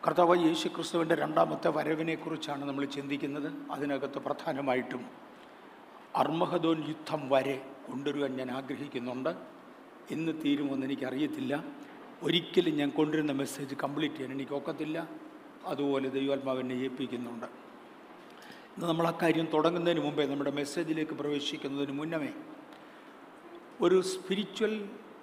കർത്താവ് യേശു ക്രിസ്തുവിൻ്റെ രണ്ടാമത്തെ വരവിനെക്കുറിച്ചാണ് നമ്മൾ ചിന്തിക്കുന്നത് അതിനകത്ത് പ്രധാനമായിട്ടും അർമഹദോൻ യുദ്ധം വരെ കൊണ്ടുവരുവാൻ ഞാൻ ആഗ്രഹിക്കുന്നുണ്ട് എന്ന് തീരുമെന്ന് എനിക്കറിയത്തില്ല ഒരിക്കലും ഞാൻ കൊണ്ടുവരുന്ന മെസ്സേജ് കംപ്ലീറ്റ് ചെയ്യാൻ എനിക്ക് ഒക്കത്തില്ല അതുപോലെ ദൈവാത്മാവിനെ ഏൽപ്പിക്കുന്നുണ്ട് ഇന്ന് നമ്മൾ ആ കാര്യം തുടങ്ങുന്നതിന് മുമ്പേ നമ്മുടെ മെസ്സേജിലേക്ക് പ്രവേശിക്കുന്നതിന് മുന്നമേ ഒരു സ്പിരിച്വൽ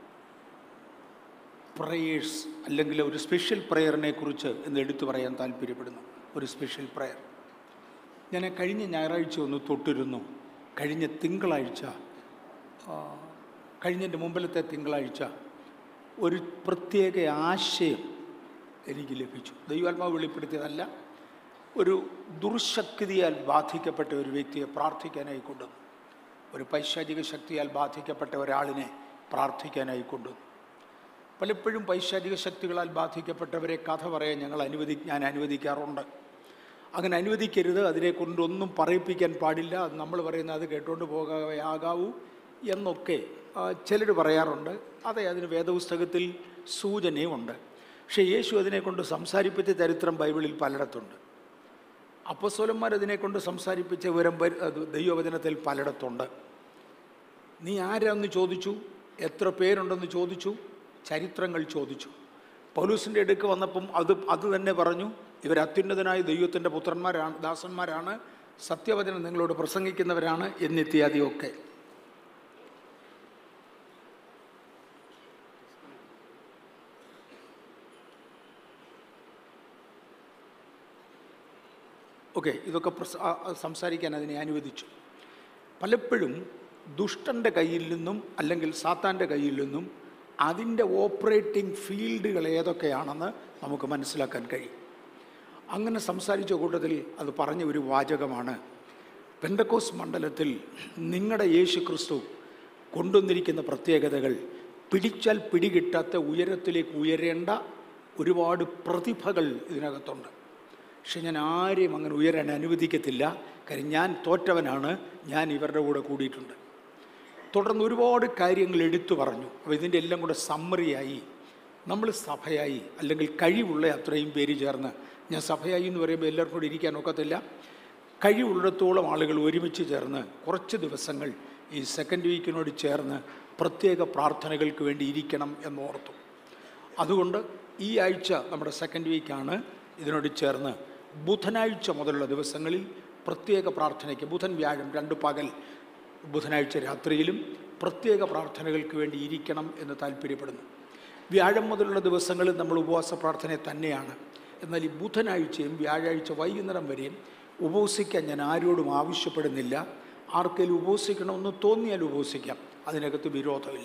പ്രയേഴ്സ് അല്ലെങ്കിൽ ഒരു സ്പെഷ്യൽ പ്രയറിനെ കുറിച്ച് എന്ന് എടുത്തു പറയാൻ താല്പര്യപ്പെടുന്നു ഒരു സ്പെഷ്യൽ പ്രയർ ഞാൻ കഴിഞ്ഞ ഞായറാഴ്ച ഒന്ന് തൊട്ടിരുന്നു കഴിഞ്ഞ തിങ്കളാഴ്ച ആ, കഴിഞ്ഞതിൻ്റെ മുമ്പിലത്തെ തിങ്കളാഴ്ച ഒരു പ്രത്യേക ആശയം എനിക്ക് ലഭിച്ചു ദൈവാത്മാവ് വെളിപ്പെടുത്തിയതല്ല ഒരു ദുർശക്തിയാൽ ബാധിക്കപ്പെട്ട ഒരു വ്യക്തിയെ പ്രാർത്ഥിക്കാനായി കൊണ്ടുവന്നു ഒരു പൈശാചിക ശക്തിയാൽ ബാധിക്കപ്പെട്ട ഒരാളിനെ പ്രാർത്ഥിക്കാനായി കൊണ്ടുവന്നു പലപ്പോഴും പൈശാചിക ശക്തികളാൽ ബാധിക്കപ്പെട്ടവരെ കഥ പറയാൻ ഞങ്ങൾ അനുവദി ഞാൻ അനുവദിക്കാറുണ്ട് അങ്ങനെ അനുവദിക്കരുത് അതിനെ കൊണ്ടൊന്നും പറയിപ്പിക്കാൻ പാടില്ല അത് നമ്മൾ പറയുന്നത് അത് കേട്ടുകൊണ്ട് പോകാവേ എന്നൊക്കെ ചിലർ പറയാറുണ്ട് അതെ അതിന് വേദപുസ്തകത്തിൽ സൂചനയുമുണ്ട് പക്ഷേ യേശു അതിനെക്കൊണ്ട് സംസാരിപ്പിച്ച ചരിത്രം ബൈബിളിൽ പലയിടത്തുണ്ട് അപ്പസ്വലന്മാർ അതിനെക്കൊണ്ട് സംസാരിപ്പിച്ച വിവരം വരു- അത് ദൈവവചനത്തിൽ പലയിടത്തുണ്ട് നീ ആരാന്ന് ചോദിച്ചു എത്ര പേരുണ്ടെന്ന് ചോദിച്ചു ചരിത്രങ്ങൾ ചോദിച്ചു പൗലൂസിൻ്റെ അടുക്ക് വന്നപ്പം അത് അത് തന്നെ പറഞ്ഞു ഇവർ അത്യുന്നതനായ ദൈവത്തിൻ്റെ പുത്രന്മാരാണ് ദാസന്മാരാണ് സത്യവചനം നിങ്ങളോട് പ്രസംഗിക്കുന്നവരാണ് എന്നിത്യാദിയൊക്കെ ഓക്കെ ഇതൊക്കെ പ്രസ ആ- ആ സംസാരിക്കാൻ അതിനെ അനുവദിച്ചു പലപ്പോഴും ദുഷ്ടൻ്റെ കയ്യിൽ നിന്നും അല്ലെങ്കിൽ സാത്താൻ്റെ കയ്യിൽ നിന്നും അതിൻ്റെ ഓപ്പറേറ്റിംഗ് ഫീൽഡുകൾ ഏതൊക്കെയാണെന്ന് നമുക്ക് മനസ്സിലാക്കാൻ കഴിയും അങ്ങനെ സംസാരിച്ച കൂട്ടത്തിൽ അത് പറഞ്ഞ ഒരു വാചകമാണ് പെന്തക്കോസ് മണ്ഡലത്തിൽ നിങ്ങളുടെ യേശു ക്രിസ്തു കൊണ്ടുവന്നിരിക്കുന്ന പ്രത്യേകതകൾ പിടിച്ചാൽ പിടികിട്ടാത്ത ഉയരത്തിലേക്ക് ഉയരേണ്ട ഒരുപാട് പ്രതിഭകൾ ഇതിനകത്തുണ്ട് പക്ഷെ ഞാൻ ആരെയും അങ്ങനെ ഉയരാൻ അനുവദിക്കത്തില്ല കാര്യം ഞാൻ തോറ്റവനാണ് ഞാൻ ഇവരുടെ കൂടെ കൂടിയിട്ടുണ്ട് തുടർന്ന് ഒരുപാട് കാര്യങ്ങൾ എടുത്തു പറഞ്ഞു അപ്പോൾ ഇതിൻ്റെ എല്ലാം കൂടെ സമ്മറിയായി നമ്മൾ സഭയായി അല്ലെങ്കിൽ കഴിവുള്ള അത്രയും പേര് ചേർന്ന് ഞാൻ സഭയായി എന്ന് പറയുമ്പോൾ എല്ലാവർക്കും കൂടി ഇരിക്കാൻ ഒക്കത്തില്ല കഴിവുള്ളിടത്തോളം ആളുകൾ ഒരുമിച്ച് ചേർന്ന് കുറച്ച് ദിവസങ്ങൾ ഈ സെക്കൻഡ് വീക്കിനോട് ചേർന്ന് പ്രത്യേക പ്രാർത്ഥനകൾക്ക് വേണ്ടി ഇരിക്കണം എന്നോർത്തു അതുകൊണ്ട് ഈ ആഴ്ച നമ്മുടെ സെക്കൻഡ് വീക്കാണ് ഇതിനോട് ചേർന്ന് ബുധനാഴ്ച മുതലുള്ള ദിവസങ്ങളിൽ പ്രത്യേക പ്രാർത്ഥനയ്ക്ക് ബുധൻ വ്യാഴം രണ്ട് പകൽ ബുധനാഴ്ച രാത്രിയിലും പ്രത്യേക പ്രാർത്ഥനകൾക്ക് വേണ്ടി ഇരിക്കണം എന്ന് താല്പര്യപ്പെടുന്നു വ്യാഴം മുതലുള്ള ദിവസങ്ങളിൽ നമ്മൾ ഉപവാസ പ്രാർത്ഥന തന്നെയാണ് എന്നാൽ ഈ ബുധനാഴ്ചയും വ്യാഴാഴ്ച വൈകുന്നേരം വരെയും ഉപവസിക്കാൻ ഞാൻ ആരോടും ആവശ്യപ്പെടുന്നില്ല ആർക്കെങ്കിലും ഉപവസിക്കണമെന്ന് തോന്നിയാൽ ഉപവസിക്കാം അതിനകത്ത് വിരോധമില്ല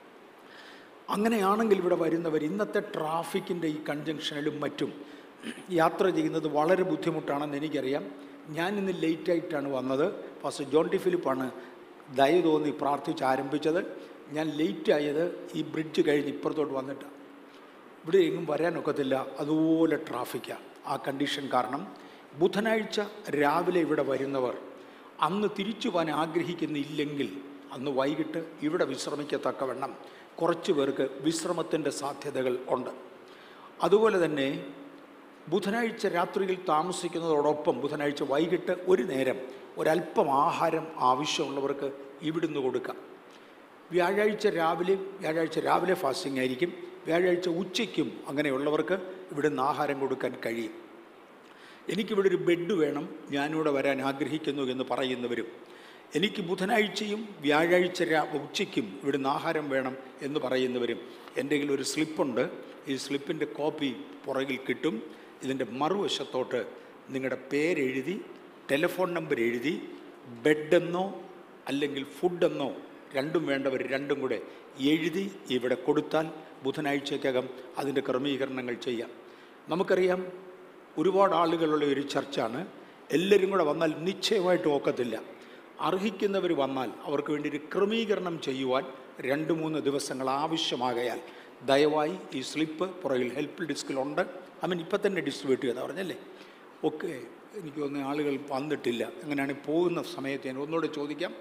അങ്ങനെയാണെങ്കിൽ ഇവിടെ വരുന്നവർ ഇന്നത്തെ ട്രാഫിക്കിൻ്റെ ഈ കൺജങ്ഷനിലും മറ്റും യാത്ര ചെയ്യുന്നത് വളരെ ബുദ്ധിമുട്ടാണെന്ന് എനിക്കറിയാം ഞാൻ ഇന്ന് ലേറ്റായിട്ടാണ് വന്നത് ഫസ്റ്റ് ജോൺ ടി ഫിലിപ്പാണ് ദയ തോന്നി പ്രാർത്ഥിച്ച് ആരംഭിച്ചത് ഞാൻ ലേറ്റായത് ഈ ബ്രിഡ്ജ് കഴിഞ്ഞ് ഇപ്പുറത്തോട്ട് വന്നിട്ടാണ് ഇവിടെ എങ്ങും വരാനൊക്കത്തില്ല അതുപോലെ ട്രാഫിക്കാണ് ആ കണ്ടീഷൻ കാരണം ബുധനാഴ്ച രാവിലെ ഇവിടെ വരുന്നവർ അന്ന് തിരിച്ചു പോകാൻ ആഗ്രഹിക്കുന്നില്ലെങ്കിൽ അന്ന് വൈകിട്ട് ഇവിടെ വിശ്രമിക്കത്തക്കവണ്ണം കുറച്ച് പേർക്ക് വിശ്രമത്തിൻ്റെ സാധ്യതകൾ ഉണ്ട് അതുപോലെ തന്നെ ബുധനാഴ്ച രാത്രിയിൽ താമസിക്കുന്നതോടൊപ്പം ബുധനാഴ്ച വൈകിട്ട് ഒരു നേരം ഒരല്പം ആഹാരം ആവശ്യമുള്ളവർക്ക് ഇവിടുന്ന് കൊടുക്കാം വ്യാഴാഴ്ച രാവിലെ വ്യാഴാഴ്ച രാവിലെ ഫാസ്റ്റിംഗ് ആയിരിക്കും വ്യാഴാഴ്ച ഉച്ചയ്ക്കും അങ്ങനെയുള്ളവർക്ക് ഇവിടുന്ന് ആഹാരം കൊടുക്കാൻ കഴിയും എനിക്കിവിടെ ഒരു ബെഡ് വേണം ഞാനിവിടെ വരാൻ ആഗ്രഹിക്കുന്നു എന്ന് പറയുന്നവരും എനിക്ക് ബുധനാഴ്ചയും വ്യാഴാഴ്ച രാ ഉച്ചയ്ക്കും ഇവിടുന്ന് ആഹാരം വേണം എന്ന് പറയുന്നവരും എൻ്റെ കയ്യിൽ ഒരു സ്ലിപ്പുണ്ട് ഈ സ്ലിപ്പിൻ്റെ കോപ്പി പുറകിൽ കിട്ടും ഇതിൻ്റെ മറുവശത്തോട്ട് നിങ്ങളുടെ പേരെഴുതി ടെലിഫോൺ നമ്പർ എഴുതി ബെഡെന്നോ അല്ലെങ്കിൽ ഫുഡെന്നോ രണ്ടും വേണ്ടവർ രണ്ടും കൂടെ എഴുതി ഇവിടെ കൊടുത്താൽ ബുധനാഴ്ചക്കകം അതിൻ്റെ ക്രമീകരണങ്ങൾ ചെയ്യാം നമുക്കറിയാം ഒരുപാട് ആളുകളുള്ള ഒരു ചർച്ചാണ് എല്ലാവരും കൂടെ വന്നാൽ നിശ്ചയമായിട്ട് ഒക്കത്തില്ല അർഹിക്കുന്നവർ വന്നാൽ അവർക്ക് വേണ്ടി ഒരു ക്രമീകരണം ചെയ്യുവാൻ രണ്ട് മൂന്ന് ദിവസങ്ങൾ ആവശ്യമാകയാൽ ദയവായി ഈ സ്ലിപ്പ് പുറകിൽ ഹെൽപ്പ് ഡെസ്കിലുണ്ട് ഐ മീൻ ഇപ്പം തന്നെ ഡിസ്ട്രിബ്യൂട്ട് ചെയ്താൽ പറഞ്ഞല്ലേ ഓക്കെ എനിക്ക് തോന്നുന്ന ആളുകൾ വന്നിട്ടില്ല അങ്ങനെയാണ് പോകുന്ന സമയത്ത് ഞാൻ ഒന്നുകൂടെ ചോദിക്കാം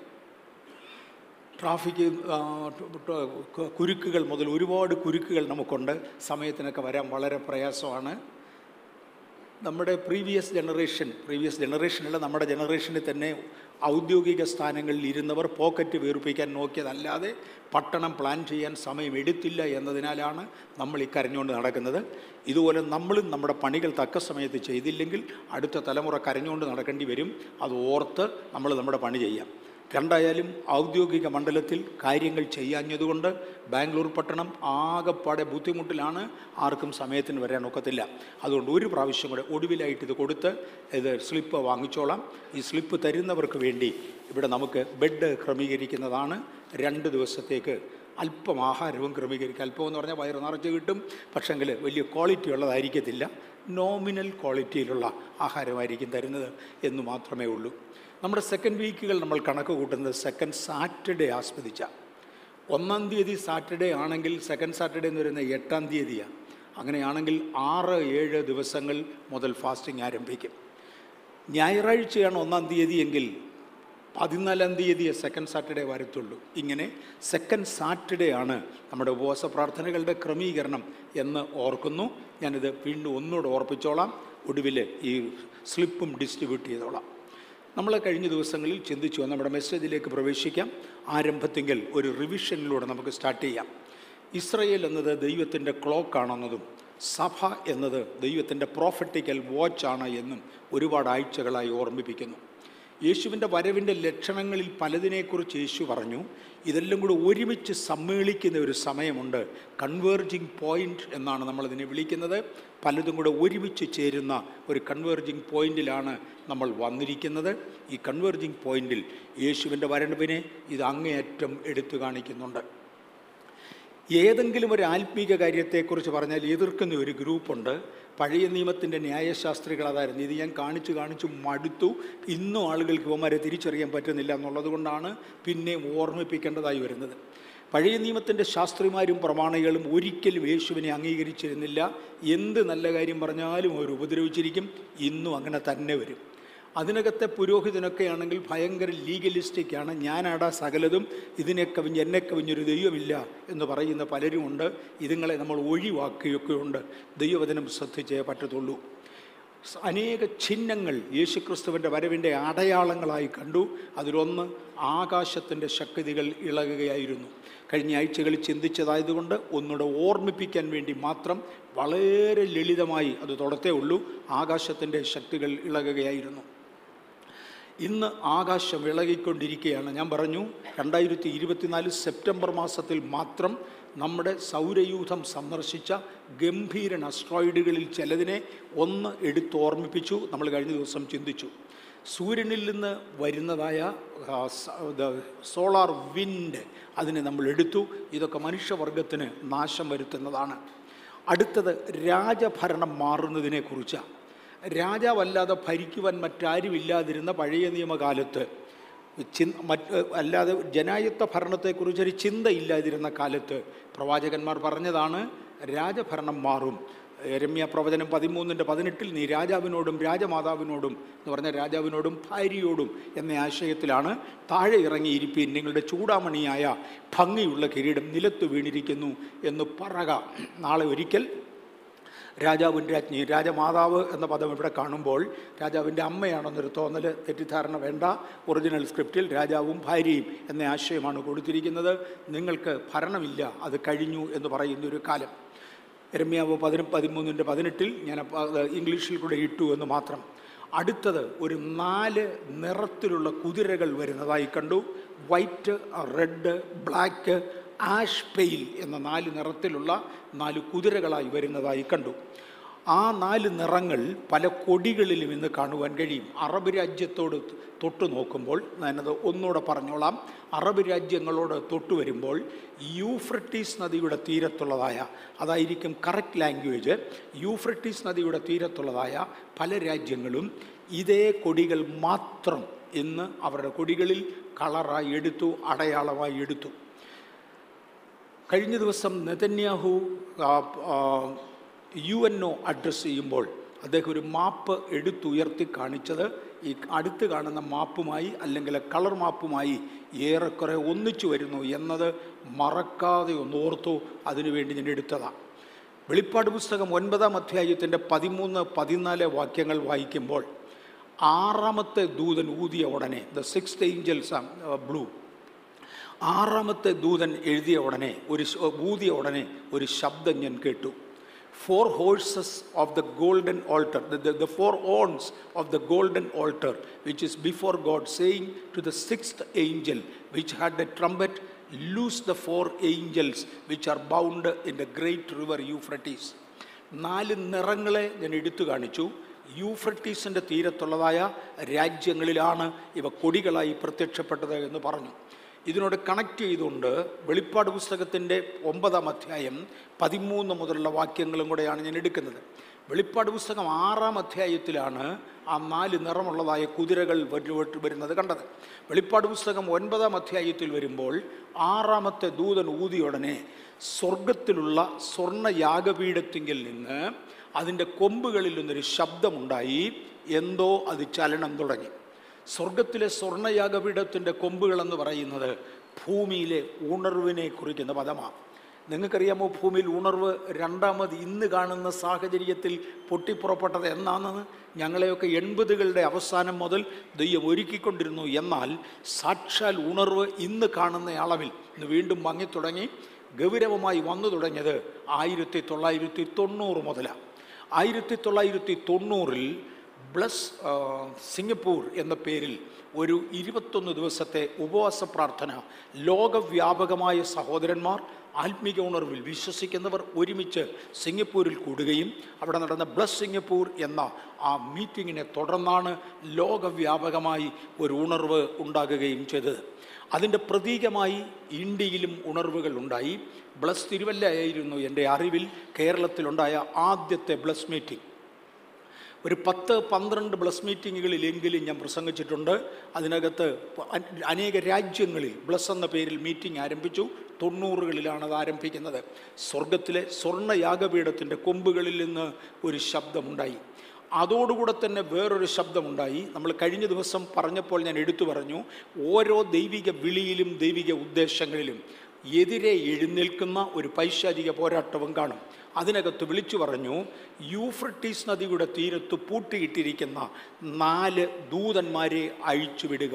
ട്രാഫിക് ആ, ട്- ട്- കുരുക്കുകൾ മുതൽ ഒരുപാട് കുരുക്കുകൾ നമുക്കുണ്ട് സമയത്തിനൊക്കെ വരാൻ വളരെ പ്രയാസമാണ് നമ്മുടെ പ്രീവിയസ് ജനറേഷൻ പ്രീവിയസ് ജനറേഷനല്ല നമ്മുടെ ജനറേഷനിൽ തന്നെ ഔദ്യോഗിക സ്ഥാനങ്ങളിൽ ഇരുന്നവർ പോക്കറ്റ് വീർപ്പിക്കാൻ നോക്കിയതല്ലാതെ പട്ടണം പ്ലാൻ ചെയ്യാൻ സമയം എടുത്തില്ല എന്നതിനാലാണ് നമ്മൾ ഈ കരഞ്ഞുകൊണ്ട് നടക്കുന്നത് ഇതുപോലെ നമ്മളും നമ്മുടെ പണികൾ തക്ക സമയത്ത് ചെയ്തില്ലെങ്കിൽ അടുത്ത തലമുറ കരഞ്ഞുകൊണ്ട് നടക്കേണ്ടി വരും അത് ഓർത്ത് നമ്മൾ നമ്മുടെ പണി ചെയ്യാം രണ്ടായാലും ഔദ്യോഗിക മണ്ഡലത്തിൽ കാര്യങ്ങൾ ചെയ്യാഞ്ഞതുകൊണ്ട് ബാംഗ്ലൂർ പട്ടണം ആകെപ്പാടെ ബുദ്ധിമുട്ടിലാണ് ആർക്കും സമയത്തിന് വരാൻ ഒക്കത്തില്ല അതുകൊണ്ട് ഒരു പ്രാവശ്യം കൂടെ ഒടുവിലായിട്ട് ഇത് കൊടുത്ത് ഇത് സ്ലിപ്പ് വാങ്ങിച്ചോളാം ഈ സ്ലിപ്പ് തരുന്നവർക്ക് വേണ്ടി ഇവിടെ നമുക്ക് ബെഡ് ക്രമീകരിക്കുന്നതാണ് രണ്ട് ദിവസത്തേക്ക് അല്പം ആഹാരവും ക്രമീകരിക്കുക അല്പം എന്ന് പറഞ്ഞാൽ വയറ് നിറച്ച് കിട്ടും പക്ഷെങ്കിൽ വലിയ ക്വാളിറ്റി ഉള്ളതായിരിക്കത്തില്ല നോമിനൽ ക്വാളിറ്റിയിലുള്ള ആഹാരമായിരിക്കും തരുന്നത് എന്ന് മാത്രമേ ഉള്ളൂ നമ്മുടെ സെക്കൻഡ് വീക്കുകൾ നമ്മൾ കണക്ക് കൂട്ടുന്നത് സെക്കൻഡ് സാറ്റർഡേ ആസ്വദിച്ച ഒന്നാം തീയതി സാറ്റർഡേ ആണെങ്കിൽ സെക്കൻഡ് സാറ്റർഡേ എന്ന് പറയുന്നത് എട്ടാം തീയതിയാണ് അങ്ങനെയാണെങ്കിൽ ആറ് ഏഴ് ദിവസങ്ങൾ മുതൽ ഫാസ്റ്റിംഗ് ആരംഭിക്കും ഞായറാഴ്ചയാണ് ഒന്നാം തീയതി എങ്കിൽ പതിനാലാം തീയതിയെ സെക്കൻഡ് സാറ്റർഡേ വരത്തുള്ളൂ ഇങ്ങനെ സെക്കൻഡ് സാറ്റർഡേ ആണ് നമ്മുടെ ഉപവാസ പ്രാർത്ഥനകളുടെ ക്രമീകരണം എന്ന് ഓർക്കുന്നു ഞാനിത് വീണ്ടും ഒന്നുകൂടെ ഓർപ്പിച്ചോളാം ഒടുവിൽ ഈ സ്ലിപ്പും ഡിസ്ട്രിബ്യൂട്ട് ചെയ്തോളാം നമ്മൾ കഴിഞ്ഞ ദിവസങ്ങളിൽ ചിന്തിച്ചു നമ്മുടെ മെസ്സേജിലേക്ക് പ്രവേശിക്കാം ആരംഭത്തെങ്കിൽ ഒരു റിവിഷനിലൂടെ നമുക്ക് സ്റ്റാർട്ട് ചെയ്യാം ഇസ്രയേൽ എന്നത് ദൈവത്തിൻ്റെ ക്ലോക്കാണെന്നതും സഭ എന്നത് ദൈവത്തിൻ്റെ പ്രോഫറ്റിക്കൽ വാച്ചാണ് എന്നും ഒരുപാട് ആഴ്ചകളായി ഓർമ്മിപ്പിക്കുന്നു യേശുവിൻ്റെ വരവിൻ്റെ ലക്ഷണങ്ങളിൽ പലതിനെക്കുറിച്ച് യേശു പറഞ്ഞു ഇതെല്ലാം കൂടി ഒരുമിച്ച് സമ്മേളിക്കുന്ന ഒരു സമയമുണ്ട് കൺവേർജിങ് പോയിൻ്റ് എന്നാണ് നമ്മളിതിനെ വിളിക്കുന്നത് പലതും കൂടെ ഒരുമിച്ച് ചേരുന്ന ഒരു കൺവേർജിങ് പോയിന്റിലാണ് നമ്മൾ വന്നിരിക്കുന്നത് ഈ കൺവേർജിങ് പോയിന്റിൽ യേശുവിൻ്റെ വരവിനെ ഇത് അങ്ങേയറ്റം എടുത്തു കാണിക്കുന്നുണ്ട് ഏതെങ്കിലും ഒരു ആത്മീക കാര്യത്തെക്കുറിച്ച് പറഞ്ഞാൽ എതിർക്കുന്ന ഒരു ഗ്രൂപ്പുണ്ട് പഴയ നിയമത്തിൻ്റെ ന്യായശാസ്ത്രികൾ അതായിരുന്നു ഇത് ഞാൻ കാണിച്ചു കാണിച്ചു മടുത്തു ഇന്നും ആളുകൾക്ക് ഇവന്മാരെ തിരിച്ചറിയാൻ പറ്റുന്നില്ല എന്നുള്ളത് കൊണ്ടാണ് പിന്നെയും ഓർമ്മിപ്പിക്കേണ്ടതായി വരുന്നത് പഴയ നിയമത്തിൻ്റെ ശാസ്ത്രിമാരും പ്രമാണികളും ഒരിക്കലും യേശുവിനെ അംഗീകരിച്ചിരുന്നില്ല എന്ത് നല്ല കാര്യം പറഞ്ഞാലും അവർ ഉപദ്രവിച്ചിരിക്കും ഇന്നും അങ്ങനെ തന്നെ വരും അതിനകത്തെ പുരോഹിതനൊക്കെ ആണെങ്കിൽ ഭയങ്കര ലീഗലിസ്റ്റിക്കാണ് ഞാനാടാ സകലതും ഇതിനെ കവിഞ്ഞ് എന്നെ കവിഞ്ഞൊരു ദൈവമില്ല എന്ന് പറയുന്ന പലരുമുണ്ട് ഇതുങ്ങളെ നമ്മൾ ഒഴിവാക്കുകയൊക്കെ ഉണ്ട് ദൈവവചനം ശ്രദ്ധിച്ചേ പറ്റത്തുള്ളൂ സ- അനേക ചിഹ്നങ്ങൾ യേശുക്രിസ്തുവിൻ്റെ വരവിൻ്റെ അടയാളങ്ങളായി കണ്ടു അതിലൊന്ന് ആകാശത്തിൻ്റെ ശക്തികൾ ഇളകുകയായിരുന്നു കഴിഞ്ഞ ആഴ്ചകളിൽ ചിന്തിച്ചതായതുകൊണ്ട് ഒന്നുകൂടെ ഓർമ്മിപ്പിക്കാൻ വേണ്ടി മാത്രം വളരെ ലളിതമായി അത് തൊടത്തേ ഉള്ളൂ ആകാശത്തിൻ്റെ ശക്തികൾ ഇളകുകയായിരുന്നു ഇന്ന് ആകാശം വിളകിക്കൊണ്ടിരിക്കുകയാണ് ഞാൻ പറഞ്ഞു രണ്ടായിരത്തി ഇരുപത്തിനാല് സെപ്റ്റംബർ മാസത്തിൽ മാത്രം നമ്മുടെ സൗരയൂഥം സന്ദർശിച്ച ഗംഭീരൻ അസ്ട്രോയിഡുകളിൽ ചിലതിനെ ഒന്ന് എടുത്തോർമ്മിപ്പിച്ചു നമ്മൾ കഴിഞ്ഞ ദിവസം ചിന്തിച്ചു സൂര്യനിൽ നിന്ന് വരുന്നതായ ആ, സ- ദ- സോളാർ വിൻഡ് അതിനെ നമ്മൾ എടുത്തു ഇതൊക്കെ മനുഷ്യവർഗത്തിന് നാശം വരുത്തുന്നതാണ് അടുത്തത് രാജഭരണം മാറുന്നതിനെ കുറിച്ചാണ് രാജാവല്ലാതെ ഭരിക്കുവാൻ മറ്റാരുമില്ലാതിരുന്ന പഴയ നിയമകാലത്ത് ചിൻ മറ്റ് അല്ലാതെ ജനായത്ത ഭരണത്തെക്കുറിച്ചൊരു ചിന്തയില്ലാതിരുന്ന കാലത്ത് പ്രവാചകന്മാർ പറഞ്ഞതാണ് രാജഭരണം മാറും രമ്യ പ്രവചനം പതിമൂന്നിൻ്റെ പതിനെട്ടിൽ നീ രാജാവിനോടും രാജമാതാവിനോടും എന്ന് പറഞ്ഞ രാജാവിനോടും ഭാര്യയോടും എന്ന ആശയത്തിലാണ് താഴെ ഇറങ്ങിയിരിപ്പീൻ നിങ്ങളുടെ ചൂടാമണിയായ ഭംഗിയുള്ള കിരീടം നിലത്ത് വീണിരിക്കുന്നു എന്ന് പറക നാളെ ഒരിക്കൽ രാജാവും രാജ്ഞി രാജമാതാവ് എന്ന പദം ഇവിടെ കാണുമ്പോൾ രാജാവിൻ്റെ അമ്മയാണെന്നൊരു തോന്നൽ തെറ്റിദ്ധാരണ വേണ്ട ഒറിജിനൽ സ്ക്രിപ്റ്റിൽ രാജാവും ഭാര്യയും എന്ന ആശയമാണ് കൊടുത്തിരിക്കുന്നത് നിങ്ങൾക്ക് ഭരണമില്ല അത് കഴിഞ്ഞു എന്ന് പറയുന്ന ഒരു കാലം രമ്യാവ് പതിന പതിമൂന്നിൻ്റെ പതിനെട്ടിൽ ഞാൻ അപ്പ- അത് ഇംഗ്ലീഷിൽ കൂടെ ഇട്ടു എന്ന് മാത്രം അടുത്തത് ഒരു നാല് നിറത്തിലുള്ള കുതിരകൾ വരുന്നതായി കണ്ടു white red black ash pale എന്ന നാല് നിറത്തിലുള്ള നാല് കുതിരകളായി വരുന്നതായി കണ്ടു ആ നാല് നിറങ്ങൾ പല കൊടികളിലും ഇന്ന് കാണുവാൻ കഴിയും അറബ് രാജ്യത്തോട് തൊട്ട് നോക്കുമ്പോൾ ഞാനത് ഒന്നുകൂടെ പറഞ്ഞോളാം അറബ് രാജ്യങ്ങളോട് തൊട്ട് വരുമ്പോൾ യൂഫ്രട്ടീസ് നദിയുടെ തീരത്തുള്ളതായ അതായിരിക്കും കറക്റ്റ് ലാംഗ്വേജ് യൂഫ്രട്ടീസ് നദിയുടെ തീരത്തുള്ളതായ പല രാജ്യങ്ങളും ഇതേ കൊടികൾ മാത്രം ഇന്ന് അവരുടെ കൊടികളിൽ കളറായി എടുത്തു അടയാളമായി എടുത്തു കഴിഞ്ഞ ദിവസം നെതന്യാഹു ആ, ആ, യു എൻ ഒ അഡ്രസ്സ് ചെയ്യുമ്പോൾ അദ്ദേഹം ഒരു മാപ്പ് എടുത്തുയർത്തി കാണിച്ചത് ഈ അടുത്ത് കാണുന്ന മാപ്പുമായി അല്ലെങ്കിൽ കളർ മാപ്പുമായി ഏറെക്കുറെ ഒന്നിച്ചു വരുന്നു എന്നത് മറക്കാതെ ഒന്ന് ഓർത്തു അതിനുവേണ്ടി ഞാൻ എടുത്തതാണ് വെളിപ്പാട് പുസ്തകം ഒൻപതാം അധ്യായത്തിൻ്റെ പതിമൂന്ന് പതിനാല് വാക്യങ്ങൾ വായിക്കുമ്പോൾ ആറാമത്തെ ദൂതൻ ഊതിയ ഉടനെ ദ സിക്സ് ഏഞ്ചൽസ് ബ്ലൂ ആറാമത്തെ ദൂതൻ എഴുതിയ ഉടനെ ഒരു ശ- ഊതിയ ഉടനെ ഒരു ശബ്ദം ഞാൻ കേട്ടു four horses of the golden altar the four horns of the golden altar which is before God saying to the sixth angel which had a trumpet loose the four angels which are bound in the great river Euphrates നാല് നിറങ്ങളെ ഞാൻ എടുത്തു കാണിച്ചു യൂഫ്രട്ടീസിൻ്റെ തീരത്തുള്ളതായ രാജ്യങ്ങളിലാണ് ഇവ കൊടികളായി പ്രത്യക്ഷപ്പെട്ടത് എന്ന് പറഞ്ഞു ഇതിനോട് കണക്ട് ചെയ്തുകൊണ്ട് വെളിപ്പാട് പുസ്തകത്തിൻ്റെ ഒമ്പതാം അധ്യായം പതിമൂന്ന് മുതലുള്ള വാക്യങ്ങളും കൂടെയാണ് ഞാൻ എടുക്കുന്നത് വെളിപ്പാട് പുസ്തകം ആറാം അധ്യായത്തിലാണ് ആ നാല് നിറമുള്ളതായ കുതിരകൾ വരു- വരുന്നത് കണ്ടത് വെളിപ്പാട് പുസ്തകം ഒൻപതാം അധ്യായത്തിൽ വരുമ്പോൾ ആറാമത്തെ ദൂതൻ ഊതിയുടനെ സ്വർഗത്തിലുള്ള സ്വർണ്ണ യാഗപീഠത്തിങ്കിൽ നിന്ന് അതിൻ്റെ കൊമ്പുകളിൽ നിന്നൊരു ശബ്ദമുണ്ടായി എന്തോ അത് ചലനം തുടങ്ങി സ്വർഗത്തിലെ സ്വർണ്ണയാഗപീഠത്തിൻ്റെ കൊമ്പുകൾ എന്ന് പറയുന്നത് ഭൂമിയിലെ ഉണർവിനെ കുറിക്കുന്ന പദമാണ് നിങ്ങൾക്കറിയാമോ ഭൂമിയിൽ ഉണർവ് രണ്ടാമത് ഇന്ന് കാണുന്ന സാഹചര്യത്തിൽ പൊട്ടിപ്പുറപ്പെട്ടത് എന്നാണെന്ന് ഞങ്ങളെയൊക്കെ എൺപതുകളുടെ അവസാനം മുതൽ ദൈവം ഒരുക്കിക്കൊണ്ടിരുന്നു എന്നാൽ സാക്ഷാൽ ഉണർവ് ഇന്ന് കാണുന്ന അളവിൽ ഇന്ന് വീണ്ടും മങ്ങിത്തുടങ്ങി ഗൗരവമായി വന്നു തുടങ്ങിയത് ആയിരത്തി തൊള്ളായിരത്തി തൊണ്ണൂറ് മുതലാണ് ആയിരത്തി തൊള്ളായിരത്തി തൊണ്ണൂറിൽ ബ്ലസ് ആ, സിംഗപ്പൂർ എന്ന പേരിൽ ഒരു ഇരുപത്തൊന്ന് ദിവസത്തെ ഉപവാസ പ്രാർത്ഥന ലോകവ്യാപകമായ സഹോദരന്മാർ ആത്മീക ഉണർവിൽ വിശ്വസിക്കുന്നവർ ഒരുമിച്ച് സിംഗപ്പൂരിൽ കൂടുകയും അവിടെ നടന്ന ബ്ലസ് സിംഗപ്പൂർ എന്ന ആ മീറ്റിങ്ങിനെ തുടർന്നാണ് ലോകവ്യാപകമായി ഒരു ഉണർവ് ഉണ്ടാകുകയും ചെയ്തത് അതിൻ്റെ പ്രതീകമായി ഇന്ത്യയിലും ഉണർവുകൾ ഉണ്ടായി ബ്ലസ് തിരുവല്ലയായിരുന്നു എൻ്റെ അറിവിൽ കേരളത്തിലുണ്ടായ ആദ്യത്തെ ബ്ലസ് മീറ്റിംഗ് ഒരു പത്ത് പന്ത്രണ്ട് ബ്ലസ് മീറ്റിങ്ങുകളിലെങ്കിലും ഞാൻ പ്രസംഗിച്ചിട്ടുണ്ട് അതിനകത്ത് പ- അ- അനേക രാജ്യങ്ങളിൽ ബ്ലസ് എന്ന പേരിൽ മീറ്റിംഗ് ആരംഭിച്ചു തൊണ്ണൂറുകളിലാണ് അത് ആരംഭിക്കുന്നത് സ്വർഗത്തിലെ സ്വർണ്ണ യാഗപീഠത്തിൻ്റെ കൊമ്പുകളിൽ നിന്ന് ഒരു ശബ്ദമുണ്ടായി അതോടുകൂടെ തന്നെ വേറൊരു ശബ്ദമുണ്ടായി നമ്മൾ കഴിഞ്ഞ ദിവസം പറഞ്ഞപ്പോൾ ഞാൻ എടുത്തു പറഞ്ഞു ഓരോ ദൈവിക വിളിയിലും ദൈവിക ഉദ്ദേശങ്ങളിലും എതിരെ എഴുന്നേൽക്കുന്ന ഒരു പൈശാചിക പോരാട്ടവും കാണും അതിനകത്ത് വിളിച്ചു പറഞ്ഞു യൂഫ്രട്ടീസ് നദിയുടെ തീരത്ത് പൂട്ടിയിട്ടിരിക്കുന്ന നാല് ദൂതന്മാരെ അഴിച്ചുവിടുക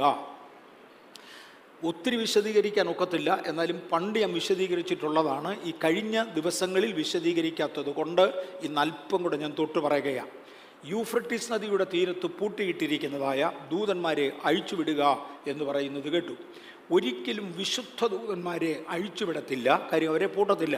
ഒത്തിരി വിശദീകരിക്കാൻ ഒക്കത്തില്ല എന്നാലും പണ്ട് ഞാൻ വിശദീകരിച്ചിട്ടുള്ളതാണ് ഈ കഴിഞ്ഞ ദിവസങ്ങളിൽ വിശദീകരിക്കാത്തത് കൊണ്ട് ഇന്ന് അല്പം കൂടെ ഞാൻ തൊട്ട് പറയുകയാണ് യൂഫ്രട്ടീസ് നദിയുടെ തീരത്ത് പൂട്ടിയിട്ടിരിക്കുന്നതായ ദൂതന്മാരെ അഴിച്ചുവിടുക എന്ന് പറയുന്നത് കേട്ടു ഒരിക്കലും വിശുദ്ധ ദൂതന്മാരെ അഴിച്ചുവിടത്തില്ല കാര്യം അവരെ പൂട്ടത്തില്ല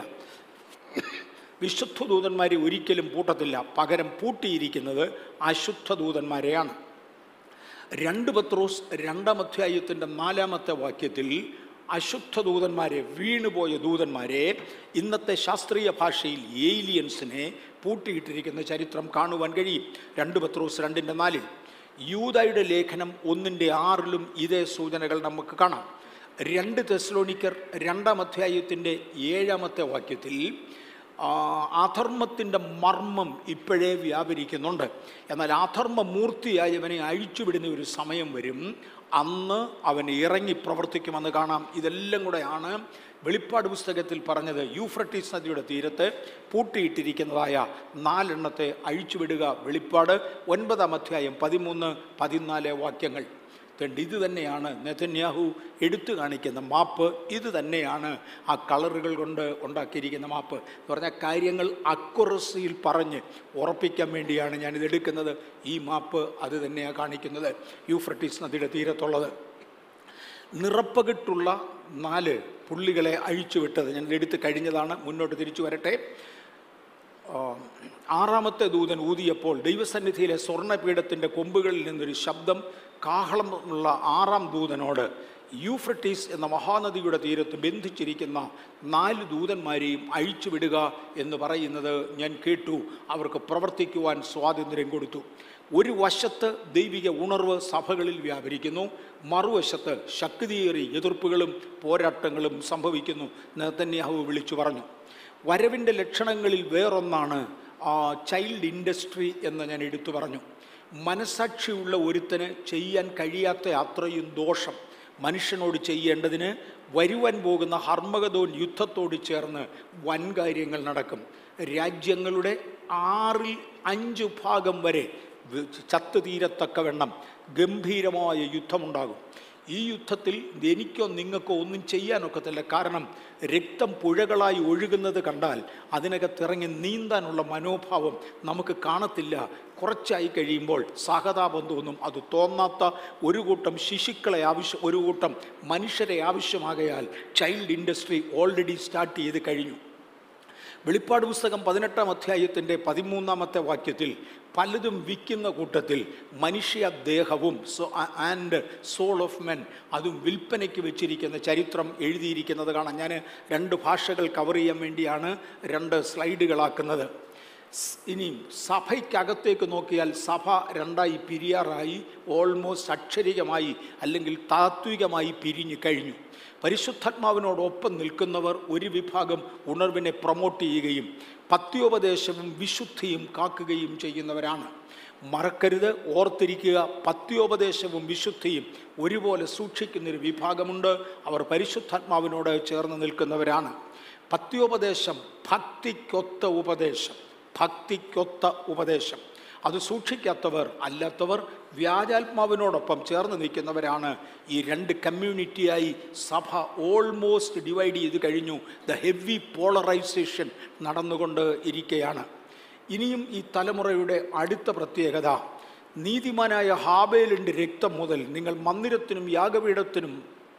വിശുദ്ധ ദൂതന്മാരെ ഒരിക്കലും പൂട്ടത്തില്ല പകരം പൂട്ടിയിരിക്കുന്നത് അശുദ്ധ ദൂതന്മാരെയാണ് രണ്ട് പത്രോസ് രണ്ടാം അധ്യായത്തിൻ്റെ നാലാമത്തെ വാക്യത്തിൽ അശുദ്ധ ദൂതന്മാരെ വീണുപോയ ദൂതന്മാരെ ഇന്നത്തെ ശാസ്ത്രീയ ഭാഷയിൽ ഏലിയൻസിനെ പൂട്ടിയിട്ടിരിക്കുന്ന ചരിത്രം കാണുവാൻ കഴിയും രണ്ട് പത്രോസ് രണ്ടിൻ്റെ നാലിൽ യൂതയുടെ ലേഖനം ഒന്നിൻ്റെ ആറിലും ഇതേ സൂചനകൾ നമുക്ക് കാണാം രണ്ട് തെസ്ലോണിക്കർ രണ്ടാം അധ്യായത്തിൻ്റെ ഏഴാമത്തെ വാക്യത്തിൽ ആ, അധർമ്മത്തിൻ്റെ മർമ്മം ഇപ്പോഴേ വ്യാപരിക്കുന്നുണ്ട് എന്നാൽ അധർമ്മ മൂർത്തിയായവനെ അഴിച്ചുവിടുന്ന ഒരു സമയം വരും അന്ന് അവൻ ഇറങ്ങി പ്രവർത്തിക്കുമെന്ന് കാണാം ഇതെല്ലാം കൂടെയാണ് വെളിപ്പാട് പുസ്തകത്തിൽ പറഞ്ഞത് യൂഫ്രട്ടീസ് നദിയുടെ തീരത്ത് പൂട്ടിയിട്ടിരിക്കുന്നതായ നാലെണ്ണത്തെ അഴിച്ചുവിടുക വെളിപ്പാട് ഒൻപതാം അധ്യായം പതിമൂന്ന് പതിനാല് വാക്യങ്ങൾ അതുകൊണ്ട് ഇത് തന്നെയാണ് നെതന്യാഹു എടുത്തു കാണിക്കുന്ന മാപ്പ് ഇത് തന്നെയാണ് ആ കളറുകൾ കൊണ്ട് ഉണ്ടാക്കിയിരിക്കുന്ന മാപ്പ് എന്ന് പറഞ്ഞാൽ കാര്യങ്ങൾ അക്യുറസിയിൽ പറഞ്ഞ് ഉറപ്പിക്കാൻ വേണ്ടിയാണ് ഞാനിത് എടുക്കുന്നത് ഈ മാപ്പ് അത് തന്നെയാണ് കാണിക്കുന്നത് യൂഫ്രട്ടീസ് നദിയുടെ തീരത്തുള്ളത് നിറപ്പകിട്ടുള്ള നാല് പുള്ളികളെ അഴിച്ചുവിട്ടത് ഞാൻ എടുത്തു കഴിഞ്ഞതാണ് മുന്നോട്ട് തിരിച്ചു വരട്ടെ ആ, ആറാമത്തെ ദൂതൻ ഊതിയപ്പോൾ ദൈവസന്നിധിയിലെ സ്വർണ്ണപീഠത്തിൻ്റെ കൊമ്പുകളിൽ നിന്നൊരു ശബ്ദം കാഹളമുള്ള ആറാം ദൂതനോട് യൂഫ്രട്ടീസ് എന്ന മഹാനദിയുടെ തീരത്ത് ബന്ധിച്ചിരിക്കുന്ന നാല് ദൂതന്മാരെയും അഴിച്ചുവിടുക എന്ന് പറയുന്നത് ഞാൻ കേട്ടു അവർക്ക് പ്രവർത്തിക്കുവാൻ സ്വാതന്ത്ര്യം കൊടുത്തു ഒരു വശത്ത് ദൈവിക ഉണർവ് സഭകളിൽ വ്യാപരിക്കുന്നു മറുവശത്ത് ശക്തിയേറിയ എതിർപ്പുകളും പോരാട്ടങ്ങളും സംഭവിക്കുന്നു നെതന്യാഹു വിളിച്ചു പറഞ്ഞു വരവിൻ്റെ ലക്ഷണങ്ങളിൽ വേറൊന്നാണ് ആ, ചൈൽഡ് ഇൻഡസ്ട്രി എന്ന് ഞാൻ എടുത്തു പറഞ്ഞു മനസാക്ഷിയുള്ള ഒരുത്തന് ചെയ്യാൻ കഴിയാത്ത അത്രയും ദോഷം മനുഷ്യനോട് ചെയ്യേണ്ടതിന് വരുവാൻ പോകുന്ന ഹർമഗതോൻ യുദ്ധത്തോട് ചേർന്ന് വൻകാര്യങ്ങൾ നടക്കും രാജ്യങ്ങളുടെ ആറിൽ അഞ്ച് ഭാഗം വരെ വി- ചത്തു തീരത്തക്കവണ്ണം ഗംഭീരമായ യുദ്ധമുണ്ടാകും ഈ യുദ്ധത്തിൽ എനിക്കോ നിങ്ങൾക്കോ ഒന്നും ചെയ്യാനൊക്കത്തില്ല കാരണം രക്തം പുഴകളായി ഒഴുകുന്നത് കണ്ടാൽ അതിനകത്തിറങ്ങി നീന്താനുള്ള മനോഭാവം നമുക്ക് കാണത്തില്ല കുറച്ചായി കഴിയുമ്പോൾ സഹതാപം തോന്നും അത് തോന്നാത്ത ഒരു കൂട്ടം ശിശുക്കളെ ആവശ്യം ഒരു കൂട്ടം മനുഷ്യരെ ആവശ്യമാകയാൽ ചൈൽഡ് ഇൻഡസ്ട്രി ഓൾറെഡി സ്റ്റാർട്ട് ചെയ്ത് കഴിഞ്ഞു വെളിപ്പാട് പുസ്തകം പതിനെട്ടാം അധ്യായത്തിൻ്റെ പതിമൂന്നാമത്തെ വാക്യത്തിൽ പലതും വിൽക്കുന്ന കൂട്ടത്തിൽ മനുഷ്യ ദേഹവും ആൻഡ് സോൾ ഓഫ് മെൻ അതും വിൽപ്പനയ്ക്ക് വെച്ചിരിക്കുന്ന ചരിത്രം എഴുതിയിരിക്കുന്നത് കാണാം ഞാൻ രണ്ട് ഭാഷകൾ കവർ ചെയ്യാൻ വേണ്ടിയാണ് രണ്ട് സ്ലൈഡുകളാക്കുന്നത് സ് ഇനിയും സഭയ്ക്കകത്തേക്ക് നോക്കിയാൽ സഭ രണ്ടായി പിരിയാറായി ഓൾമോസ്റ്റ് അക്ഷരികമായി അല്ലെങ്കിൽ താത്വികമായി പിരിഞ്ഞു കഴിഞ്ഞു പരിശുദ്ധാത്മാവിനോടൊപ്പം നിൽക്കുന്നവർ ഒരു വിഭാഗം ഉണർവിനെ പ്രൊമോട്ട് ചെയ്യുകയും പത്യോപദേശവും വിശുദ്ധിയും കാക്കുകയും ചെയ്യുന്നവരാണ് മറക്കരുത് ഓർത്തിരിക്കുക പത്യോപദേശവും വിശുദ്ധിയും ഒരുപോലെ സൂക്ഷിക്കുന്നൊരു വിഭാഗമുണ്ട് അവർ പരിശുദ്ധാത്മാവിനോട് ചേർന്ന് നിൽക്കുന്നവരാണ് പത്യോപദേശം ഭക്തിക്കൊത്ത ഉപദേശം ഭക്തിക്കൊത്ത ഉപദേശം അത് സൂക്ഷിക്കാത്തവർ അല്ലാത്തവർ വ്യാജാത്മാവിനോടൊപ്പം ചേർന്ന് നിൽക്കുന്നവരാണ് ഈ രണ്ട് കമ്മ്യൂണിറ്റിയായി സഭ ഓൾമോസ്റ്റ് ഡിവൈഡ് ചെയ്ത് കഴിഞ്ഞു ദ ഹെവി പോളറൈസേഷൻ നടന്നുകൊണ്ട് ഇരിക്കുകയാണ് ഇനിയും ഈ തലമുറയുടെ അടുത്ത പ്രത്യേകത നീതിമാനായ ഹാബേലിൻ്റെ രക്തം മുതൽ നിങ്ങൾ മന്ദിരത്തിനും യാഗപീഠത്തിനും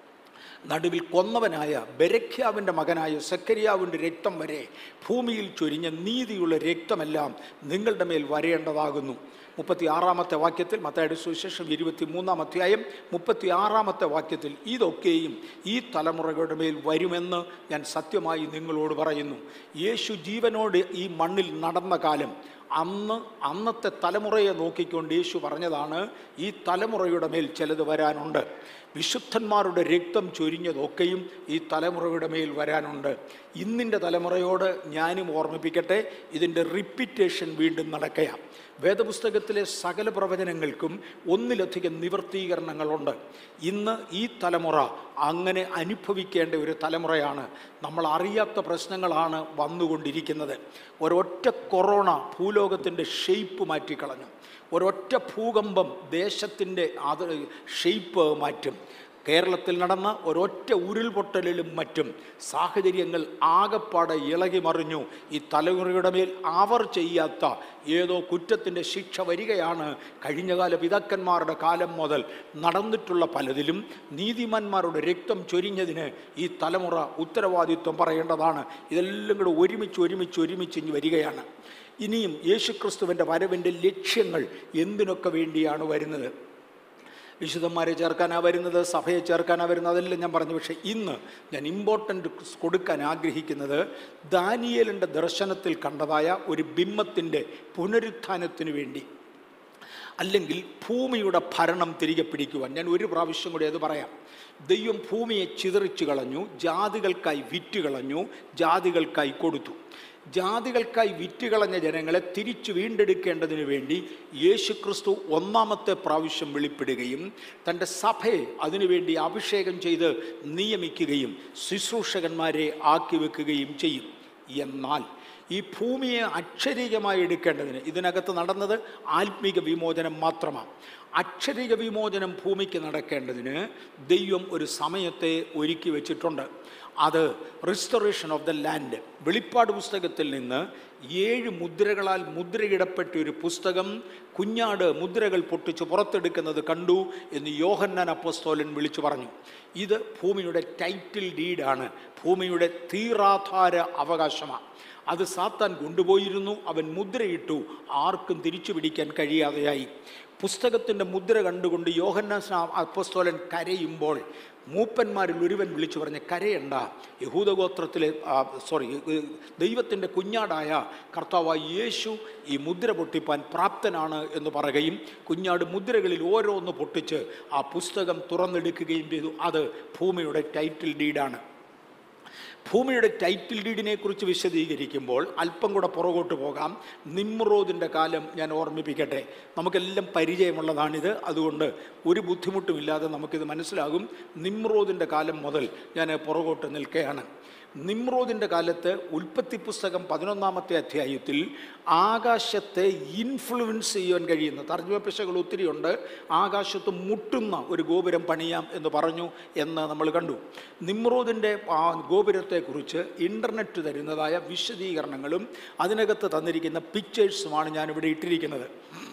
നടുവിൽ കൊന്നവനായ ബെരഖ്യാവിൻ്റെ മകനായ സക്കരിയാവിൻ്റെ രക്തം വരെ ഭൂമിയിൽ ചൊരിഞ്ഞ നീതിയുള്ള രക്തമെല്ലാം നിങ്ങളുടെ മേൽ വരേണ്ടതാകുന്നു മുപ്പത്തി ആറാമത്തെ വാക്യത്തിൽ മത്തയുടെ സുവിശേഷം ഇരുപത്തി മൂന്നാം അധ്യായം മുപ്പത്തി ആറാമത്തെ വാക്യത്തിൽ ഇതൊക്കെയും ഈ തലമുറകളുടെ മേൽ വരുമെന്ന് ഞാൻ സത്യമായി നിങ്ങളോട് പറയുന്നു യേശു ജീവനോട് ഈ മണ്ണിൽ നടന്ന കാലം അന്ന് അന്നത്തെ തലമുറയെ നോക്കിക്കൊണ്ട് യേശു പറഞ്ഞതാണ് ഈ തലമുറയുടെ മേൽ ചിലത് വരാനുണ്ട് വിശുദ്ധന്മാരുടെ രക്തം ചൊരിഞ്ഞതൊക്കെയും ഈ തലമുറയുടെ മേൽ വരാനുണ്ട് ഇന്നിൻ്റെ തലമുറയോട് ഞാനും ഓർമ്മിപ്പിക്കട്ടെ ഇതിൻ്റെ റിപ്പീറ്റേഷൻ വീണ്ടും നടക്കുകയാണ് വേദപുസ്തകത്തിലെ സകല പ്രവചനങ്ങൾക്കും ഒന്നിലധികം നിവർത്തീകരണങ്ങളുണ്ട് ഇന്ന് ഈ തലമുറ അങ്ങനെ അനുഭവിക്കേണ്ട ഒരു തലമുറയാണ് നമ്മൾ അറിയാത്ത പ്രശ്നങ്ങളാണ് വന്നുകൊണ്ടിരിക്കുന്നത് ഒരൊറ്റ കൊറോണ ഭൂലോകത്തിൻ്റെ ഷെയ്പ്പ് മാറ്റിക്കളഞ്ഞു ഒരൊറ്റ ഭൂകമ്പം ദേശത്തിൻ്റെ അത് ഷെയ്പ്പ് മാറ്റും കേരളത്തിൽ നടന്ന ഒരൊറ്റ ഉരുൾപൊട്ടലിലും മറ്റും സാഹചര്യങ്ങൾ ആകപ്പാടെ ഇളകി മറിഞ്ഞു ഈ തലമുറയുടെ മേൽ അവർ ചെയ്യാത്ത ഏതോ കുറ്റത്തിൻ്റെ ശിക്ഷ വരികയാണ് കഴിഞ്ഞകാല പിതാക്കന്മാരുടെ കാലം മുതൽ നടന്നിട്ടുള്ള പലതിലും നീതിമാന്മാരുടെ രക്തം ചൊരിഞ്ഞതിന് ഈ തലമുറ ഉത്തരവാദിത്വം പറയേണ്ടതാണ് ഇതെല്ലാം കൂടെ ഒരുമിച്ച് ഒരുമിച്ച് ഒരുമിച്ച് ഇനി വരികയാണ് ഇനിയും യേശുക്രിസ്തുവിൻ്റെ വരവിൻ്റെ ലക്ഷ്യങ്ങൾ എന്തിനൊക്കെ വേണ്ടിയാണ് വരുന്നത് വിശുദ്ധന്മാരെ ചേർക്കാനാണ് വരുന്നത് സഭയെ ചേർക്കാനാണ് വരുന്നത് അതെല്ലാം ഞാൻ പറഞ്ഞു പക്ഷേ ഇന്ന് ഞാൻ ഇമ്പോർട്ടൻ്റ് കൊടുക്കാൻ ആഗ്രഹിക്കുന്നത് ദാനിയേലിൻ്റെ ദർശനത്തിൽ കണ്ടതായ ഒരു ബിംബത്തിൻ്റെ പുനരുത്ഥാനത്തിന് വേണ്ടി അല്ലെങ്കിൽ ഭൂമിയുടെ ഭരണം തിരികെ പിടിക്കുവാൻ ഞാൻ ഒരു പ്രാവശ്യം കൂടി അത് പറയാം ദൈവം ഭൂമിയെ ചിതറിച്ചു കളഞ്ഞു ജാതികൾക്കായി വിറ്റ് കളഞ്ഞു ജാതികൾക്കായി കൊടുത്തു ജാതികൾക്കായി വിറ്റുകളഞ്ഞ ജനങ്ങളെ തിരിച്ചു വീണ്ടെടുക്കേണ്ടതിന് വേണ്ടി യേശുക്രിസ്തു ഒന്നാമത്തെ പ്രാവശ്യം വെളിപ്പെടുകയും തൻ്റെ സഭയെ അതിനുവേണ്ടി അഭിഷേകം ചെയ്ത് നിയമിക്കുകയും ശുശ്രൂഷകന്മാരെ ആക്കി വെക്കുകയും ചെയ്യും എന്നാൽ ഈ ഭൂമിയെ അക്ഷരീകമായി എടുക്കേണ്ടതിന് ഇതിനകത്ത് നടന്നത് ആത്മീക വിമോചനം മാത്രമാണ് അക്ഷരിക വിമോചനം ഭൂമിക്ക് നടക്കേണ്ടതിന് ദൈവം ഒരു സമയത്തെ ഒരുക്കി വെച്ചിട്ടുണ്ട് അത് റിസ്റ്റോറേഷൻ ഓഫ് ദ ലാൻഡ് വെളിപ്പാട് പുസ്തകത്തിൽ നിന്ന് ഏഴ് മുദ്രകളാൽ മുദ്രയിടപ്പെട്ട ഒരു പുസ്തകം കുഞ്ഞാട് മുദ്രകൾ പൊട്ടിച്ച് പുറത്തെടുക്കുന്നത് കണ്ടു എന്ന് യോഹന്നാൻ അപ്പസ്തോലൻ വിളിച്ചു പറഞ്ഞു ഇത് ഭൂമിയുടെ ടൈറ്റിൽ ഡീഡാണ് ഭൂമിയുടെ തീറാധാര അവകാശമാണ് അത് സാത്താൻ കൊണ്ടുപോയിരുന്നു അവൻ മുദ്രയിട്ടു ആർക്കും തിരിച്ചു പിടിക്കാൻ കഴിയാതെയായി പുസ്തകത്തിൻ്റെ മുദ്ര കണ്ടുകൊണ്ട് യോഹന്നാൻ സ്നാ- അപ്പസ്തോലൻ കരയുമ്പോൾ മൂപ്പന്മാരിൽ ഒരുവൻ വിളിച്ചു പറഞ്ഞ കരയണ്ട യഹൂദഗോത്രത്തിലെ സോറി ദൈവത്തിൻ്റെ കുഞ്ഞാടായ കർത്താവായ യേശു ഈ മുദ്ര പൊട്ടിപ്പാൻ പ്രാപ്തനാണ് എന്ന് പറയുകയും കുഞ്ഞാട് മുദ്രകളിൽ ഓരോന്ന് പൊട്ടിച്ച് ആ പുസ്തകം തുറന്നെടുക്കുകയും ചെയ്തു അത് ഭൂമിയുടെ ടൈറ്റിൽ ഡീഡാണ് ഭൂമിയുടെ ടൈറ്റിൽ ഡീഡിനെ കുറിച്ച് വിശദീകരിക്കുമ്പോൾ അല്പം കൂടെ പുറകോട്ട് പോകാം നിമ്രോദിൻ്റെ കാലം ഞാൻ ഓർമ്മിപ്പിക്കട്ടെ നമുക്കെല്ലാം പരിചയമുള്ളതാണിത് അതുകൊണ്ട് ഒരു ബുദ്ധിമുട്ടുമില്ലാതെ നമുക്കിത് മനസ്സിലാകും നിമ്രോദിൻ്റെ കാലം മുതൽ ഞാൻ പുറകോട്ട് നിൽക്കുകയാണ് നിമ്രോദിൻ്റെ കാലത്ത് ഉൽപ്പത്തി പുസ്തകം പതിനൊന്നാമത്തെ അധ്യായത്തിൽ ആകാശത്തെ ഇൻഫ്ലുവൻസ് ചെയ്യാൻ കഴിയുന്ന തർജ്ജമപ്പിശകൾ ഒത്തിരിയുണ്ട് ആകാശത്ത് മുട്ടുന്ന ഒരു ഗോപുരം പണിയാം എന്ന് പറഞ്ഞു എന്ന് നമ്മൾ കണ്ടു നിമ്രോദിൻ്റെ ആ ഗോപുരത്തെക്കുറിച്ച് ഇൻ്റർനെറ്റ് തരുന്നതായ വിശദീകരണങ്ങളും അതിനകത്ത് തന്നിരിക്കുന്ന പിക്ചേഴ്സുമാണ് ഞാനിവിടെ ഇട്ടിരിക്കുന്നത്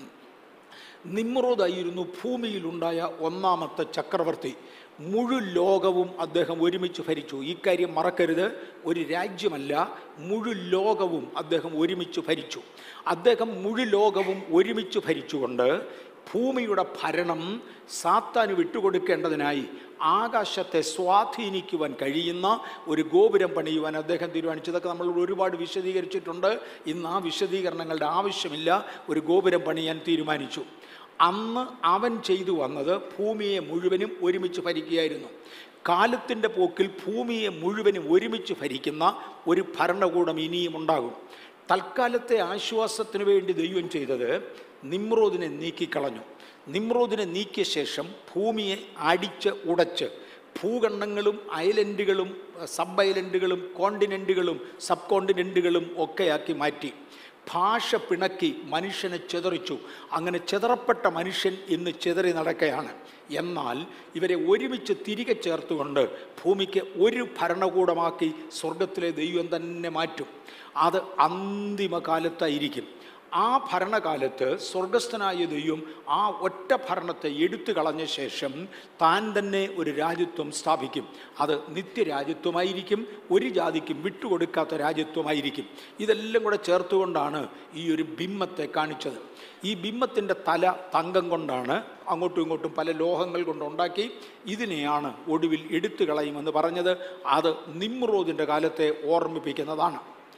നിമ്രോദായിരുന്നു ഭൂമിയിലുണ്ടായ ഒന്നാമത്തെ ചക്രവർത്തി മുഴു ലോകവും അദ്ദേഹം ഒരുമിച്ച് ഭരിച്ചു ഇക്കാര്യം മറക്കരുത് ഒരു രാജ്യമല്ല മുഴു ലോകവും അദ്ദേഹം ഒരുമിച്ച് ഭരിച്ചു അദ്ദേഹം മുഴു ലോകവും ഒരുമിച്ച് ഭരിച്ചുകൊണ്ട് ഭൂമിയുടെ ഭരണം സാത്താന് വിട്ടുകൊടുക്കേണ്ടതിനായി ആകാശത്തെ സ്വാധീനിക്കുവാൻ കഴിയുന്ന ഒരു ഗോപുരം പണിയുവാൻ അദ്ദേഹം തീരുമാനിച്ചു ഇതൊക്കെ നമ്മൾ ഒരുപാട് വിശദീകരിച്ചിട്ടുണ്ട് ഇന്ന് ആ വിശദീകരണങ്ങളുടെ ആവശ്യമില്ല ഒരു ഗോപുരം പണിയാൻ തീരുമാനിച്ചു അന്ന് അവൻ ചെയ്തു വന്നത് ഭൂമിയെ മുഴുവനും ഒരുമിച്ച് ഭരിക്കുകയായിരുന്നു കാലത്തിൻ്റെ പോക്കിൽ ഭൂമിയെ മുഴുവനും ഒരുമിച്ച് ഭരിക്കുന്ന ഒരു ഭരണകൂടം ഇനിയും ഉണ്ടാകും തൽക്കാലത്തെ ആശ്വാസത്തിന് വേണ്ടി ദൈവം ചെയ്തത് നിമ്രോദിനെ നീക്കിക്കളഞ്ഞു നിമ്രോദിനെ നീക്കിയ ശേഷം ഭൂമിയെ അടിച്ച് ഉടച്ച് ഭൂഖണ്ഡങ്ങളും ഐലൻഡുകളും സബ് ഐലൻഡുകളും കോണ്ടിനെൻറ്റുകളും സബ് കോണ്ടിനെൻറ്റുകളും ഒക്കെയാക്കി മാറ്റി ഭാഷ പിണക്കി മനുഷ്യനെ ചെതറിച്ചു അങ്ങനെ ചെതറപ്പെട്ട മനുഷ്യൻ ഇന്ന് ചെതറി നടക്കുകയാണ് എന്നാൽ ഇവരെ ഒരുമിച്ച് തിരികെ ചേർത്തുകൊണ്ട് ഭൂമിക്ക് ഒരു ഭരണകൂടമാക്കി സ്വർഗത്തിലെ ദൈവം തന്നെ മാറ്റും അത് അന്തിമ കാലത്തായിരിക്കും ആ ഭരണകാലത്ത് സ്വർഗസ്ഥനായ ദൈവം ആ ഒറ്റ ഭരണത്തെ എടുത്തു കളഞ്ഞ ശേഷം താൻ തന്നെ ഒരു രാജ്യത്വം സ്ഥാപിക്കും അത് നിത്യരാജ്യത്വമായിരിക്കും ഒരു ജാതിക്കും വിട്ടുകൊടുക്കാത്ത രാജ്യത്വമായിരിക്കും ഇതെല്ലാം കൂടെ ചേർത്തുകൊണ്ടാണ് ഈ ഒരു ബിംബത്തെ കാണിച്ചത് ഈ ബിംബത്തിൻ്റെ തല തങ്കം കൊണ്ടാണ് അങ്ങോട്ടും ഇങ്ങോട്ടും പല ലോഹങ്ങൾ കൊണ്ടുണ്ടാക്കി ഇതിനെയാണ് ഒടുവിൽ എടുത്തു കളയുമെന്ന് പറഞ്ഞത് അത് നിമ്രോദിൻ്റെ കാലത്തെ ഓർമ്മിപ്പിക്കുന്നതാണ്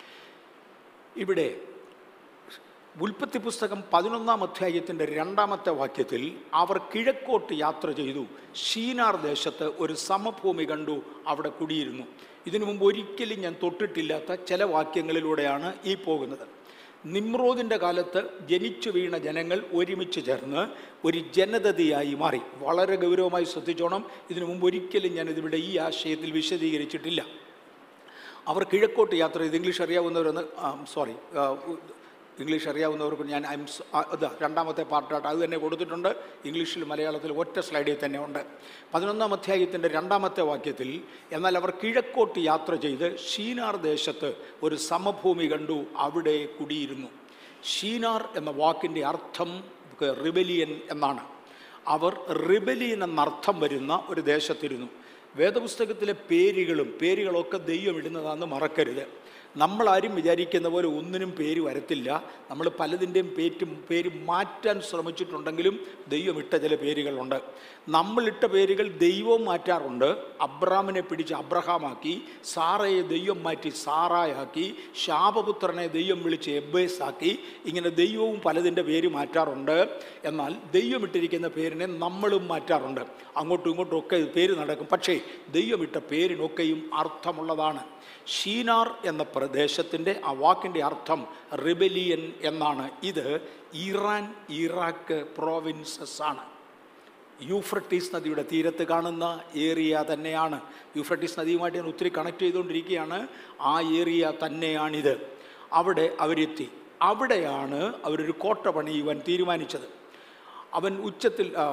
ഇവിടെ ഉൽപ്പത്തി പുസ്തകം പതിനൊന്നാം അധ്യായത്തിൻ്റെ രണ്ടാമത്തെ വാക്യത്തിൽ അവർ കിഴക്കോട്ട് യാത്ര ചെയ്തു ഷീനാർ ദേശത്ത് ഒരു സമഭൂമി കണ്ടു അവിടെ കുടിയിരുന്നു ഇതിനു മുമ്പ് ഒരിക്കലും ഞാൻ തൊട്ടിട്ടില്ലാത്ത ചില വാക്യങ്ങളിലൂടെയാണ് ഈ പോകുന്നത് നിമ്രോദിൻ്റെ കാലത്ത് ജനിച്ചു വീണ ജനങ്ങൾ ഒരുമിച്ച് ചേർന്ന് ഒരു ജനതയായി മാറി വളരെ ഗൗരവമായി ശ്രദ്ധിച്ചോണം ഇതിനു മുമ്പ് ഒരിക്കലും ഞാനിതിവിടെ ഈ ആശയത്തിൽ വിശദീകരിച്ചിട്ടില്ല അവർ കിഴക്കോട്ട് യാത്ര ചെയ്ത് ഇംഗ്ലീഷ് അറിയാവുന്നവരൊന്ന് സോറി ഇംഗ്ലീഷ് അറിയാവുന്നവർക്ക് ഞാൻ ഐം ഇതാ രണ്ടാമത്തെ പാർട്ടായിട്ട് അത് തന്നെ കൊടുത്തിട്ടുണ്ട് ഇംഗ്ലീഷിൽ മലയാളത്തിൽ ഒറ്റ സ്ലൈഡിൽ തന്നെ ഉണ്ട് പതിനൊന്നാം അധ്യായത്തിൻ്റെ രണ്ടാമത്തെ വാക്യത്തിൽ എന്നാൽ അവർ കിഴക്കോട്ട് യാത്ര ചെയ്ത് ഷീനാർ ദേശത്ത് ഒരു സമഭൂമി കണ്ടു അവിടെ കുടിയിരുന്നു ഷീനാർ എന്ന വാക്കിൻ്റെ അർത്ഥം റിബലിയൻ എന്നാണ് അവർ റിബലിയൻ എന്നർത്ഥം വരുന്ന ഒരു ദേശത്തിരുന്നു വേദപുസ്തകത്തിലെ പേരുകളും പേരുകളൊക്കെ ദൈവം ഇടുന്നതാണെന്ന് മറക്കരുത് നമ്മളാരും വിചാരിക്കുന്ന പോലെ ഒന്നിനും പേര് വരത്തില്ല നമ്മൾ പലതിൻ്റെയും പേറ്റും പേര് മാറ്റാൻ ശ്രമിച്ചിട്ടുണ്ടെങ്കിലും ദൈവം ഇട്ട ചില പേരുകളുണ്ട് നമ്മളിട്ട പേരുകൾ ദൈവവും മാറ്റാറുണ്ട് അബ്രാമിനെ പിടിച്ച് അബ്രഹാമാക്കി സാറയെ ദൈവം മാറ്റി സാറായാക്കി ശാപപുത്രനെ ദൈവം വിളിച്ച് എബ്ബേസാക്കി ഇങ്ങനെ ദൈവവും പലതിൻ്റെ പേര് മാറ്റാറുണ്ട് എന്നാൽ ദൈവം ഇട്ടിരിക്കുന്ന പേരിനെ നമ്മളും മാറ്റാറുണ്ട് അങ്ങോട്ടും ഇങ്ങോട്ടും ഒക്കെ പേര് നടക്കും പക്ഷേ ദൈവം ഇട്ട പേരിനൊക്കെയും അർത്ഥമുള്ളതാണ് ഷീനാർ എന്ന പ്രദേശത്തിൻ്റെ ആ വാക്കിൻ്റെ അർത്ഥം റിബലിയൻ എന്നാണ് ഇത് ഇറാൻ ഇറാഖ് പ്രോവിൻസസ് ആണ് യൂഫ്രട്ടീസ് നദിയുടെ തീരത്ത് കാണുന്ന ഏരിയ തന്നെയാണ് യൂഫ്രട്ടീസ് നദിയുമായിട്ട് ഞാൻ ഒത്തിരി കണക്ട് ചെയ്തുകൊണ്ടിരിക്കുകയാണ് ആ ഏരിയ തന്നെയാണിത് അവിടെ അവരെത്തി അവിടെയാണ് അവരൊരു കോട്ട പണിയുവാൻ തീരുമാനിച്ചത് അവൻ ഉച്ചത്തിൽ ആ,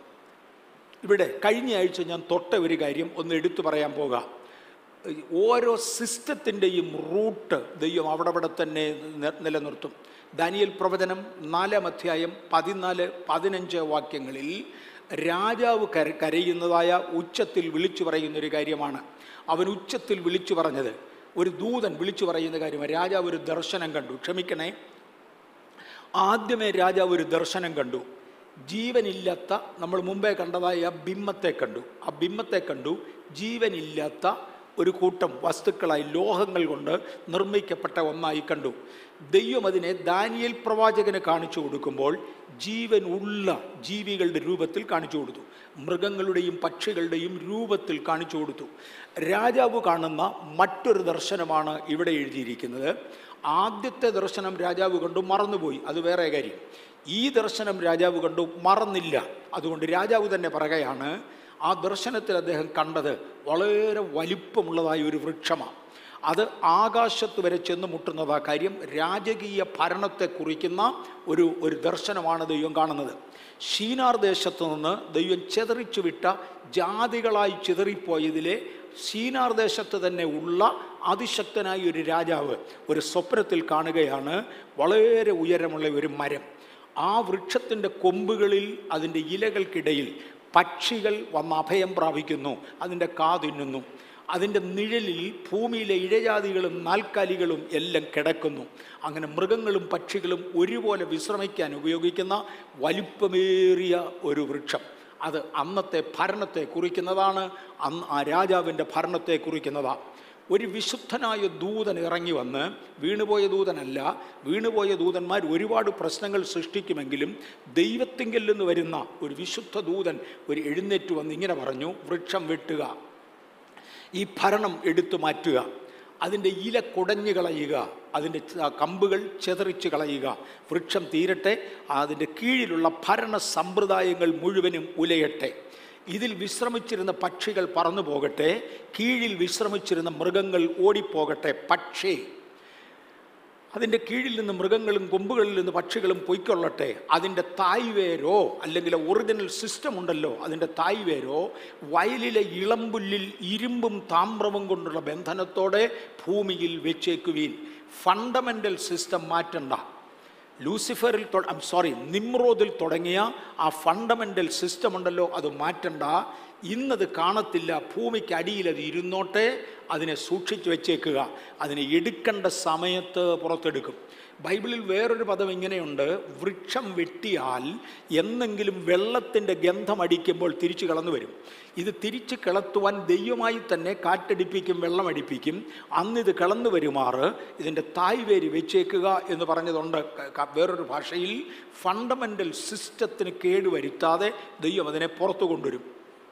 ഇവിടെ കഴിഞ്ഞ ആഴ്ച ഞാൻ തൊട്ട ഒരു കാര്യം ഒന്ന് എടുത്തു പറയാൻ പോകാം ഓരോ സിസ്റ്റത്തിൻ്റെയും റൂട്ട് ദൈവം അവിടെ അവിടെ തന്നെ നി- നിലനിർത്തും ദാനിയൽ പ്രവചനം നാലാം അധ്യായം പതിനാല് പതിനഞ്ച് വാക്യങ്ങളിൽ രാജാവ് കര കരയുന്നതായ ഉച്ചത്തിൽ വിളിച്ചു പറയുന്ന ഒരു കാര്യമാണ് അവൻ ഉച്ചത്തിൽ വിളിച്ചു പറഞ്ഞത് ഒരു ദൂതൻ വിളിച്ചു പറയുന്ന കാര്യമാണ് രാജാവ് ഒരു ദർശനം കണ്ടു ക്ഷമിക്കണേ ആദ്യമേ രാജാവ് ഒരു ദർശനം കണ്ടു ജീവനില്ലാത്ത നമ്മൾ മുമ്പേ കണ്ടതായ ആ ബിംബത്തെ കണ്ടു ആ ബിംബത്തെ കണ്ടു ജീവനില്ലാത്ത ഒരു കൂട്ടം വസ്തുക്കളായി ലോഹങ്ങൾ കൊണ്ട് നിർമ്മിക്കപ്പെട്ട ഒന്നായി കണ്ടു ദൈവം അതിനെ ദാനിയേൽ പ്രവാചകന് കാണിച്ചു കൊടുക്കുമ്പോൾ ജീവൻ ഉള്ള ജീവികളുടെ രൂപത്തിൽ കാണിച്ചു കൊടുത്തു മൃഗങ്ങളുടെയും പക്ഷികളുടെയും രൂപത്തിൽ കാണിച്ചു കൊടുത്തു രാജാവ് കാണുന്ന മറ്റൊരു ദർശനമാണ് ഇവിടെ എഴുതിയിരിക്കുന്നത് ആദ്യത്തെ ദർശനം രാജാവ് കണ്ടു മറന്നുപോയി അത് വേറെ കാര്യം ഈ ദർശനം രാജാവ് കണ്ടു മറന്നില്ല അതുകൊണ്ട് രാജാവ് തന്നെ പറയുകയാണ് ആ ദർശനത്തിൽ അദ്ദേഹം കണ്ടത് വളരെ വലിപ്പമുള്ളതായ ഒരു വൃക്ഷമാണ് അത് ആകാശത്ത് വരെ ചെന്ന് മുട്ടുന്നത് ആ കാര്യം രാജകീയ ഭരണത്തെ കുറിക്കുന്ന ഒരു ഒരു ദർശനമാണ് ദൈവം കാണുന്നത് ഷീനാർ ദേശത്ത് നിന്ന് ദൈവം ചെതറിച്ചു വിട്ട ജാതികളായി ചിതറിപ്പോയതിലെ ഷീനാർ ദേശത്ത് തന്നെ ഉള്ള അതിശക്തനായ ഒരു രാജാവ് ഒരു സ്വപ്നത്തിൽ കാണുകയാണ് വളരെ ഉയരമുള്ള ഒരു മരം ആ വൃക്ഷത്തിൻ്റെ കൊമ്പുകളിൽ അതിൻ്റെ ഇലകൾക്കിടയിൽ പക്ഷികൾ വന്ന് അഭയം പ്രാപിക്കുന്നു അതിൻ്റെ കാതിന്നുന്നു അതിൻ്റെ നിഴലിൽ ഭൂമിയിലെ ഇഴജാതികളും നാൽക്കാലികളും എല്ലാം കിടക്കുന്നു അങ്ങനെ മൃഗങ്ങളും പക്ഷികളും ഒരുപോലെ വിശ്രമിക്കാൻ ഉപയോഗിക്കുന്ന വലിപ്പമേറിയ ഒരു വൃക്ഷം അത് അന്നത്തെ ഭരണത്തെ കുറിക്കുന്നതാണ് അന്ന് ആ രാജാവിൻ്റെ ഭരണത്തെ കുറിക്കുന്നതാണ് ഒരു വിശുദ്ധനായ ദൂതൻ ഇറങ്ങി വന്ന് വീണുപോയ ദൂതനല്ല വീണുപോയ ദൂതന്മാർ ഒരുപാട് പ്രശ്നങ്ങൾ സൃഷ്ടിക്കുമെങ്കിലും ദൈവത്തിങ്കിൽ നിന്ന് വരുന്ന ഒരു വിശുദ്ധ ദൂതൻ ഒരു എഴുന്നേറ്റ് വന്ന് ഇങ്ങനെ പറഞ്ഞു വൃക്ഷം വെട്ടുക ഈ ഭരണം എടുത്തു മാറ്റുക അതിൻ്റെ ഇല കുടഞ്ഞു കളയുക അതിൻ്റെ ച- കമ്പുകൾ ചെതറിച്ച് കളയുക വൃക്ഷം തീരട്ടെ അതിൻ്റെ കീഴിലുള്ള ഭരണ സമ്പ്രദായങ്ങൾ മുഴുവനും ഉലയട്ടെ ഇതിൽ വിശ്രമിച്ചിരുന്ന പക്ഷികൾ പറന്നു പോകട്ടെ കീഴിൽ വിശ്രമിച്ചിരുന്ന മൃഗങ്ങൾ ഓടിപ്പോകട്ടെ പക്ഷേ അതിൻ്റെ കീഴിൽ നിന്ന് മൃഗങ്ങളും കൊമ്പുകളിൽ നിന്ന് പക്ഷികളും പൊയ്ക്കൊള്ളട്ടെ അതിൻ്റെ തായ്വേരോ അല്ലെങ്കിൽ ഒറിജിനൽ സിസ്റ്റം ഉണ്ടല്ലോ അതിൻ്റെ തായ്വേരോ വയലിലെ ഇളമ്പുല്ലിൽ ഇരുമ്പും താമ്രവും കൊണ്ടുള്ള ബന്ധനത്തോടെ ഭൂമിയിൽ വെച്ചേക്കുവീൻ ഫണ്ടമെൻ്റൽ സിസ്റ്റം മാറ്റണ്ട ലൂസിഫറിൽ സോറി നിമ്രോദിൽ തുടങ്ങിയ ആ ഫണ്ടമെൻ്റൽ സിസ്റ്റം ഉണ്ടല്ലോ അത് മാറ്റണ്ട ഇന്നത് കാണത്തില്ല ഭൂമിക്ക് അടിയിൽ അത് ഇരുന്നോട്ടെ അതിനെ സൂക്ഷിച്ചു വെച്ചേക്കുക അതിനെ എടുക്കേണ്ട സമയത്ത് പുറത്തെടുക്കും ബൈബിളിൽ വേറൊരു പദം ഇങ്ങനെയുണ്ട് വൃക്ഷം വെട്ടിയാൽ എന്നെങ്കിലും വെള്ളത്തിൻ്റെ ഗന്ധം അടിക്കുമ്പോൾ തിരിച്ചു കളന്നു വരും ഇത് തിരിച്ച് കിളത്തുവാൻ ദൈവമായി തന്നെ കാറ്റടിപ്പിക്കും വെള്ളം അടിപ്പിക്കും അന്നിത് കിളന്നു വരുമാറ് ഇതിൻ്റെ തായ്വേര് വെച്ചേക്കുക എന്ന് പറഞ്ഞതുണ്ട് ക- ക- വേറൊരു ഭാഷയിൽ ഫണ്ടമെൻ്റൽ സിസ്റ്റത്തിന് കേടുവരുത്താതെ ദൈവം അതിനെ പുറത്തു കൊണ്ടുവരും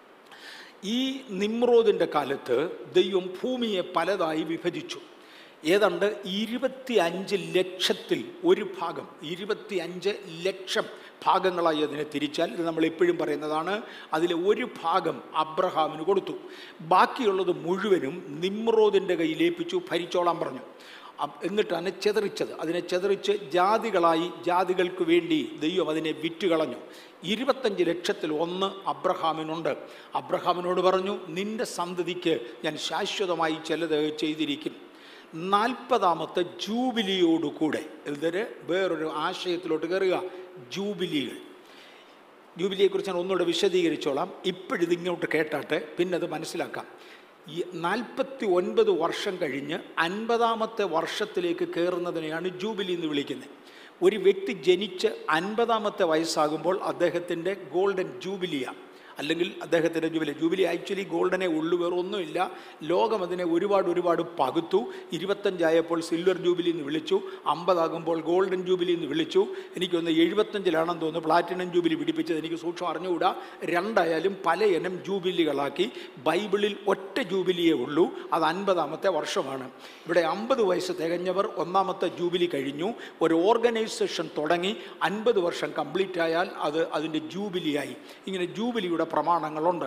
ഈ നിമ്രോദിൻ്റെ കാലത്ത് ദൈവം ഭൂമിയെ പലതായി വിഭജിച്ചു ഏതാണ്ട് ഇരുപത്തി അഞ്ച് ലക്ഷത്തിൽ ഒരു ഭാഗം ഇരുപത്തി അഞ്ച് ലക്ഷം ഭാഗങ്ങളായി അതിനെ തിരിച്ചാൽ ഇത് നമ്മൾ എപ്പോഴും പറയുന്നതാണ് അതിലെ ഒരു ഭാഗം അബ്രഹാമിന് കൊടുത്തു ബാക്കിയുള്ളത് മുഴുവനും നിമ്രോദിൻ്റെ കയ്യിലേൽപ്പിച്ചു ഭരിച്ചോളാൻ പറഞ്ഞു അ- എന്നിട്ടാണ് ചെതറിച്ചത് അതിനെ ചെതറിച്ച് ജാതികളായി ജാതികൾക്ക് വേണ്ടി ദൈവം അതിനെ വിറ്റുകളഞ്ഞു ഇരുപത്തഞ്ച് ലക്ഷത്തിൽ ഒന്ന് അബ്രഹാമിനുണ്ട് അബ്രഹാമിനോട് പറഞ്ഞു നിന്റെ സന്തതിക്ക് ഞാൻ ശാശ്വതമായി ചിലത് ചെയ്തിരിക്കും നാൽപ്പതാമത്തെ ജൂബിലിയോടുകൂടെ ഇതിന് വേറൊരു ആശയത്തിലോട്ട് കയറുക ജൂബിലികൾ ജൂബിലിയെക്കുറിച്ച് ഞാൻ ഒന്നുകൂടെ വിശദീകരിച്ചോളാം ഇപ്പോഴിത് ഇങ്ങോട്ട് കേട്ടാട്ടെ പിന്നെ അത് മനസ്സിലാക്കാം ഈ നാൽപ്പത്തി ഒൻപത് വർഷം കഴിഞ്ഞ് അൻപതാമത്തെ വർഷത്തിലേക്ക് കയറുന്നതിനെയാണ് ജൂബിലി എന്ന് വിളിക്കുന്നത് ഒരു വ്യക്തി ജനിച്ച് അൻപതാമത്തെ വയസ്സാകുമ്പോൾ അദ്ദേഹത്തിൻ്റെ ഗോൾഡൻ ജൂബിലിയാണ് അല്ലെങ്കിൽ അദ്ദേഹത്തിൻ്റെ ജൂബിലി ജൂബിലി ആക്ച്വലി ഗോൾഡനെ ഉള്ളു വേറെ ഒന്നുമില്ല ലോകം അതിനെ ഒരുപാട് ഒരുപാട് പകുത്തു ഇരുപത്തഞ്ചായപ്പോൾ സിൽവർ ജൂബിലി എന്ന് വിളിച്ചു അമ്പതാകുമ്പോൾ ഗോൾഡൻ ജൂബിലി എന്ന് വിളിച്ചു എനിക്കൊന്ന് എഴുപത്തഞ്ചിലാണെന്ന് തോന്നുന്നു പ്ലാറ്റിനം ജൂബിലി പിടിപ്പിച്ചത് എനിക്ക് സൂക്ഷ്മം അറിഞ്ഞുകൂടാ രണ്ടായാലും പല ഇനം ജൂബിലികളാക്കി ബൈബിളിൽ ഒറ്റ ജൂബിലിയേ ഉള്ളൂ അത് അൻപതാമത്തെ വർഷമാണ് ഇവിടെ അമ്പത് വയസ്സ് തികഞ്ഞവർ ഒന്നാമത്തെ ജൂബിലി കഴിഞ്ഞു ഒരു ഓർഗനൈസേഷൻ തുടങ്ങി അൻപത് വർഷം കംപ്ലീറ്റ് ആയാൽ അത് അതിൻ്റെ ജൂബിലിയായി ഇങ്ങനെ ജൂബിലിയുടെ പ്രമാണങ്ങളുണ്ട്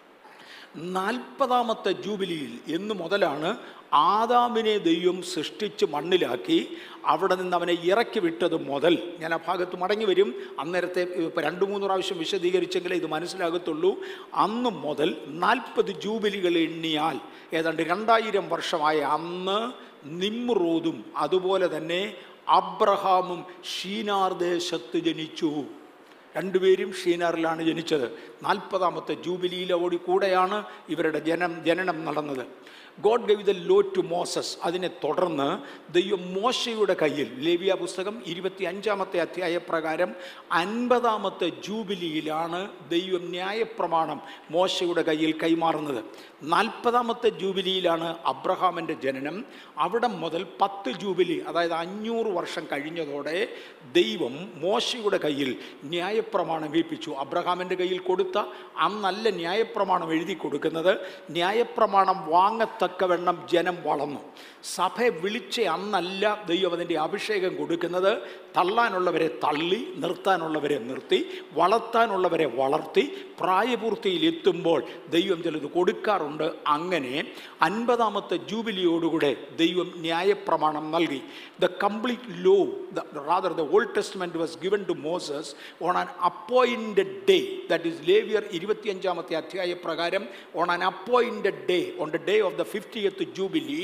നാൽപ്പതാമത്തെ ജൂബിലിയിൽ എന്ന് മുതലാണ് ആദാമിനെ ദൈവം സൃഷ്ടിച്ച് മണ്ണിലാക്കി അവിടെ നിന്ന് അവനെ ഇറക്കി വിട്ടത് മുതൽ ഞാൻ ആ ഭാഗത്ത് മടങ്ങി വരും അന്നേരത്തെ ഇപ്പോൾ രണ്ട് മൂന്ന് പ്രാവശ്യം വിശദീകരിച്ചെങ്കിലേ ഇത് മനസ്സിലാകത്തുള്ളൂ അന്ന് മുതൽ നാൽപ്പത് ജൂബിലികൾ എണ്ണിയാൽ ഏതാണ്ട് രണ്ടായിരം വർഷമായ അന്ന് നിമ്രോദും അതുപോലെ തന്നെ അബ്രഹാമും ഷീനാർ ദേശത്ത് ജനിച്ചു രണ്ടുപേരും ഷീനാറിലാണ് ജനിച്ചത് നാൽപ്പതാമത്തെ ജൂബിലിയിലോടി കൂടെയാണ് ഇവരുടെ ജനം ജനനം നടന്നത് God gave the law to Moses അതിനെ തുടർന്ന് ദൈവം മോശയുടെ കയ്യിൽ ലേവിയ പുസ്തകം ഇരുപത്തി അഞ്ചാമത്തെ അധ്യായ പ്രകാരം അൻപതാമത്തെ ജൂബിലിയിലാണ് ദൈവം ന്യായപ്രമാണം മോശയുടെ കയ്യിൽ കൈമാറുന്നത് നാൽപ്പതാമത്തെ ജൂബിലിയിലാണ് അബ്രഹാമിൻ്റെ ജനനം അവിടെ മുതൽ പത്ത് ജൂബിലി അതായത് അഞ്ഞൂറ് വർഷം കഴിഞ്ഞതോടെ ദൈവം മോശയുടെ കയ്യിൽ ന്യായപ്രമാണം ഏൽപ്പിച്ചു അബ്രഹാമിൻ്റെ കയ്യിൽ കൊടുത്ത അന്നല്ല ന്യായപ്രമാണം എഴുതി കൊടുക്കുന്നത് ന്യായപ്രമാണം വാങ്ങത്തക്കവണ്ണം ജനം വളർന്നു സഭയെ വിളിച്ച അന്നല്ല ദൈവം അതിൻ്റെ അഭിഷേകം കൊടുക്കുന്നത് തള്ളാനുള്ളവരെ തള്ളി നിർത്താനുള്ളവരെ നിർത്തി വളർത്താനുള്ളവരെ വളർത്തി പ്രായപൂർത്തിയിൽ എത്തുമ്പോൾ ദൈവം ചിലത് കൊടുക്കാറുണ്ട് അങ്ങനെ അൻപതാമത്തെ ജൂബിലിയോടുകൂടെ ദൈവം ന്യായപ്രമാണം നൽകി the complete law rather the old testament was given to Moses on an appointed day that is ലേവിയർ ഇരുപത്തിയഞ്ചാമത്തെ അധ്യായ പ്രകാരം on an appointed day on the day of the fiftieth jubilee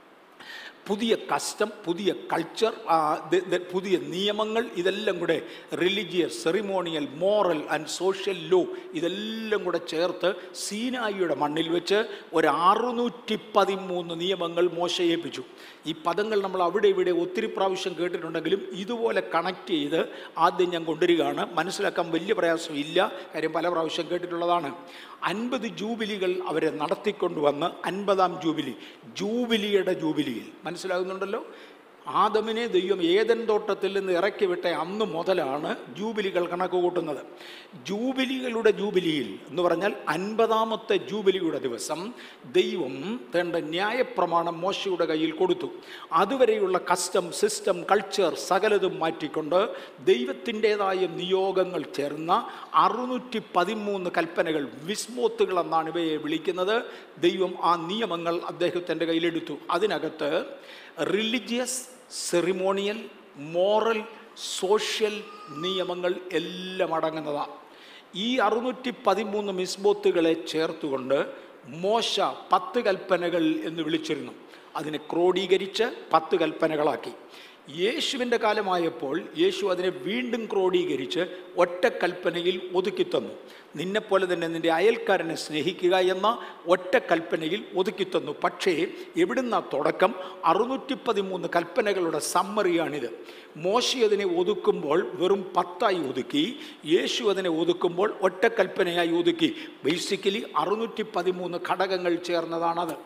പുതിയ കസ്റ്റം പുതിയ കൾച്ചർ പുതിയ നിയമങ്ങൾ ഇതെല്ലാം കൂടെ religious ceremonial moral and social law ഇതെല്ലാം കൂടെ ചേർത്ത് സീനായിയുടെ മണ്ണിൽ വെച്ച് ഒരു അറുന്നൂറ്റി പതിമൂന്ന് നിയമങ്ങൾ മോശയേൽപ്പിച്ചു ഈ പദങ്ങൾ നമ്മൾ അവിടെ ഇവിടെ ഒത്തിരി പ്രാവശ്യം കേട്ടിട്ടുണ്ടെങ്കിലും ഇതുപോലെ കണക്ട് ചെയ്ത് ആദ്യം ഞാൻ കൊണ്ടുവരികയാണ് മനസ്സിലാക്കാൻ വലിയ പ്രയാസമില്ല കാര്യം പല പ്രാവശ്യം കേട്ടിട്ടുള്ളതാണ് അൻപത് ജൂബിലികൾ അവരെ നടത്തിക്കൊണ്ടുവന്ന് അൻപതാം ജൂബിലി ജൂബിലിയുടെ ജൂബിലിയിൽ മനസ്സിലാകുന്നുണ്ടല്ലോ ആദമിനെ ദൈവം ഏതൻ തോട്ടത്തിൽ നിന്ന് ഇറക്കി വിട്ട അന്ന് മുതലാണ് ജൂബിലികൾ കണക്ക് കൂട്ടുന്നത് ജൂബിലികളുടെ ജൂബിലിയിൽ എന്ന് പറഞ്ഞാൽ അൻപതാമത്തെ ജൂബിലിയുടെ ദിവസം ദൈവം തൻ്റെ ന്യായപ്രമാണം മോശയുടെ കയ്യിൽ കൊടുത്തു അതുവരെയുള്ള കസ്റ്റം സിസ്റ്റം കൾച്ചർ സകലതും മാറ്റിക്കൊണ്ട് ദൈവത്തിൻ്റെതായ നിയോഗങ്ങൾ ചേർന്ന അറുന്നൂറ്റി പതിമൂന്ന് കൽപ്പനകൾ വിസ്മോത്തുകൾ എന്നാണ് ഇവയെ വിളിക്കുന്നത് ദൈവം ആ നിയമങ്ങൾ അദ്ദേഹത്തിൻ്റെ കയ്യിലെടുത്തു അതിനകത്ത് റിലിജിയസ് സെറിമോണിയൽ മോറൽ സോഷ്യൽ നിയമങ്ങൾ എല്ലാം അടങ്ങുന്നതാണ് ഈ അറുന്നൂറ്റി പതിമൂന്ന് മിസ്ബോത്തുകളെ ചേർത്തുകൊണ്ട് മോശ പത്ത് കൽപ്പനകൾ എന്ന് വിളിച്ചിരുന്നു അതിനെ ക്രോഡീകരിച്ച് പത്ത് കൽപ്പനകളാക്കി യേശുവിൻ്റെ കാലമായപ്പോൾ യേശു അതിനെ വീണ്ടും ക്രോഡീകരിച്ച് ഒറ്റ കൽപ്പനയിൽ ഒതുക്കിത്തന്നു നിന്നെപ്പോലെ തന്നെ നിന്റെ അയൽക്കാരനെ സ്നേഹിക്കുക എന്ന ഒറ്റ കൽപ്പനയിൽ ഒതുക്കിത്തന്നു പക്ഷേ എവിടുന്ന തുടക്കം അറുന്നൂറ്റി പതിമൂന്ന് കൽപ്പനകളുടെ സമ്മറിയാണിത് മോശി അതിനെ ഒതുക്കുമ്പോൾ വെറും പത്തായി ഒതുക്കി യേശു അതിനെ ഒതുക്കുമ്പോൾ ഒറ്റ കൽപ്പനയായി ഒതുക്കി ബേസിക്കലി അറുന്നൂറ്റി പതിമൂന്ന് ഘടകങ്ങൾ ചേർന്നതാണത്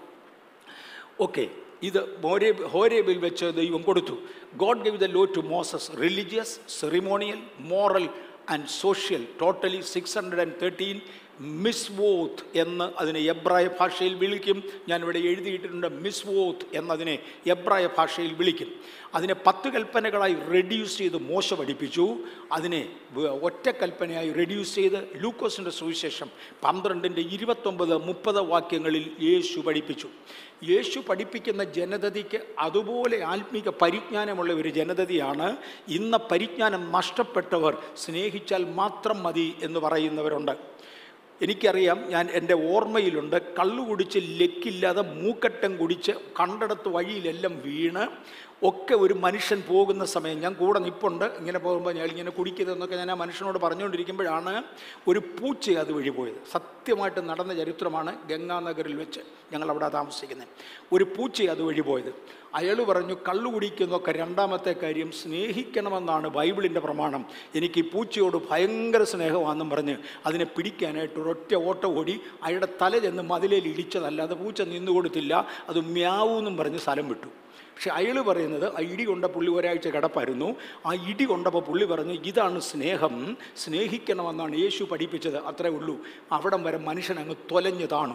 ഓക്കെ ഇത് ഹോരേബ് ഹോരേബിൽ വെച്ച് ദൈവം കൊടുത്തു God give the law to Moses religious ceremonial moral and social totally six hundred and thirteen മിസ്വോത്ത് എന്ന് അതിനെ എബ്രായ ഭാഷയിൽ വിളിക്കും ഞാനിവിടെ എഴുതിയിട്ടുണ്ട് മിസ്വോത്ത് എന്നതിനെ എബ്രായ ഭാഷയിൽ വിളിക്കും അതിനെ പത്ത് കൽപ്പനകളായി റെഡ്യൂസ് ചെയ്ത് മോശ പഠിപ്പിച്ചു അതിനെ വ- ഒറ്റ കൽപ്പനയായി റെഡ്യൂസ് ചെയ്ത് ലൂക്കോസിൻ്റെ സുവിശേഷം പന്ത്രണ്ടിൻ്റെ ഇരുപത്തൊമ്പത് മുപ്പത് വാക്യങ്ങളിൽ യേശു പഠിപ്പിച്ചു യേശു പഠിപ്പിക്കുന്ന ജനതയ്ക്ക് അതുപോലെ ആത്മീക പരിജ്ഞാനമുള്ള ഒരു ജനതയാണ് ഇന്ന് പരിജ്ഞാനം നഷ്ടപ്പെട്ടവർ സ്നേഹിച്ചാൽ മാത്രം മതി എന്ന് പറയുന്നവരുണ്ട് എനിക്കറിയാം ഞാൻ എൻ്റെ ഓർമ്മയിലുണ്ട് കള്ളു കുടിച്ച് ലക്കില്ലാതെ മൂക്കറ്റം കുടിച്ച് കണ്ടെടുത്ത് വഴിയിലെല്ലാം വീണ് ഒക്കെ ഒരു മനുഷ്യൻ പോകുന്ന സമയം ഞാൻ കൂടെ നിപ്പുണ്ട് ഇങ്ങനെ പോകുമ്പോൾ ഞാൻ ഇങ്ങനെ കുടിക്കരുതെന്നൊക്കെ ഞാൻ ആ മനുഷ്യനോട് പറഞ്ഞുകൊണ്ടിരിക്കുമ്പോഴാണ് ഒരു പൂച്ച അതുവഴി പോയത് സത്യമായിട്ട് നടന്ന ചരിത്രമാണ് ഗംഗാനഗറിൽ വെച്ച് ഞങ്ങൾ അവിടെ താമസിക്കുന്നത് ഒരു പൂച്ച അതുവഴി പോയത് അയാൾ പറഞ്ഞു കള്ളു കുടിക്കുന്നതൊക്കെ രണ്ടാമത്തെ കാര്യം സ്നേഹിക്കണമെന്നാണ് ബൈബിളിൻ്റെ പ്രമാണം എനിക്ക് ഈ പൂച്ചയോട് ഭയങ്കര സ്നേഹമാണെന്നും പറഞ്ഞ് അതിനെ പിടിക്കാനായിട്ട് ഒരൊറ്റ ഓട്ടം ഓടി അയാളുടെ തല ചെന്ന് മതിലേൽ ഇടിച്ചതല്ലാതെ പൂച്ച നിന്നു കൊടുത്തില്ല അത് മ്യാവൂന്നും പറഞ്ഞ് സ്ഥലം വിട്ടു പക്ഷെ അയാൾ പറയുന്നത് ആ ഇടി കൊണ്ട പുള്ളി ഒരാഴ്ച കിടപ്പായിരുന്നു ആ ഇടി കൊണ്ടപ്പോൾ പുള്ളി പറഞ്ഞു ഇതാണ് സ്നേഹം സ്നേഹിക്കണമെന്നാണ് യേശു പഠിപ്പിച്ചത് അത്രേ ഉള്ളൂ അവിടം വരെ മനുഷ്യൻ അങ്ങ് തൊലഞ്ഞു താണു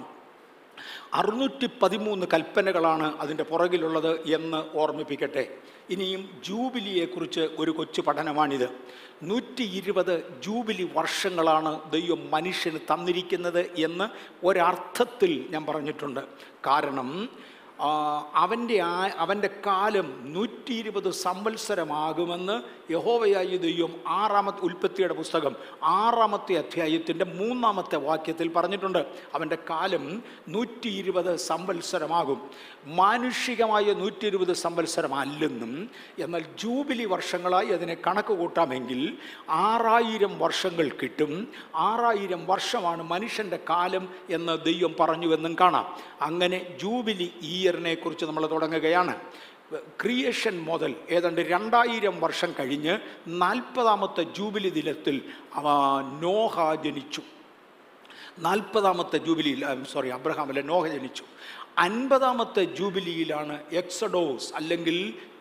അറുന്നൂറ്റി പതിമൂന്ന് കൽപ്പനകളാണ് അതിൻ്റെ പുറകിലുള്ളത് എന്ന് ഓർമ്മിപ്പിക്കട്ടെ ഇനിയും ജൂബിലിയെക്കുറിച്ച് ഒരു കൊച്ചു പഠനമാണിത് നൂറ്റി ഇരുപത് ജൂബിലി വർഷങ്ങളാണ് ദൈവം മനുഷ്യന് തന്നിരിക്കുന്നത് എന്ന് ഒരർത്ഥത്തിൽ ഞാൻ പറഞ്ഞിട്ടുണ്ട് കാരണം ആ, അവൻ്റെ ആ അവൻ്റെ കാലം നൂറ്റി ഇരുപത് സംവത്സരമാകുമെന്ന് യഹോവയായ ദൈവം ആറാമത്തെ ഉൽപ്പത്തിയുടെ പുസ്തകം ആറാമത്തെ അധ്യായത്തിൻ്റെ മൂന്നാമത്തെ വാക്യത്തിൽ പറഞ്ഞിട്ടുണ്ട് അവൻ്റെ കാലം നൂറ്റി ഇരുപത് സംവത്സരമാകും മാനുഷികമായ നൂറ്റി ഇരുപത് സംവത്സരമല്ലെന്നും എന്നാൽ ജൂബിലി വർഷങ്ങളായി അതിനെ കണക്ക് കൂട്ടാമെങ്കിൽ ആറായിരം വർഷങ്ങൾ കിട്ടും ആറായിരം വർഷമാണ് മനുഷ്യൻ്റെ കാലം എന്ന് ദൈവം പറഞ്ഞുവെന്നും കാണാം അങ്ങനെ ജൂബിലി ഇയറിനെ കുറിച്ച് നമ്മൾ തുടങ്ങുകയാണ് ക്രിയേഷൻ മുതൽ ഏതാണ്ട് രണ്ടായിരം വർഷം കഴിഞ്ഞ് നാൽപ്പതാമത്തെ ജൂബിലി ദിനത്തിൽ അവ നോഹ ജനിച്ചു നാൽപ്പതാമത്തെ ജൂബിലിയിൽ സോറി അബ്രഹാം അല്ല നോഹ ജനിച്ചു അൻപതാമത്തെ ജൂബിലിയിലാണ് എക്സഡോസ് അല്ലെങ്കിൽ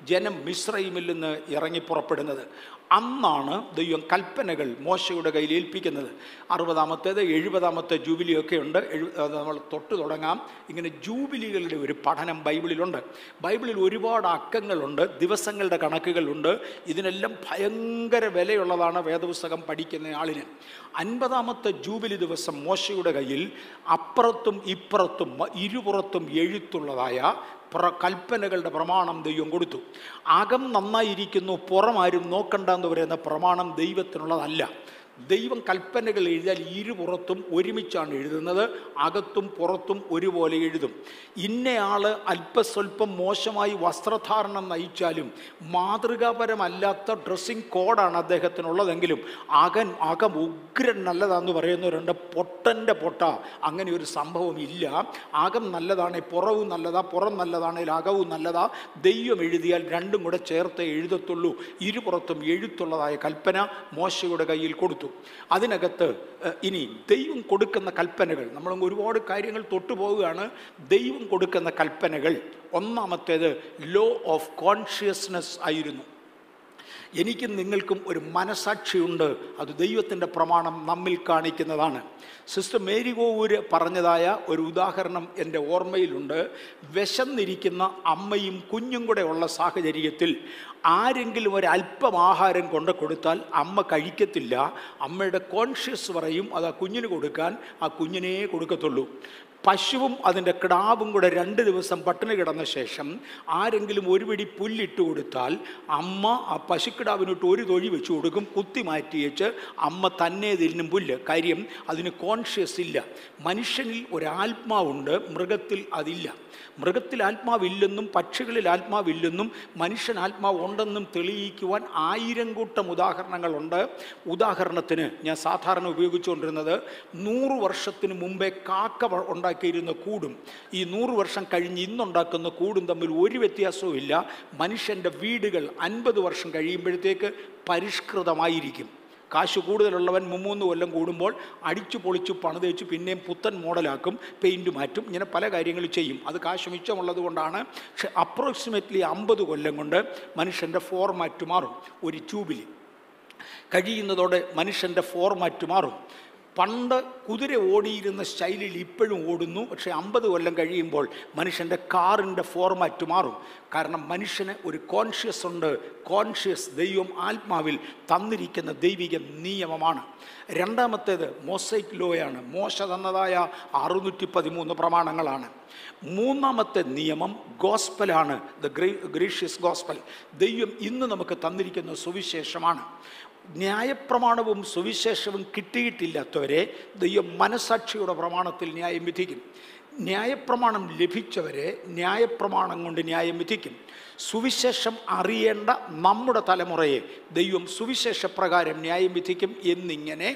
ജനം മിശ്രയിമിൽ നിന്ന് ഇറങ്ങി പുറപ്പെടുന്നത് അന്നാണ് ദൈവം കൽപ്പനകൾ മോശയുടെ കയ്യിൽ ഏൽപ്പിക്കുന്നത് അറുപതാമത്തേത് എഴുപതാമത്തെ ജൂബിലിയൊക്കെ ഉണ്ട് എഴു അത് നമ്മൾ തൊട്ട് തുടങ്ങാം ഇങ്ങനെ ജൂബിലികളുടെ ഒരു പഠനം ബൈബിളിലുണ്ട് ബൈബിളിൽ ഒരുപാട് അക്കങ്ങളുണ്ട് ദിവസങ്ങളുടെ കണക്കുകളുണ്ട് ഇതിനെല്ലാം ഭയങ്കര വിലയുള്ളതാണ് വേദപുസ്തകം പഠിക്കുന്ന ആളിന് അൻപതാമത്തെ ജൂബിലി ദിവസം മോശയുടെ കയ്യിൽ അപ്പുറത്തും ഇപ്പുറത്തും മ- ഇരുപുറത്തും എഴുത്തുള്ളതായ പ്ര കൽപ്പനകളുടെ പ്രമാണം ദൈവം കൊടുത്തു അകം നന്നായിരിക്കുന്നു പുറം ആരും നോക്കണ്ടെന്ന് പറയുന്ന പ്രമാണം ദൈവത്തിനുള്ളതല്ല ദൈവം കൽപ്പനകൾ എഴുതിയാൽ ഇരുപുറത്തും ഒരുമിച്ചാണ് എഴുതുന്നത് അകത്തും പുറത്തും ഒരുപോലെ എഴുതും ഇന്നയാള് അല്പസ്വല്പം മോശമായി വസ്ത്രധാരണം നയിച്ചാലും മാതൃകാപരമല്ലാത്ത ഡ്രസ്സിങ് കോഡാണ് അദ്ദേഹത്തിനുള്ളതെങ്കിലും അകൻ അകം ഉഗ്രൻ നല്ലതാന്ന് പറയുന്നവരുണ്ട് പൊട്ടൻ്റെ പൊട്ട അങ്ങനെ ഒരു സംഭവം ഇല്ല അകം നല്ലതാണ് പുറവും നല്ലതാ പുറം നല്ലതാണെങ്കിൽ അകവും നല്ലതാ ദൈവം എഴുതിയാൽ രണ്ടും കൂടെ ചേർത്ത് എഴുതത്തുള്ളൂ ഇരുപുറത്തും എഴുത്തുള്ളതായ കൽപ്പന മോശയുടെ കയ്യിൽ കൊടുത്തു അതിനകത്ത് ഏഹ്, ഇനി ദൈവം കൊടുക്കുന്ന കൽപ്പനകൾ നമ്മൾ ഒരുപാട് കാര്യങ്ങൾ തൊട്ടുപോവുകയാണ് ദൈവം കൊടുക്കുന്ന കൽപ്പനകൾ ഒന്നാമത്തേത് ലോ ഓഫ് കോൺഷ്യസ്നെസ് ആയിരുന്നു എനിക്കും നിങ്ങൾക്കും ഒരു മനസാക്ഷിയുണ്ട് അത് ദൈവത്തിൻ്റെ പ്രമാണം നമ്മിൽ കാണിക്കുന്നതാണ് സിസ്റ്റർ മേരി കോവൂര് പറഞ്ഞതായ ഒരു ഉദാഹരണം എൻ്റെ ഓർമ്മയിലുണ്ട് വിശന്നിരിക്കുന്ന അമ്മയും കുഞ്ഞും കൂടെ ഉള്ള സാഹചര്യത്തിൽ ആരെങ്കിലും ഒരു അല്പം ആഹാരം കൊണ്ട് കൊടുത്താൽ അമ്മ കഴിക്കത്തില്ല അമ്മയുടെ കോൺഷ്യസ് പറയും അത് ആ കുഞ്ഞിന് കൊടുക്കാൻ ആ കുഞ്ഞിനേ കൊടുക്കത്തുള്ളൂ പശുവും അതിൻ്റെ കിടാവും കൂടെ രണ്ട് ദിവസം പട്ടിണി കിടന്ന ശേഷം ആരെങ്കിലും ഒരു പിടി പുല്ലിട്ട് കൊടുത്താൽ അമ്മ ആ പശുക്കിടാവിനിട്ട് ഒരു തൊഴി വെച്ച് കൊടുക്കും കുത്തി മാറ്റി വെച്ച് അമ്മ തന്നെ തിന്നും പുല്ല് കാര്യം അതിന് കോൺഷ്യസ് ഇല്ല മനുഷ്യനിൽ ഒരു ആത്മാവുണ്ട് മൃഗത്തിൽ അതില്ല മൃഗത്തിൽ ആത്മാവില്ലെന്നും പക്ഷികളിൽ ആത്മാവില്ലെന്നും മനുഷ്യൻ ആത്മാവ് ഉണ്ടെന്നും തെളിയിക്കുവാൻ ആയിരം കൂട്ടം ഉദാഹരണങ്ങളുണ്ട് ഉദാഹരണത്തിന് ഞാൻ സാധാരണ ഉപയോഗിച്ചുകൊണ്ടിരുന്നത് നൂറ് വർഷത്തിന് മുമ്പേ കാക്ക വ- ഉണ്ടാക്കിയിരുന്ന കൂടും ഈ നൂറ് വർഷം കഴിഞ്ഞ് ഇന്നുണ്ടാക്കുന്ന കൂടും തമ്മിൽ ഒരു വ്യത്യാസവും ഇല്ല മനുഷ്യൻ്റെ വീടുകൾ അൻപത് വർഷം കഴിയുമ്പോഴത്തേക്ക് പരിഷ്കൃതമായിരിക്കും കാശ് കൂടുതലുള്ളവൻ മുമ്മൂന്ന് കൊല്ലം കൂടുമ്പോൾ അടിച്ചു പൊളിച്ചു പണിതേച്ച് പിന്നെയും പുത്തൻ മോഡലാക്കും പെയിൻറ് മാറ്റും ഇങ്ങനെ പല കാര്യങ്ങൾ ചെയ്യും അത് കാശ് മിച്ചമുള്ളത് കൊണ്ടാണ് പക്ഷെ അപ്രോക്സിമേറ്റ്ലി അമ്പത് കൊല്ലം കൊണ്ട് മനുഷ്യൻ്റെ ഫോർമാറ്റ് മാറും ഒരു ട്യൂബിൽ കഴിയുന്നതോടെ മനുഷ്യൻ്റെ ഫോർമാറ്റ് മാറും പണ്ട് കുതിര ഓടിയിരുന്ന സ്റ്റൈലിൽ ഇപ്പോഴും ഓടുന്നു പക്ഷേ അമ്പത് കൊല്ലം കഴിയുമ്പോൾ മനുഷ്യൻ്റെ കാറിൻ്റെ ഫോർമാറ്റ് മാറും കാരണം മനുഷ്യന് ഒരു കോൺഷ്യസ് ഉണ്ട് കോൺഷ്യസ് ദൈവം ആത്മാവിൽ തന്നിരിക്കുന്ന ദൈവിക നിയമമാണ് രണ്ടാമത്തേത് മൊസൈക്ക് ലോയാണ് മോശ തന്നതായ അറുന്നൂറ്റി പതിമൂന്ന് പ്രമാണങ്ങളാണ് മൂന്നാമത്തെ നിയമം ഗോസ്പലാണ് ദ ഗ്രേ ഗ്രേഷ്യസ് ഗോസ്പൽ ദൈവം ഇന്ന് നമുക്ക് തന്നിരിക്കുന്ന സുവിശേഷമാണ് ന്യായപ്രമാണവും സുവിശേഷവും കിട്ടിയിട്ടില്ലാത്തവരെ ദൈവം മനസാക്ഷിയുടെ പ്രമാണത്തിൽ ന്യായം വിധിക്കും ന്യായപ്രമാണം ലഭിച്ചവരെ ന്യായപ്രമാണം കൊണ്ട് ന്യായം വിധിക്കും സുവിശേഷം അറിയേണ്ട നമ്മുടെ തലമുറയെ ദൈവം സുവിശേഷപ്രകാരം ന്യായം വിധിക്കും എന്നിങ്ങനെ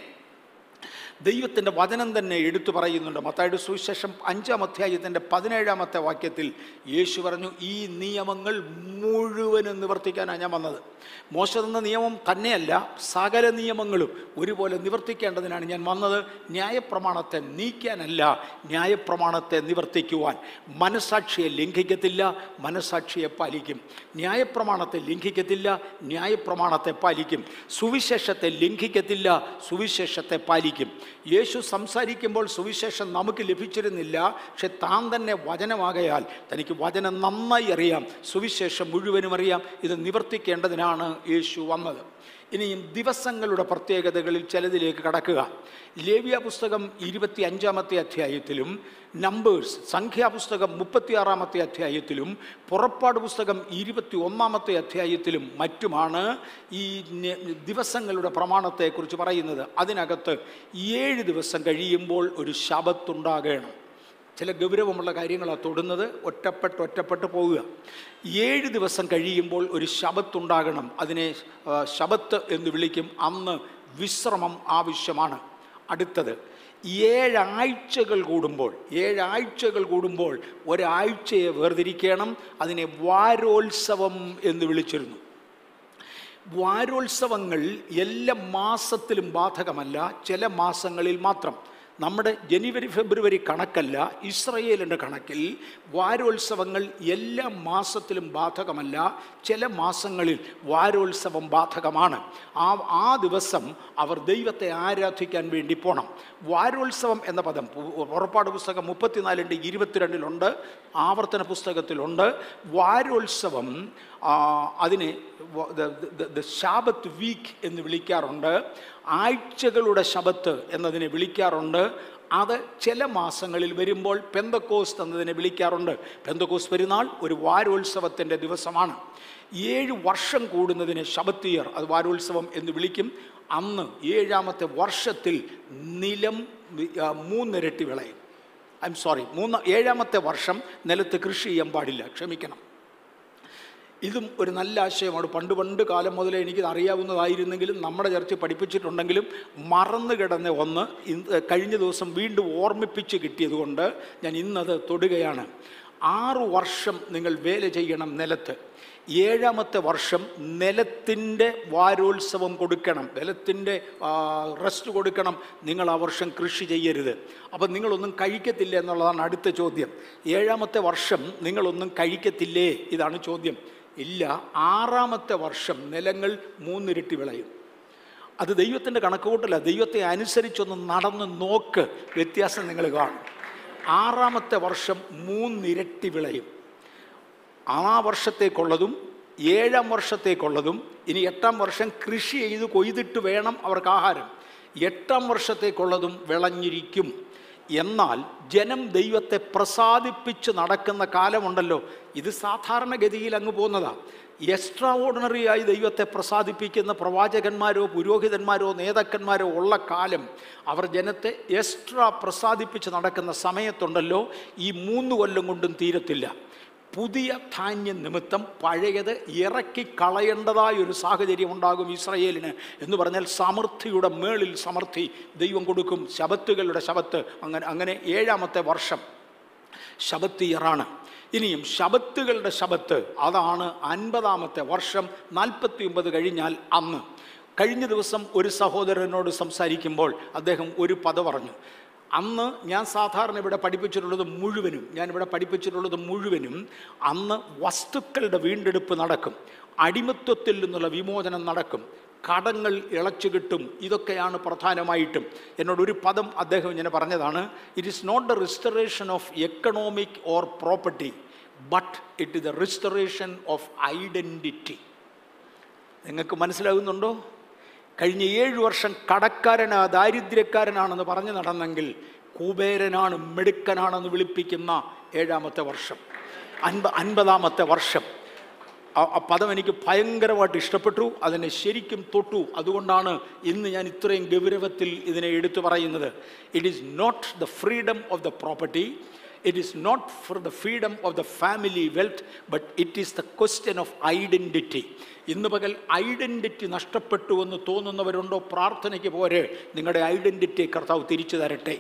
ദൈവത്തിൻ്റെ വചനം തന്നെ എടുത്തു പറയുന്നുണ്ട് മത്തായുടെ സുവിശേഷം അഞ്ചാം അധ്യായത്തിൻ്റെ പതിനേഴാമത്തെ വാക്യത്തിൽ യേശു പറഞ്ഞു ഈ നിയമങ്ങൾ മുഴുവനും നിവർത്തിക്കാനാണ് ഞാൻ വന്നത് മോശ തന്ന നിയമം തന്നെയല്ല സകല നിയമങ്ങളും ഒരുപോലെ നിവർത്തിക്കേണ്ടതിനാണ് ഞാൻ വന്നത് ന്യായപ്രമാണത്തെ നീക്കാനല്ല ന്യായപ്രമാണത്തെ നിവർത്തിക്കുവാൻ മനസാക്ഷിയെ ലംഘിക്കത്തില്ല മനസാക്ഷിയെ പാലിക്കും ന്യായപ്രമാണത്തെ ലംഘിക്കത്തില്ല ന്യായപ്രമാണത്തെ പാലിക്കും സുവിശേഷത്തെ ലംഘിക്കത്തില്ല സുവിശേഷത്തെ പാലിക്കും യേശു സംസാരിക്കുമ്പോൾ സുവിശേഷം നമുക്ക് ലഭിച്ചിരുന്നില്ല പക്ഷെ താൻ തന്നെ വചനമാകയാൽ തനിക്ക് വചനം നന്നായി അറിയാം സുവിശേഷം മുഴുവനും അറിയാം ഇത് നിവർത്തിക്കേണ്ടതിനാണ് യേശു വന്നത് ഇനിയും ദിവസങ്ങളുടെ പ്രത്യേകതകളിൽ ചിലതിലേക്ക് കടക്കുക ലേവ്യ പുസ്തകം ഇരുപത്തി അഞ്ചാമത്തെ അധ്യായത്തിലും നമ്പേഴ്സ് സംഖ്യാപുസ്തകം മുപ്പത്തിയാറാമത്തെ അധ്യായത്തിലും പുറപ്പാട് പുസ്തകം ഇരുപത്തി ഒന്നാമത്തെ അധ്യായത്തിലും മറ്റുമാണ് ഈ ന- ദിവസങ്ങളുടെ പ്രമാണത്തെക്കുറിച്ച് പറയുന്നത് അതിനകത്ത് ഏഴ് ദിവസം കഴിയുമ്പോൾ ഒരു ശബത്തുണ്ടാകണം ചില ഗൗരവമുള്ള കാര്യങ്ങളാണ് തൊടുന്നത് ഒറ്റപ്പെട്ട് ഒറ്റപ്പെട്ട് പോവുക ഏഴ് ദിവസം കഴിയുമ്പോൾ ഒരു ശബത്തുണ്ടാകണം അതിനെ ആ, ശബത്ത് എന്ന് വിളിക്കും അന്ന് വിശ്രമം ആവശ്യമാണ് അടുത്തത് ഏഴാഴ്ചകൾ കൂടുമ്പോൾ ഏഴാഴ്ചകൾ കൂടുമ്പോൾ ഒരാഴ്ചയെ വേർതിരിക്കണം അതിനെ വാരോത്സവം എന്ന് വിളിച്ചിരുന്നു വാരോത്സവങ്ങൾ എല്ലാ മാസത്തിലും ബാധകമല്ല ചില മാസങ്ങളിൽ മാത്രം നമ്മുടെ ജനുവരി ഫെബ്രുവരി കണക്കല്ല ഇസ്രയേലിൻ്റെ കണക്കിൽ വാരോത്സവങ്ങൾ എല്ലാ മാസത്തിലും ബാധകമല്ല ചില മാസങ്ങളിൽ വാരോത്സവം ബാധകമാണ് ആ ആ ദിവസം അവർ ദൈവത്തെ ആരാധിക്കാൻ വേണ്ടി പോകണം വാരോത്സവം എന്ന പദം പു- പുറപ്പാട് പുസ്തകം മുപ്പത്തിനാലിൻ്റെ ഇരുപത്തിരണ്ടിലുണ്ട് ആവർത്തന പുസ്തകത്തിലുണ്ട് വാരോത്സവം ആ, അതിനെ ദ ശാബത്ത് വീക്ക് എന്ന് വിളിക്കാറുണ്ട് ആഴ്ചകളുടെ ശബത്ത് എന്നതിനെ വിളിക്കാറുണ്ട് അത് ചില മാസങ്ങളിൽ വരുമ്പോൾ പെന്തക്കോസ് എന്നതിനെ വിളിക്കാറുണ്ട് പെന്തക്കോസ് പെരുന്നാൾ ഒരു വാരോത്സവത്തിൻ്റെ ദിവസമാണ് ഏഴ് വർഷം കൂടുന്നതിനെ ശബത്തിയർ അത് വാരോത്സവം എന്ന് വിളിക്കും അന്ന് ഏഴാമത്തെ വർഷത്തിൽ നിലം വി- ആ, മൂന്നിരട്ടി വിളയും ഐ എം സോറി മൂന്ന് ഏഴാമത്തെ വർഷം നിലത്ത് കൃഷി ചെയ്യാൻ പാടില്ല ക്ഷമിക്കണം ഇതും ഒരു നല്ല ആശയമാണ് പണ്ട് പണ്ട് കാലം മുതലേ എനിക്കിത് അറിയാവുന്നതായിരുന്നെങ്കിലും നമ്മുടെ ചർച്ച പഠിപ്പിച്ചിട്ടുണ്ടെങ്കിലും മറന്നു കിടന്ന ഒന്ന് ഇന്ന് കഴിഞ്ഞ ദിവസം വീണ്ടും ഓർമ്മിപ്പിച്ച് കിട്ടിയതുകൊണ്ട് ഞാൻ ഇന്നത് തൊടുകയാണ് ആറു വർഷം നിങ്ങൾ വേല ചെയ്യണം നിലത്ത് ഏഴാമത്തെ വർഷം നിലത്തിൻ്റെ വാരോത്സവം കൊടുക്കണം നിലത്തിൻ്റെ റെസ്റ്റ് കൊടുക്കണം നിങ്ങൾ ആ വർഷം കൃഷി ചെയ്യരുത് അപ്പം നിങ്ങളൊന്നും കഴിക്കത്തില്ല എന്നുള്ളതാണ് അടുത്ത ചോദ്യം ഏഴാമത്തെ വർഷം നിങ്ങളൊന്നും കഴിക്കത്തില്ലേ ഇതാണ് ചോദ്യം ഇല്ല ആറാമത്തെ വർഷം നിലങ്ങൾ മൂന്നിരട്ടി വിളയും അത് ദൈവത്തിൻ്റെ കണക്കുകൂട്ടല്ല ദൈവത്തെ അനുസരിച്ചൊന്ന് നടന്ന് നോക്ക് വ്യത്യാസം നിങ്ങൾ കാണും ആറാമത്തെ വർഷം മൂന്നിരട്ടി വിളയും ആ വർഷത്തേക്കുള്ളതും ഏഴാം വർഷത്തേക്കുള്ളതും ഇനി എട്ടാം വർഷം കൃഷി ചെയ്ത് കൊയ്തിട്ട് വേണം അവർക്ക് ആഹാരം എട്ടാം വർഷത്തേക്കുള്ളതും വിളഞ്ഞിരിക്കും എന്നാൽ ജനം ദൈവത്തെ പ്രസാദിപ്പിച്ച് നടക്കുന്ന കാലമുണ്ടല്ലോ ഇത് സാധാരണഗതിയിൽ അങ്ങ് പോകുന്നതാണ് എക്സ്ട്രാ ഓർഡിനറി ആയി ദൈവത്തെ പ്രസാദിപ്പിക്കുന്ന പ്രവാചകന്മാരോ പുരോഹിതന്മാരോ നേതാക്കന്മാരോ ഉള്ള കാലം അവർ ജനത്തെ എക്സ്ട്രാ പ്രസാദിപ്പിച്ച് നടക്കുന്ന സമയത്തുണ്ടല്ലോ ഈ മൂന്ന് കൊല്ലം കൊണ്ടും തീരത്തില്ല പുതിയ ധാന്യം നിമിത്തം പഴയത് ഇറക്കി കളയേണ്ടതായ ഒരു സാഹചര്യം ഉണ്ടാകും ഇസ്രയേലിന് എന്ന് പറഞ്ഞാൽ സമൃദ്ധിയുടെ മേളിൽ സമൃദ്ധി ദൈവം കൊടുക്കും ശബത്തുകളുടെ ശബത്ത് അങ്ങനെ അങ്ങനെ ഏഴാമത്തെ വർഷം ശബത്തിയറാണ് ഇനിയും ശബത്തുകളുടെ ശബത്ത് അതാണ് അൻപതാമത്തെ വർഷം നാൽപ്പത്തി ഒമ്പത് കഴിഞ്ഞാൽ അന്ന് കഴിഞ്ഞ ദിവസം ഒരു സഹോദരനോട് സംസാരിക്കുമ്പോൾ അദ്ദേഹം ഒരു പദ പറഞ്ഞു അന്ന് ഞാൻ സാധാരണ ഇവിടെ പഠിപ്പിച്ചിട്ടുള്ളത് മുഴുവനും ഞാൻ ഇവിടെ പഠിപ്പിച്ചിട്ടുള്ളത് മുഴുവനും അന്ന് വസ്തുക്കളുടെ വീണ്ടെടുപ്പ് നടക്കും അടിമത്വത്തിൽ നിന്നുള്ള വിമോചനം നടക്കും കടങ്ങൾ ഇളച്ചു കിട്ടും ഇതൊക്കെയാണ് പ്രധാനമായിട്ടും എന്നോട് ഒരു പദം അദ്ദേഹം ഇങ്ങനെ പറഞ്ഞതാണ് it is not the restoration of economic or property but it is the restoration of identity നിങ്ങൾക്ക് മനസ്സിലാകുന്നുണ്ടോ കഴിഞ്ഞ ഏഴ് വർഷം കടക്കാരനാ ദാരിദ്ര്യക്കാരനാണെന്ന് പറഞ്ഞു നടന്നെങ്കിൽ കുബേരനാണ് മിടുക്കനാണെന്ന് വിളിപ്പിക്കുന്ന ഏഴാമത്തെ വർഷം അൻപ അൻപതാമത്തെ വർഷം ആ- ആ പദം എനിക്ക് ഭയങ്കരമായിട്ട് ഇഷ്ടപ്പെട്ടു അതിനെ ശരിക്കും തൊട്ടു അതുകൊണ്ടാണ് ഇന്ന് ഞാൻ ഇത്രയും ഗൗരവത്തിൽ ഇതിനെ എടുത്തു പറയുന്നത് it is not the freedom of the property it is not for the freedom of the family wealth but it is the question of identity ഇന്ന് പകൽ ഐഡൻറ്റിറ്റി നഷ്ടപ്പെട്ടു എന്ന് തോന്നുന്നവരുണ്ടോ പ്രാർത്ഥനയ്ക്ക് പോരെ നിങ്ങളുടെ ഐഡൻറ്റിറ്റി കർത്താവ് തിരിച്ചു തരട്ടെ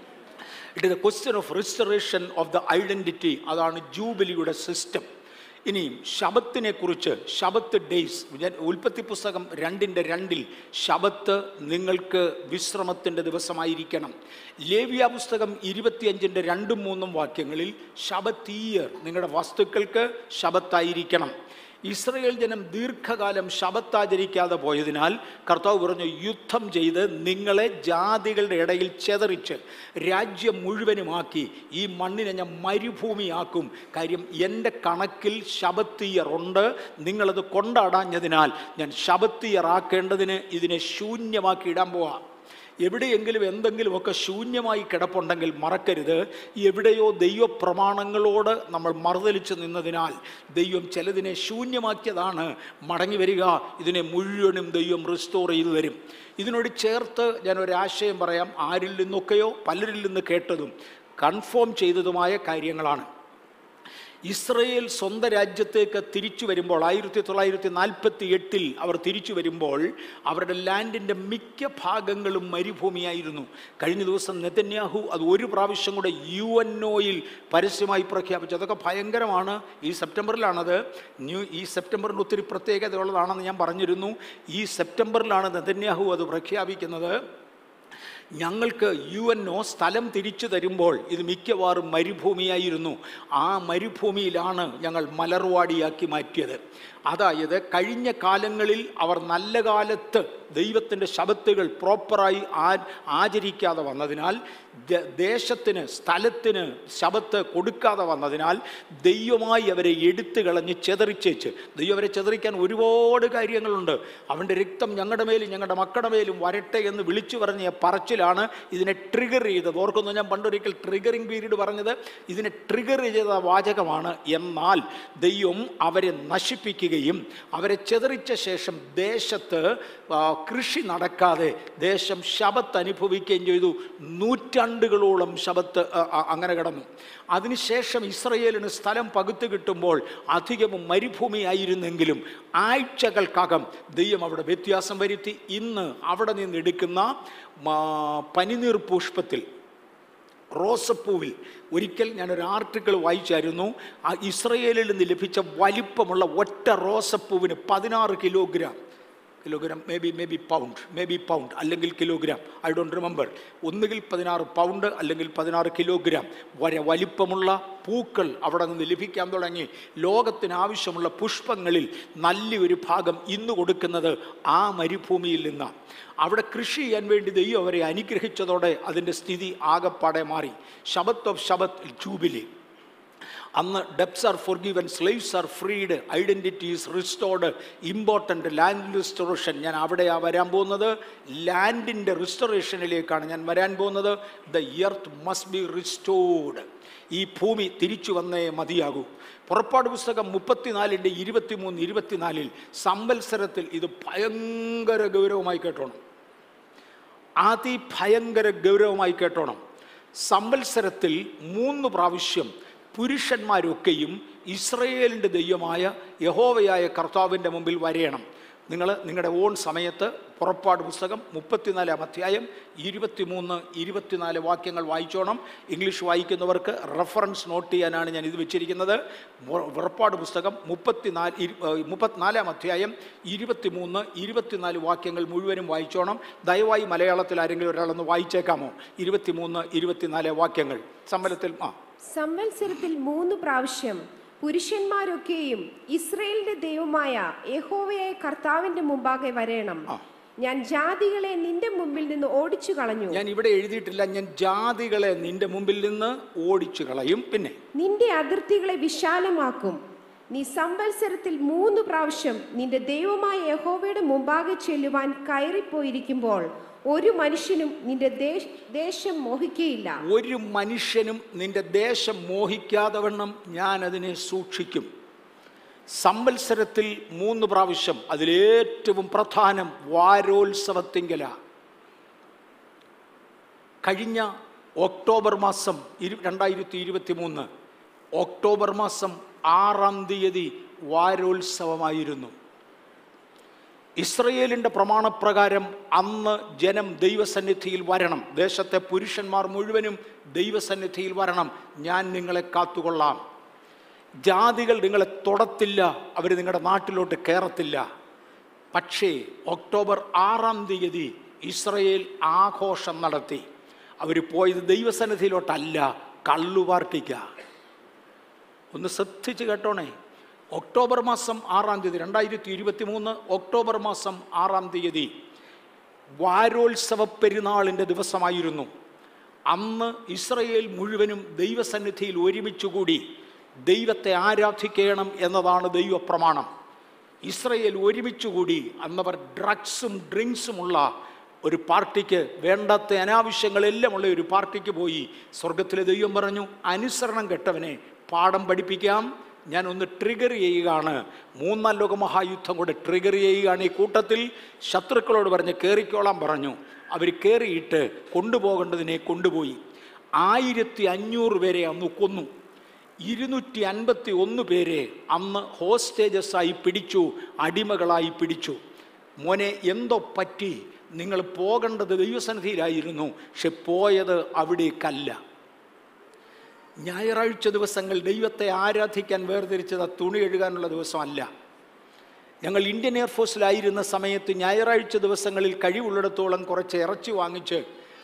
it is a question of restoration of the identity അതാണ് ജൂബിലിയുടെ സിസ്റ്റം ഇനിയും ശബത്തിനെ കുറിച്ച് ശബത്ത് ഡേയ്സ് ഞാൻ ഉൽപ്പത്തി പുസ്തകം രണ്ടിൻ്റെ രണ്ടിൽ ശബത്ത് നിങ്ങൾക്ക് വിശ്രമത്തിൻ്റെ ദിവസമായിരിക്കണം ലേവ്യ പുസ്തകം ഇരുപത്തിയഞ്ചിൻ്റെ രണ്ടും മൂന്നും വാക്യങ്ങളിൽ ശബത്തീയർ നിങ്ങളുടെ വസ്തുക്കൾക്ക് ശബത്തായിരിക്കണം ഇസ്രയേൽ ജനം ദീർഘകാലം ശബത്താചരിക്കാതെ പോയതിനാൽ കർത്താവ് പറഞ്ഞു യുദ്ധം ചെയ്ത് നിങ്ങളെ ജാതികളുടെ ഇടയിൽ ചെതറിച്ച് രാജ്യം മുഴുവനുമാക്കി ഈ മണ്ണിനെ ഞാൻ മരുഭൂമിയാക്കും കാര്യം എൻ്റെ കണക്കിൽ ശബത്തിയർ ഉണ്ട് നിങ്ങളത് കൊണ്ടാടാഞ്ഞതിനാൽ ഞാൻ ശബത്തിയറാക്കേണ്ടതിന് ഇതിനെ ശൂന്യമാക്കി ഇടാൻ പോവാം എവിടെയെങ്കിലും എന്തെങ്കിലുമൊക്കെ ശൂന്യമായി കിടപ്പുണ്ടെങ്കിൽ മറക്കരുത് എവിടെയോ ദൈവപ്രമാണങ്ങളോട് നമ്മൾ മറുതലിച്ച് നിന്നതിനാൽ ദൈവം ചിലതിനെ ശൂന്യമാക്കിയതാണ് മടങ്ങി വരിക ഇതിനെ മുഴുവനും ദൈവം റിസ്റ്റോർ ചെയ്തു തരും ഇതിനോട് ചേർത്ത് ഞാൻ ഒരാശയം പറയാം ആരിൽ നിന്നൊക്കെയോ പലരിൽ നിന്ന് കേട്ടതും കൺഫേം ചെയ്തതുമായ കാര്യങ്ങളാണ് ഇസ്രയേൽ സ്വന്തം രാജ്യത്തേക്ക് തിരിച്ചു വരുമ്പോൾ ആയിരത്തി തൊള്ളായിരത്തി നാൽപ്പത്തി എട്ടിൽ അവർ തിരിച്ചു വരുമ്പോൾ അവരുടെ ലാൻഡിൻ്റെ മിക്ക ഭാഗങ്ങളും മരുഭൂമിയായിരുന്നു കഴിഞ്ഞ ദിവസം നെതന്യാഹു അത് ഒരു പ്രാവശ്യം കൂടെ യു എൻ ഒയിൽ പരസ്യമായി പ്രഖ്യാപിച്ചു അതൊക്കെ ഭയങ്കരമാണ് ഈ സെപ്റ്റംബറിലാണത് ന്യൂ ഈ സെപ്റ്റംബറിന് ഒത്തിരി പ്രത്യേകതയുള്ളതാണെന്ന് ഞാൻ പറഞ്ഞിരുന്നു ഈ സെപ്റ്റംബറിലാണ് നെതന്യാഹു അത് പ്രഖ്യാപിക്കുന്നത് ഞങ്ങൾക്ക് യു എൻ ഒ സ്ഥലം തിരിച്ചു തരുമ്പോൾ ഇത് മിക്കവാറും മരുഭൂമിയായിരുന്നു ആ മരുഭൂമിയിലാണ് ഞങ്ങൾ മലർവാടിയാക്കി മാറ്റിയത് അതായത് കഴിഞ്ഞ കാലങ്ങളിൽ അവർ നല്ല കാലത്ത് ദൈവത്തിൻ്റെ ശബത്തുകൾ പ്രോപ്പറായി ആ ആചരിക്കാതെ വന്നതിനാൽ ദ- ദേശത്തിന് സ്ഥലത്തിന് ശബത്ത് കൊടുക്കാതെ വന്നതിനാൽ ദൈവമായി അവരെ എടുത്തു കളഞ്ഞ് ചെതറിച്ചേച്ച് ദൈവം അവരെ ചെതറിക്കാൻ ഒരുപാട് കാര്യങ്ങളുണ്ട് അവൻ്റെ രക്തം ഞങ്ങളുടെ മേലും ഞങ്ങളുടെ മക്കളുടെ മേലും വരട്ടെ എന്ന് വിളിച്ചു പറഞ്ഞ പറച്ചിലാണ് ഇതിനെ ട്രിഗർ ചെയ്തത് ഓർക്കുന്നു ഞാൻ പണ്ടൊരിക്കൽ ട്രിഗറിങ് പീരീഡ് പറഞ്ഞത് ഇതിനെ ട്രിഗർ ചെയ്ത വാചകമാണ് എന്നാൽ ദൈവം അവരെ നശിപ്പിക്കുകയും അവരെ ചെതറിച്ച ശേഷം ദേശത്ത് ആ, കൃഷി നടക്കാതെ ദേശം ശബത്ത് അനുഭവിക്കുകയും ചെയ്തു നൂറ്റാണ്ടുകളോളം ശബത്ത് ആ, ആ, അങ്ങനെ കിടന്നു അതിനുശേഷം ഇസ്രയേലിന് സ്ഥലം പകുത്തു കിട്ടുമ്പോൾ അധികവും മരുഭൂമിയായിരുന്നെങ്കിലും ആഴ്ചകൾക്കകം ദൈവം അവിടെ വ്യത്യാസം വരുത്തി ഇന്ന് അവിടെ നിന്ന് എടുക്കുന്ന ആ, പനിനീർ പുഷ്പത്തിൽ റോസപ്പൂവിൽ ഒരിക്കൽ ഞാനൊരു ആർട്ടിക്കിൾ വായിച്ചായിരുന്നു ആ ഇസ്രയേലിൽ നിന്ന് ലഭിച്ച വലിപ്പമുള്ള ഒറ്റ റോസപ്പൂവിന് പതിനാറ് kilogram kilogram may be may be pound may be pound അല്ലെങ്കിൽ കിലോഗ്രാം ഐ ഡോണ്ട് റിമെമ്പർ ഒന്നുകിൽ പതിനാറ് പൗണ്ട് അല്ലെങ്കിൽ പതിനാറ് കിലോഗ്രാം വരെ വലിപ്പമുള്ള പൂക്കൾ അവിടെ നിന്ന് ലഭിക്കാൻ തുടങ്ങി ലോകത്തിന് ആവശ്യമുള്ള പുഷ്പങ്ങളിൽ നല്ലൊരു ഭാഗം ഇന്ന് കൊടുക്കുന്നത് ആ മരുഭൂമിയിൽ നിന്നാണ് അവിടെ കൃഷി ചെയ്യാൻ വേണ്ടി ദൈവം അവരെ അനുഗ്രഹിച്ചതോടെ അതിൻ്റെ സ്ഥിതി ആകപ്പാടെ മാറി ശബത്ത് ഓഫ് ശബത്ത് ജൂബിലി അന്ന് debts are for given slaves are freed identity is restored important land restoration ഞാൻ അവിടെയാണ് വരാൻ പോകുന്നത് ലാൻഡിൻ്റെ റിസ്റ്റോറേഷനിലേക്കാണ് ഞാൻ വരാൻ പോകുന്നത് the earth must be restored ഈ ഭൂമി തിരിച്ചു വന്നേ മതിയാകൂ പുറപ്പാട് പുസ്തകം മുപ്പത്തിനാലിൻ്റെ ഇരുപത്തിമൂന്ന് ഇരുപത്തിനാലിൽ സംവത്സരത്തിൽ ഇത് ഭയങ്കര ഗൗരവമായി കേട്ടോണം അതിഭയങ്കര ഗൗരവമായി കേട്ടോണം സംവത്സരത്തിൽ മൂന്ന് പ്രാവശ്യം പുരുഷന്മാരൊക്കെയും ഇസ്രയേലിൻ്റെ ദൈവമായ യഹോവയായ കർത്താവിൻ്റെ മുമ്പിൽ വരയണം നിങ്ങൾ നിങ്ങളുടെ ഓൺ സമയത്ത് പുറപ്പാട് പുസ്തകം മുപ്പത്തിനാലാം അധ്യായം ഇരുപത്തിമൂന്ന് ഇരുപത്തിനാല് വാക്യങ്ങൾ വായിച്ചോണം ഇംഗ്ലീഷ് വായിക്കുന്നവർക്ക് റെഫറൻസ് നോട്ട് ചെയ്യാനാണ് ഞാൻ ഇത് വെച്ചിരിക്കുന്നത് മു- പുറപ്പാട് പുസ്തകം മുപ്പത്തിനാല് ഇരു- ഏഹ് മുപ്പത്തിനാലാം അധ്യായം ഇരുപത്തിമൂന്ന് ഇരുപത്തിനാല് വാക്യങ്ങൾ മുഴുവനും വായിച്ചോണം ദയവായി മലയാളത്തിൽ ആരെങ്കിലും ഒരാളൊന്ന് വായിച്ചേക്കാമോ ഇരുപത്തിമൂന്ന് ഇരുപത്തിനാല് വാക്യങ്ങൾ സമ്മലത്തിൽ ആ സംവത്സരത്തിൽ മൂന്ന് പ്രാവശ്യം പുരുഷന്മാരൊക്കെയും ഇസ്രയേലിന്റെ ദൈവമായ യഹോവയായ കർത്താവിന്റെ മുമ്പാകെ വരേണം ആ. ഞാൻ ജാതികളെ നിന്റെ മുമ്പിൽ നിന്ന് ഓടിച്ചു കളഞ്ഞു ഞാൻ ഇവിടെ എഴുതിയിട്ടില്ല ഞാൻ ജാതികളെ നിന്റെ മുമ്പിൽ നിന്ന് ഓടിച്ചു കളയും പിന്നെ നിന്റെ അതിർത്തികളെ വിശാലമാക്കും നീ സംവത്സരത്തിൽ മൂന്ന് പ്രാവശ്യം നിന്റെ ദൈവമായ യഹോവയുടെ മുമ്പാകെ ചെല്ലുവാൻ കയറിപ്പോയിരിക്കുമ്പോൾ ഒരു മനുഷ്യനും നിന്റെ ദേശ- ദേശം മോഹിക്കയില്ല ഒരു മനുഷ്യനും നിന്റെ ദേശം മോഹിക്കാതെ വണ്ണം ഞാൻ അതിനെ സൂക്ഷിക്കും സംവത്സരത്തിൽ മൂന്ന് പ്രാവശ്യം അതിലേറ്റവും പ്രധാനം വാരോത്സവത്തിങ്കല കഴിഞ്ഞ ഒക്ടോബർ മാസം ഇരു രണ്ടായിരത്തി ഇരുപത്തി മൂന്ന് ഒക്ടോബർ മാസം ആറാം തീയതി വാരോത്സവമായിരുന്നു ഇസ്രയേലിൻ്റെ പ്രമാണപ്രകാരം അന്ന് ജനം ദൈവസന്നിധിയിൽ വരണം ദേശത്തെ പുരുഷന്മാർ മുഴുവനും ദൈവസന്നിധിയിൽ വരണം ഞാൻ നിങ്ങളെ കാത്തുകൊള്ളാം ജാതികൾ നിങ്ങളെ തൊടത്തില്ല അവർ നിങ്ങളുടെ നാട്ടിലോട്ട് കയറത്തില്ല പക്ഷേ ഒക്ടോബർ ആറാം തീയതി ഇസ്രയേൽ ആഘോഷം നടത്തി അവർ പോയത് ദൈവസന്നിധിയിലോട്ടല്ല കള്ളു പാർട്ടിക്കാണ് ഒന്ന് ശ്രദ്ധിച്ച് കേട്ടോണേ ഒക്ടോബർ മാസം ആറാം തീയതി രണ്ടായിരത്തി ഇരുപത്തി മൂന്ന് ഒക്ടോബർ മാസം ആറാം തീയതി വാരോത്സവ പെരുന്നാളിൻ്റെ ദിവസമായിരുന്നു അന്ന് ഇസ്രയേൽ മുഴുവനും ദൈവസന്നിധിയിൽ ഒരുമിച്ചുകൂടി ദൈവത്തെ ആരാധിക്കണം എന്നതാണ് ദൈവപ്രമാണം ഇസ്രയേൽ ഒരുമിച്ചുകൂടി അന്നവർ ഡ്രഗ്സും ഡ്രിങ്ക്സുമുള്ള ഒരു പാർട്ടിക്ക് വേണ്ടാത്ത അനാവശ്യങ്ങളെല്ലാം ഉള്ള ഒരു പാർട്ടിക്ക് പോയി സ്വർഗത്തിലെ ദൈവം പറഞ്ഞു അനുസരണം കെട്ടവനെ പാഠം പഠിപ്പിക്കാം ഞാൻ ഒന്ന് ട്രിഗർ ചെയ്യുകയാണ് മൂന്നാം ലോക മഹായുദ്ധം കൂടെ ട്രിഗർ ചെയ്യുകയാണ് ഈ കൂട്ടത്തിൽ ശത്രുക്കളോട് പറഞ്ഞ് കയറിക്കോളാൻ പറഞ്ഞു അവർ കയറിയിട്ട് കൊണ്ടുപോകേണ്ടതിനെ കൊണ്ടുപോയി ആയിരത്തി അഞ്ഞൂറ് പേരെ അന്ന് കൊന്നു ഇരുന്നൂറ്റി അൻപത്തി ഒന്ന് പേരെ അന്ന് ഹോസ്റ്റേജസ് ആയി പിടിച്ചു അടിമകളായി പിടിച്ചു മോനെ എന്തോ പറ്റി നിങ്ങൾ പോകേണ്ടത് ദൈവസന്നിധിയിലായിരുന്നു പക്ഷെ പോയത് അവിടേക്കല്ല ഞായറാഴ്ച ദിവസങ്ങൾ ദൈവത്തെ ആരാധിക്കാൻ വേർതിരിച്ചത് ആ തുണി എഴുകാനുള്ള ദിവസമല്ല ഞങ്ങൾ ഇന്ത്യൻ എയർഫോഴ്സിലായിരുന്ന സമയത്ത് ഞായറാഴ്ച ദിവസങ്ങളിൽ കഴിവുള്ളിടത്തോളം കുറച്ച് ഇറച്ചി വാങ്ങിച്ച്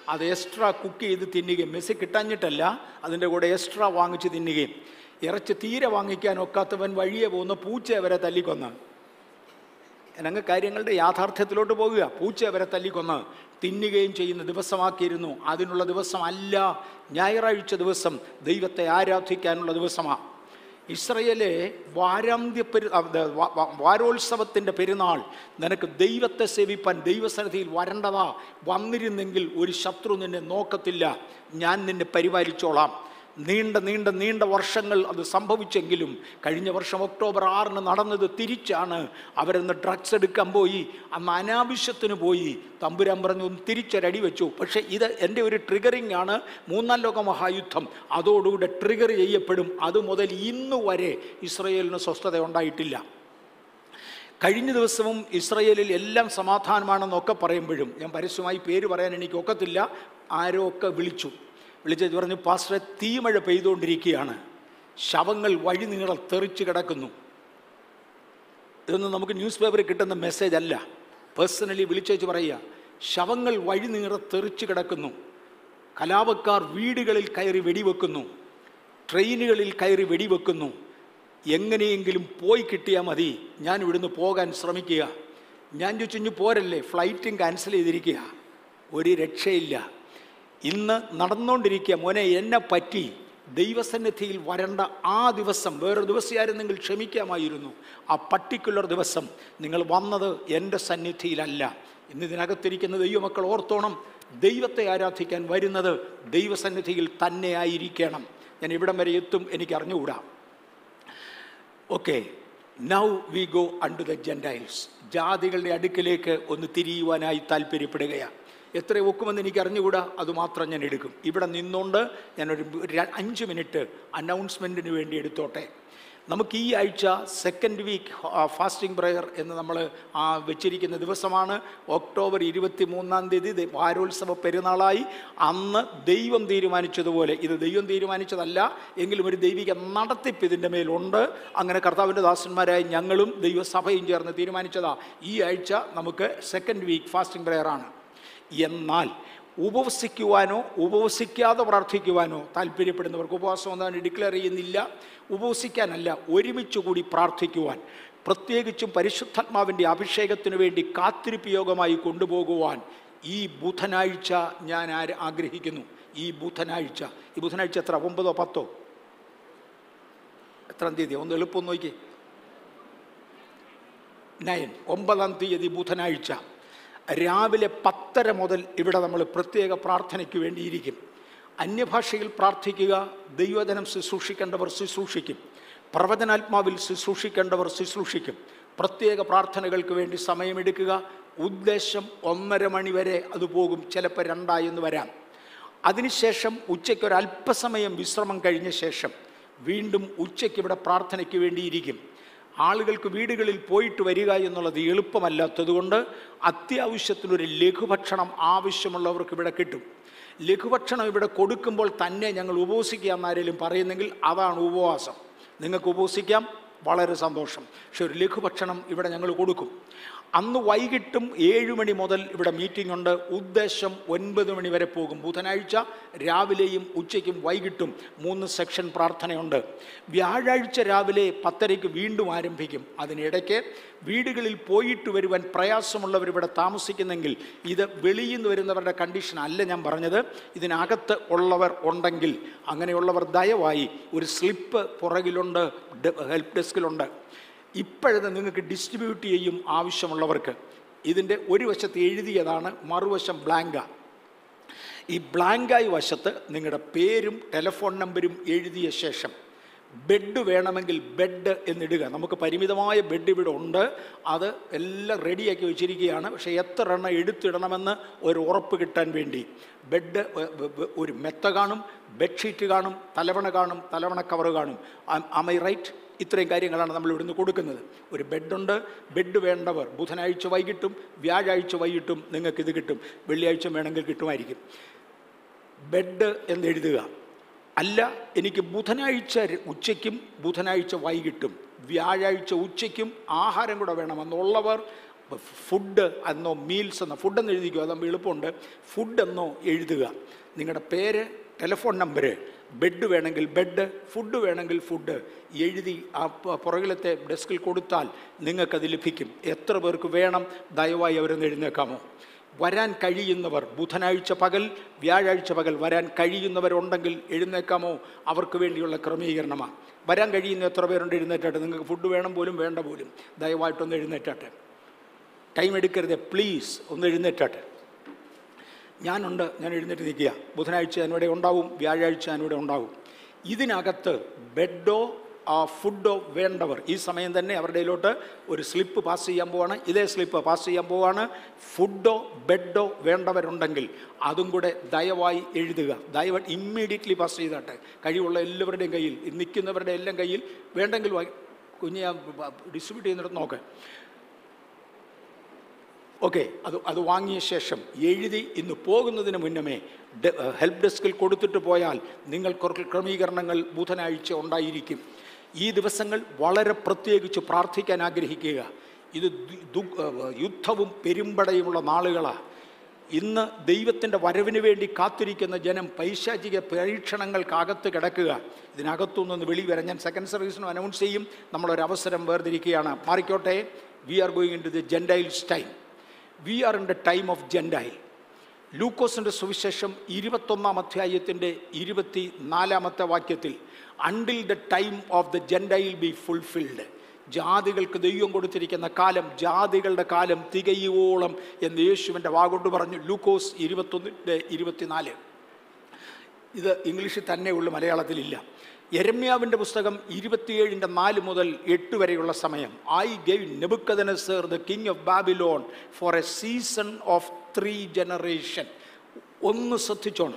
അത് എക്സ്ട്രാ കുക്ക് ചെയ്ത് തിന്നുകയും മെസ്സി കിട്ടാഞ്ഞിട്ടല്ല അതിൻ്റെ കൂടെ എക്സ്ട്രാ വാങ്ങിച്ച് തിന്നുകയും ഇറച്ചി തീരെ വാങ്ങിക്കാൻ ഒക്കാത്തവൻ വഴിയെ പോകുന്ന പൂച്ചയെ വരെ തല്ലിക്കൊന്ന് എന്നങ്ങ് കാര്യങ്ങളുടെ യാഥാർത്ഥ്യത്തിലോട്ട് പോകുക പൂച്ചയെ വരെ തല്ലിക്കൊന്ന് തിന്നുകയും ചെയ്യുന്ന ദിവസമാക്കിയിരുന്നു അതിനുള്ള ദിവസമല്ല ഞായറാഴ്ച ദിവസം ദൈവത്തെ ആരാധിക്കാനുള്ള ദിവസമാണ് ഇസ്രയേലെ വാരാന്ത്യ പെരു ആ, ദ- വ- വ- വാരോത്സവത്തിൻ്റെ പെരുന്നാൾ നിനക്ക് ദൈവത്തെ സേവിപ്പാൻ ദൈവസന്നിധിയിൽ വരേണ്ടതാ വന്നിരുന്നെങ്കിൽ ഒരു ശത്രു നിന്നെ നോക്കത്തില്ല ഞാൻ നിന്നെ പരിപാലിച്ചോളാം നീണ്ട നീണ്ട നീണ്ട വർഷങ്ങൾ അത് സംഭവിച്ചെങ്കിലും കഴിഞ്ഞ വർഷം ഒക്ടോബർ ആറിന് നടന്നത് തിരിച്ചാണ് അവരന്ന് ഡ്രഗ്സ് എടുക്കാൻ പോയി അന്ന് അനാവശ്യത്തിന് പോയി തമ്പുരാൻ പറഞ്ഞു ഒന്ന് തിരിച്ചൊരടി വെച്ചു പക്ഷേ ഇത് എൻ്റെ ഒരു ട്രിഗറിംഗ് ആണ് മൂന്നാം ലോക മഹായുദ്ധം അതോടുകൂടെ ട്രിഗർ ചെയ്യപ്പെടും അതുമുതൽ ഇന്നു വരെ ഇസ്രയേലിന് സ്വസ്ഥത ഉണ്ടായിട്ടില്ല കഴിഞ്ഞ ദിവസവും ഇസ്രയേലിൽ എല്ലാം സമാധാനമാണെന്നൊക്കെ പറയുമ്പോഴും ഞാൻ പരസ്യമായി പേര് പറയാൻ എനിക്ക് ഒക്കത്തില്ല ആരോ ഒക്കെ വിളിച്ചു വിളിച്ചു പറഞ്ഞു പാസ്റ്ററെ തീമഴ പെയ്തുകൊണ്ടിരിക്കുകയാണ് ശവങ്ങൾ വഴി നീളം തെറിച്ച് കിടക്കുന്നു ഇതൊന്നും നമുക്ക് ന്യൂസ് പേപ്പറിൽ കിട്ടുന്ന മെസ്സേജ് അല്ല പേഴ്സണലി വിളിച്ചേച്ച് പറയുക ശവങ്ങൾ വഴി നീള തെറിച്ച് കിടക്കുന്നു കലാപക്കാർ വീടുകളിൽ കയറി വെടിവെക്കുന്നു ട്രെയിനുകളിൽ കയറി വെടിവെക്കുന്നു എങ്ങനെയെങ്കിലും പോയി കിട്ടിയാൽ മതി ഞാൻ ഇവിടുന്ന് പോകാൻ ശ്രമിക്കുക ഞാൻ ചോദിച്ചു "ഇഞ്ഞ് പോരല്ലേ ഫ്ലൈറ്റും ക്യാൻസൽ ചെയ്തിരിക്കുക ഒരു രക്ഷയില്ല ഇന്ന് നടന്നുകൊണ്ടിരിക്കുക മോനെ എന്നെ പറ്റി ദൈവസന്നിധിയിൽ വരേണ്ട ആ ദിവസം വേറൊരു ദിവസമായിരുന്നെങ്കിൽ ക്ഷമിക്കാമായിരുന്നു ആ പർട്ടിക്കുലർ ദിവസം നിങ്ങൾ വന്നത് എൻ്റെ സന്നിധിയിലല്ല ഇന്ന് ഇതിനകത്തിരിക്കുന്ന ദൈവമക്കൾ ഓർത്തോണം ദൈവത്തെ ആരാധിക്കാൻ വരുന്നത് ദൈവസന്നിധിയിൽ തന്നെ ആയിരിക്കണം ഞാൻ ഇവിടം വരെ എത്തും എനിക്ക് അറിഞ്ഞുകൂടാ okay now we go unto the Gentiles ജാതികളുടെ അടുക്കിലേക്ക് ഒന്ന് തിരിയുവാനായി താല്പര്യപ്പെടുകയാണ് എത്ര ഒക്കുമെന്ന് എനിക്ക് അറിഞ്ഞുകൂടാ അതുമാത്രം ഞാൻ എടുക്കും ഇവിടെ നിന്നുകൊണ്ട് ഞാനൊരു ര- അഞ്ച് മിനിറ്റ് അനൗൺസ്മെൻറ്റിന് വേണ്ടി എടുത്തോട്ടെ നമുക്ക് ഈ ആഴ്ച സെക്കൻഡ് വീക്ക് ഫാസ്റ്റിംഗ് പ്രയർ എന്ന് നമ്മൾ വെച്ചിരിക്കുന്ന ദിവസമാണ് ഒക്ടോബർ ഇരുപത്തി മൂന്നാം തീയതി ദേ- വാരോത്സവ പെരുന്നാളായി അന്ന് ദൈവം തീരുമാനിച്ചതുപോലെ ഇത് ദൈവം തീരുമാനിച്ചതല്ല എങ്കിലും ഒരു ദൈവിക നടത്തിപ്പ് ഇതിൻ്റെ മേലുണ്ട് അങ്ങനെ കർത്താവിൻ്റെ ദാസന്മാരായ ഞങ്ങളും ദൈവസഭയും ചേർന്ന് തീരുമാനിച്ചതാ ഈ ആഴ്ച നമുക്ക് സെക്കൻഡ് വീക്ക് ഫാസ്റ്റിംഗ് പ്രയറാണ് എന്നാൽ ഉപവസിക്കുവാനോ ഉപവസിക്കാതെ പ്രാർത്ഥിക്കുവാനോ താല്പര്യപ്പെടുന്നവർക്ക് ഉപവാസം ഒന്നും ഡിക്ലെയർ ചെയ്യുന്നില്ല ഉപവസിക്കാനല്ല ഒരുമിച്ച് കൂടി പ്രാർത്ഥിക്കുവാൻ പ്രത്യേകിച്ചും പരിശുദ്ധാത്മാവിൻ്റെ അഭിഷേകത്തിനു വേണ്ടി കാത്തിരിപ്പ് യോഗമായി കൊണ്ടുപോകുവാൻ ഈ ബുധനാഴ്ച ഞാൻ ആര് ആഗ്രഹിക്കുന്നു ഈ ബുധനാഴ്ച ഈ ബുധനാഴ്ച എത്ര ഒമ്പതോ പത്തോ എത്രാം തീയതി ഒന്ന് എളുപ്പം നോക്കി നയൻ ഒമ്പതാം തീയതി ബുധനാഴ്ച രാവിലെ പത്തര മുതൽ ഇവിടെ നമ്മൾ പ്രത്യേക പ്രാർത്ഥനയ്ക്ക് വേണ്ടിയിരിക്കും അന്യഭാഷയിൽ പ്രാർത്ഥിക്കുക ദൈവജനം ശുശ്രൂഷിക്കേണ്ടവർ ശുശ്രൂഷിക്കും പ്രവചനാത്മാവിൽ ശുശ്രൂഷിക്കേണ്ടവർ ശുശ്രൂഷിക്കും പ്രത്യേക പ്രാർത്ഥനകൾക്ക് വേണ്ടി സമയമെടുക്കുക ഉദ്ദേശം ഒന്നര മണി വരെ അത് പോകും ചിലപ്പോൾ രണ്ടായി എന്ന് വരാം അതിനുശേഷം ഉച്ചയ്ക്ക് ഒരു അല്പസമയം വിശ്രമം കഴിഞ്ഞ ശേഷം വീണ്ടും ഉച്ചയ്ക്ക് ഇവിടെ പ്രാർത്ഥനയ്ക്ക് വേണ്ടിയിരിക്കും ആളുകൾക്ക് വീടുകളിൽ പോയിട്ട് വരിക എന്നുള്ളത് എളുപ്പമല്ലാത്തതുകൊണ്ട് അത്യാവശ്യത്തിനൊരു ലഘുഭക്ഷണം ആവശ്യമുള്ളവർക്ക് ഇവിടെ കിട്ടും ലഘുഭക്ഷണം ഇവിടെ കൊടുക്കുമ്പോൾ തന്നെ ഞങ്ങൾ ഉപവസിക്കുക എന്നാരെങ്കിലും പറയുന്നെങ്കിൽ അതാണ് ഉപവാസം നിങ്ങൾക്ക് ഉപവസിക്കാം വളരെ സന്തോഷം പക്ഷെ ഒരു ലഘുഭക്ഷണം ഇവിടെ ഞങ്ങൾ കൊടുക്കും അന്ന് വൈകിട്ടും ഏഴ് മണി മുതൽ ഇവിടെ മീറ്റിംഗ് ഉണ്ട് ഉദ്ദേശം ഒൻപത് മണി വരെ പോകും ബുധനാഴ്ച രാവിലെയും ഉച്ചയ്ക്കും വൈകിട്ടും മൂന്ന് സെക്ഷൻ പ്രാർത്ഥനയുണ്ട് വ്യാഴാഴ്ച രാവിലെ പത്തരയ്ക്ക് വീണ്ടും ആരംഭിക്കും അതിനിടയ്ക്ക് വീടുകളിൽ പോയിട്ട് വരുവാൻ പ്രയാസമുള്ളവർ ഇവിടെ താമസിക്കുന്നെങ്കിൽ ഇത് വെളിയിൽ നിന്ന് വരുന്നവരുടെ കണ്ടീഷൻ അല്ല ഞാൻ പറഞ്ഞത് ഇതിനകത്ത് ഉള്ളവർ ഉണ്ടെങ്കിൽ അങ്ങനെയുള്ളവർ ദയവായി ഒരു സ്ലിപ്പ് പുറകിലുണ്ട് ഹെൽപ്പ് ഡെസ്കിലുണ്ട് ഇപ്പോഴത് നിങ്ങൾക്ക് ഡിസ്ട്രിബ്യൂട്ട് ചെയ്യും ആവശ്യമുള്ളവർക്ക് ഇതിൻ്റെ ഒരു വശത്ത് എഴുതിയതാണ് മറുവശം ബ്ലാങ്ക ഈ ബ്ലാങ്കായി വശത്ത് നിങ്ങളുടെ പേരും ടെലിഫോൺ നമ്പരും എഴുതിയ ശേഷം ബെഡ് വേണമെങ്കിൽ ബെഡ് എന്നിടുക നമുക്ക് പരിമിതമായ ബെഡ് ഇവിടെ ഉണ്ട് അത് എല്ലാം റെഡിയാക്കി വെച്ചിരിക്കുകയാണ് പക്ഷേ എത്ര എണ്ണം എടുത്തിടണമെന്ന് ഒരു ഉറപ്പ് കിട്ടാൻ വേണ്ടി ബെഡ് ഒരു മെത്ത കാണും ബെഡ്ഷീറ്റ് കാണും തലവണ കാണും തലവണ കവർ കാണും ആം ഐ റൈറ്റ് ഇത്രയും കാര്യങ്ങളാണ് നമ്മൾ ഇവിടുന്ന് കൊടുക്കുന്നത് ഒരു ബെഡുണ്ട് ബെഡ് വേണ്ടവർ ബുധനാഴ്ച വൈകിട്ടും വ്യാഴാഴ്ച വൈകിട്ടും നിങ്ങൾക്ക് ഇത് കിട്ടും വെള്ളിയാഴ്ച വേണമെങ്കിൽ കിട്ടുമായിരിക്കും ബെഡ് എന്നെഴുതുക അല്ല എനിക്ക് ബുധനാഴ്ച ര- ഉച്ചയ്ക്കും ബുധനാഴ്ച വൈകിട്ടും വ്യാഴാഴ്ച ഉച്ചയ്ക്കും ആഹാരം കൂടെ വേണമെന്നുള്ളവർ ഫുഡ് എന്നോ മീൽസ് എന്നോ ഫുഡ് എന്ന് എഴുതിക്കോ അതാകുമ്പോൾ എളുപ്പമുണ്ട് ഫുഡ് എന്നോ എഴുതുക നിങ്ങളുടെ പേര് ടെലിഫോൺ നമ്പർ ബെഡ് വേണമെങ്കിൽ ബെഡ് ഫുഡ് വേണമെങ്കിൽ ഫുഡ് എഴുതി ആ പ- പുറകിലത്തെ ഡെസ്കിൽ കൊടുത്താൽ നിങ്ങൾക്കത് ലഭിക്കും എത്ര പേർക്ക് വേണം ദയവായി അവരൊന്ന് എഴുന്നേക്കാമോ വരാൻ കഴിയുന്നവർ ബുധനാഴ്ച പകൽ വ്യാഴാഴ്ച പകൽ വരാൻ കഴിയുന്നവരുണ്ടെങ്കിൽ എഴുന്നേക്കാമോ അവർക്ക് വേണ്ടിയുള്ള ക്രമീകരണമാണ് വരാൻ കഴിയുന്ന എത്ര പേരുണ്ട് എഴുന്നേറ്റാട്ടെ നിങ്ങൾക്ക് ഫുഡ് വേണം പോലും വേണ്ട പോലും ദയവായിട്ടൊന്ന് എഴുന്നേറ്റാട്ടെ ടൈം എടുക്കരുത് പ്ലീസ് ഒന്ന് എഴുന്നേറ്റാട്ടെ ഞാനുണ്ട് ഞാൻ എഴുന്നേറ്റ് നിൽക്കുക ബുധനാഴ്ച ഞാനിവിടെ ഉണ്ടാവും വ്യാഴാഴ്ച ഞാനിവിടെ ഉണ്ടാവും ഇതിനകത്ത് ബെഡോ ആ ഫുഡോ വേണ്ടവർ ഈ സമയം തന്നെ അവരുടെ കയ്യിലോട്ട് ഒരു സ്ലിപ്പ് പാസ് ചെയ്യാൻ പോവാണ് ഇതേ സ്ലിപ്പ് പാസ് ചെയ്യാൻ പോവാണ് ഫുഡോ ബെഡോ വേണ്ടവരുണ്ടെങ്കിൽ അതും കൂടെ ദയവായി എഴുതുക ദയവായി ഇമ്മീഡിയറ്റ്ലി പാസ് ചെയ്താട്ടെ കഴിവുള്ള എല്ലാവരുടെയും കയ്യിൽ ഈ നിൽക്കുന്നവരുടെ എല്ലാം കയ്യിൽ വേണ്ടെങ്കിൽ വാ- കുഞ്ഞ് ഡിസ്ട്രിബ്യൂട്ട് ചെയ്യുന്നിടത്ത് നോക്ക് ഓക്കെ അത് അത് വാങ്ങിയ ശേഷം എഴുതി ഇന്ന് പോകുന്നതിന് മുന്നമേ ഡെ- ഹെൽപ്പ് ഡെസ്കിൽ കൊടുത്തിട്ട് പോയാൽ നിങ്ങൾക്ക് ക്രമീകരണങ്ങൾ ബുധനാഴ്ച ഉണ്ടായിരിക്കും ഈ ദിവസങ്ങൾ വളരെ പ്രത്യേകിച്ച് പ്രാർത്ഥിക്കാൻ ആഗ്രഹിക്കുക ഇത് ദു- ദു- ഏഹ് യുദ്ധവും പെരുമ്പടയുമുള്ള നാളുകളാണ് ഇന്ന് ദൈവത്തിൻ്റെ വരവിന് വേണ്ടി കാത്തിരിക്കുന്ന ജനം പൈശാചിക പരീക്ഷണങ്ങൾക്കകത്ത് കിടക്കുക ഇതിനകത്തുനിന്ന് വെളി വരാൻ ഞാൻ സെക്കൻഡ് സർവീസിനും അനൗൺസ് ചെയ്യും നമ്മളൊരവസരം വേർതിരിക്കുകയാണ് മാറിക്കോട്ടെ we are going in to the Gentiles time we are in the time of Gentile ലൂക്കോസിൻ്റെ സുവിശേഷം ഇരുപത്തൊന്നാം അധ്യായത്തിൻ്റെ ഇരുപത്തി നാലാമത്തെ വാക്യത്തിൽ until the time of the Gentile be fulfilled ജാതികൾക്ക് ദൈവം കൊടുത്തിരിക്കുന്ന കാലം ജാതികളുടെ കാലം തികയോളം എന്ന് യേശുവിൻ്റെ വാഗൊണ്ട് പറഞ്ഞു ലൂക്കോസ് ഇരുപത്തൊന്നിൻ്റെ ഇരുപത്തിനാല് ഇത് ഇംഗ്ലീഷിൽ തന്നെ ഉള്ളു മലയാളത്തിലില്ല യരമ്യാവിൻ്റെ പുസ്തകം ഇരുപത്തിയേഴിൻ്റെ നാല് മുതൽ എട്ട് വരെയുള്ള സമയം I gave Nebuchadnezzar the king of Babylon for a season of three generation ഒന്ന് ശ്രദ്ധിച്ചോണം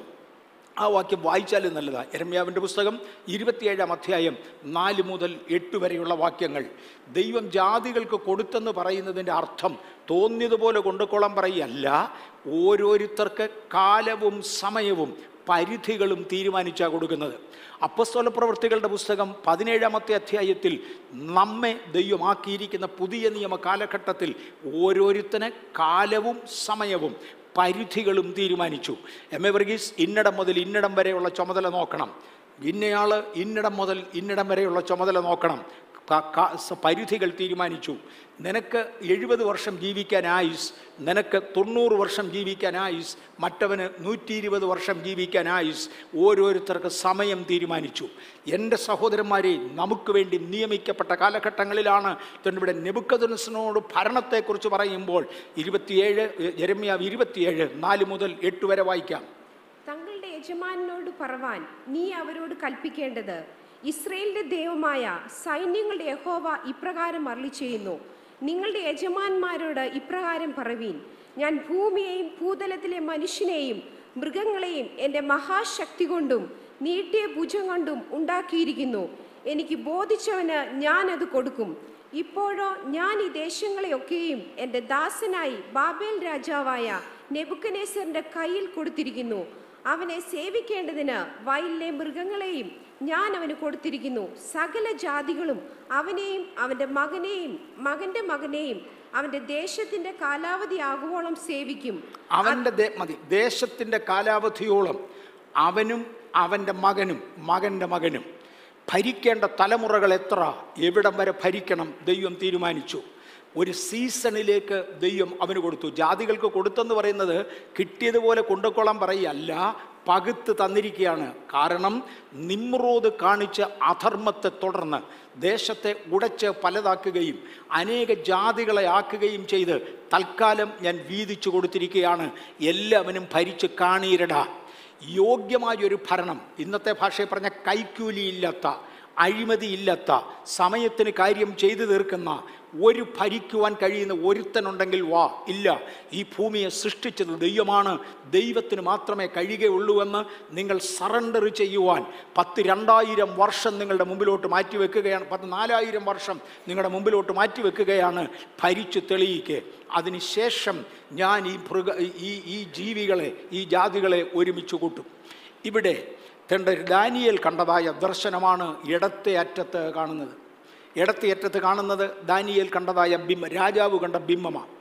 ആ വാക്യം വായിച്ചാലും നല്ലതാണ് എരമ്യാവിൻ്റെ പുസ്തകം ഇരുപത്തിയേഴാം അധ്യായം നാല് മുതൽ എട്ട് വരെയുള്ള വാക്യങ്ങൾ ദൈവം ജാതികൾക്ക് കൊടുത്തെന്ന് പറയുന്നതിൻ്റെ അർത്ഥം തോന്നിയതുപോലെ കൊണ്ടുകൊള്ളാൻ പറയല്ല ഓരോരുത്തർക്ക് കാലവും സമയവും പരിധികളും തീരുമാനിച്ചാണ് കൊടുക്കുന്നത് അപ്പസ്തോല പ്രവൃത്തികളുടെ പുസ്തകം പതിനേഴാമത്തെ അധ്യായത്തിൽ നമ്മെ ദൈവമാക്കിയിരിക്കുന്ന പുതിയ നിയമ കാലഘട്ടത്തിൽ ഓരോരുത്തന് കാലവും സമയവും പരിധികളും തീരുമാനിച്ചു എം എ വർഗീസ് ഇന്നിടം മുതൽ ഇന്നിടം വരെയുള്ള ചുമതല നോക്കണം ഇന്നയാൾ ഇന്നിടം മുതൽ ഇന്നിടം വരെയുള്ള ചുമതല നോക്കണം ക- ക- സ- പരിധികൾ തീരുമാനിച്ചു നിനക്ക് എഴുപത് വർഷം ജീവിക്കാൻ ആയുസ് നിനക്ക് തൊണ്ണൂറ് വർഷം ജീവിക്കാൻ ആയുസ് മറ്റവന് നൂറ്റി ഇരുപത് വർഷം ജീവിക്കാൻ ആയുസ് ഓരോരുത്തർക്ക് സമയം തീരുമാനിച്ചു എൻ്റെ സഹോദരന്മാരെ നമുക്ക് വേണ്ടി നിയമിക്കപ്പെട്ട കാലഘട്ടങ്ങളിലാണ് തന്നെ ഇവിടെ നെബുക്കദനസിനോട് ഭരണത്തെക്കുറിച്ച് പറയുമ്പോൾ ഇരുപത്തിയേഴ് ജെരമ്യാവ് ഇരുപത്തിയേഴ് നാല് മുതൽ എട്ട് വരെ വായിക്കാം തങ്ങളുടെ യജമാനോട് പറവാൻ നീ അവരോട് കൽപ്പിക്കേണ്ടത് ഇസ്രയേലിന്റെ ദൈവമായ സൈന്യങ്ങളുടെ യഹോവ ഇപ്രകാരം അരളി ചെയ്യുന്നു നിങ്ങളുടെ യജമാന്മാരോട് ഇപ്രകാരം പറവീൻ ഞാൻ ഭൂമിയെയും ഭൂതലത്തിലെ മനുഷ്യനെയും മൃഗങ്ങളെയും എൻ്റെ മഹാശക്തി കൊണ്ടും നീട്ടിയ ഭുജം കൊണ്ടും ഉണ്ടാക്കിയിരിക്കുന്നു എനിക്ക് ബോധിച്ചവന് ഞാൻ അത് കൊടുക്കും ഇപ്പോഴോ ഞാൻ ഈ ദേശങ്ങളെയൊക്കെയും എൻ്റെ ദാസനായി ബാബേൽ രാജാവായ നെബുക്കനേസറിന്റെ കയ്യിൽ കൊടുത്തിരിക്കുന്നു അവനെ സേവിക്കേണ്ടതിന് വയലിലെ മൃഗങ്ങളെയും ഞാൻ അവന് കൊടുത്തിരിക്കുന്നു സകല ജാതികളും അവനെയും അവൻ്റെ മകനെയും മകന്റെ മകനെയും അവൻ്റെ ദേശത്തിന്റെ കാലാവധി ആകുവോളം സേവിക്കും അവൻ്റെ ദേ- മതി ദേശത്തിൻ്റെ കാലാവധിയോളം അവനും അവൻ്റെ മകനും മകൻ്റെ മകനും ഭരിക്കേണ്ട തലമുറകൾ എത്ര എവിടം വരെ ഭരിക്കണം ദൈവം തീരുമാനിച്ചു ഒരു സീസണിലേക്ക് ദൈവം അവന് കൊടുത്തു ജാതികൾക്ക് കൊടുത്തെന്ന് പറയുന്നത് കിട്ടിയതുപോലെ കൊണ്ടുകൊള്ളാൻ പറയല്ല പകുത്ത് തന്നിരിക്കുകയാണ് കാരണം നിമ്രോത് കാണിച്ച അധർമ്മത്തെ തുടർന്ന് ദേശത്തെ ഉടച്ച് പലതാക്കുകയും അനേക ജാതികളെ ആക്കുകയും ചെയ്ത് തൽക്കാലം ഞാൻ വീതിച്ചു കൊടുത്തിരിക്കുകയാണ് എല്ലാവനും ഭരിച്ച് കാണീരട യോഗ്യമായൊരു ഭരണം ഇന്നത്തെ ഭാഷയിൽ പറഞ്ഞ കൈക്കൂലിയില്ലാത്ത അഴിമതിയില്ലാത്ത സമയത്തിന് കാര്യം ചെയ്തു തീർക്കുന്ന ഒരു ഭരിക്കുവാൻ കഴിയുന്ന ഒരുത്തനുണ്ടെങ്കിൽ വാ ഇല്ല ഈ ഭൂമിയെ സൃഷ്ടിച്ചത് ദൈവമാണ് ദൈവത്തിന് മാത്രമേ കഴിയുകയുള്ളൂ നിങ്ങൾ സറണ്ടർ ചെയ്യുവാൻ പത്ത് രണ്ടായിരം വർഷം നിങ്ങളുടെ മുമ്പിലോട്ട് മാറ്റി വെക്കുകയാണ് പത്ത് നാലായിരം വർഷം നിങ്ങളുടെ മുമ്പിലോട്ട് മാറ്റി വെക്കുകയാണ് ഭരിച്ചു തെളിയിക്ക് അതിനുശേഷം ഞാൻ ഈ മൃഗ ഈ ഈ ജീവികളെ ഈ ജാതികളെ ഒരുമിച്ച് കൂട്ടും ഇവിടെ തൻ്റെ ദാനിയേൽ കണ്ടതായ ദർശനമാണ് ഇടത്തെ അറ്റത്ത് കാണുന്നത് ഇടത്തെ അറ്റത്ത് കാണുന്നത് ദാനിയേൽ കണ്ടതായ ബിംബ രാജാവ് കണ്ട ബിംബമാണ്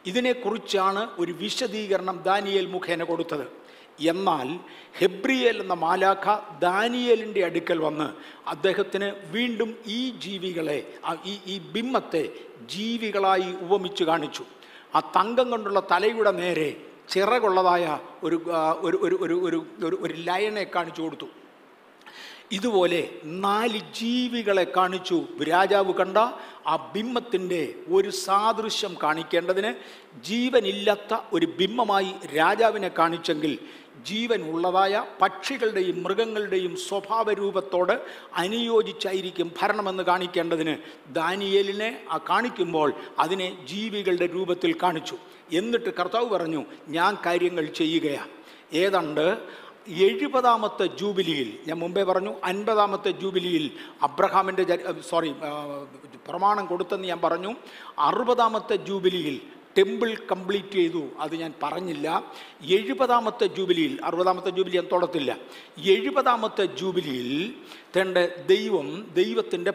ഇതിനെക്കുറിച്ചാണ് ഒരു വിശദീകരണം ദാനിയേൽ മുഖേന കൊടുത്തത് എന്നാൽ ഹെബ്രിയേൽ എന്ന മാലാഖ ദാനിയേലിൻ്റെ അടുക്കൽ വന്ന് അദ്ദേഹത്തിന് വീണ്ടും ഈ ജീവികളെ ആ ഈ ഈ ബിംബത്തെ ജീവികളായി ഉപമിച്ച് കാണിച്ചു ആ തങ്കം കൊണ്ടുള്ള തലയുടെ നേരെ ചിറകുള്ളതായ ഒരു ആ, ഒരു ഒരു ഒരു ഒരു ഒരു ഒരു ലയനെ കാണിച്ചു കൊടുത്തു ഇതുപോലെ നാല് ജീവികളെ കാണിച്ചു രാജാവ് കണ്ട ആ ബിംബത്തിൻ്റെ ഒരു സാദൃശ്യം കാണിക്കേണ്ടതിന് ജീവനില്ലാത്ത ഒരു ബിംബമായി രാജാവിനെ കാണിച്ചെങ്കിൽ ജീവൻ ഉള്ളതായ പക്ഷികളുടെയും മൃഗങ്ങളുടെയും സ്വഭാവ രൂപത്തോട് അനുയോജിച്ചായിരിക്കും ഭരണമെന്ന് കാണിക്കേണ്ടതിന് ദാനിയേലിനെ ആ കാണിക്കുമ്പോൾ അതിനെ ജീവികളുടെ രൂപത്തിൽ കാണിച്ചു എന്നിട്ട് കർത്താവ് പറഞ്ഞു ഞാൻ കാര്യങ്ങൾ ചെയ്യുകയാണ് ഏതാണ്ട് എഴുപതാമത്തെ ജൂബിലിയിൽ ഞാൻ മുമ്പേ പറഞ്ഞു അൻപതാമത്തെ ജൂബിലിയിൽ അബ്രഹാമിൻ്റെ സോറി പ്രമാണം കൊടുത്തെന്ന് ഞാൻ പറഞ്ഞു അറുപതാമത്തെ ജൂബിലിയിൽ ടെമ്പിൾ കംപ്ലീറ്റ് ചെയ്തു അത് ഞാൻ പറഞ്ഞില്ല എഴുപതാമത്തെ ജൂബിലിയിൽ അറുപതാമത്തെ ജൂബിലി ഞാൻ തൊടത്തില്ല എഴുപതാമത്തെ ജൂബിലിയിൽ തേണ്ട ദൈവം ദൈവത്തിൻ്റെ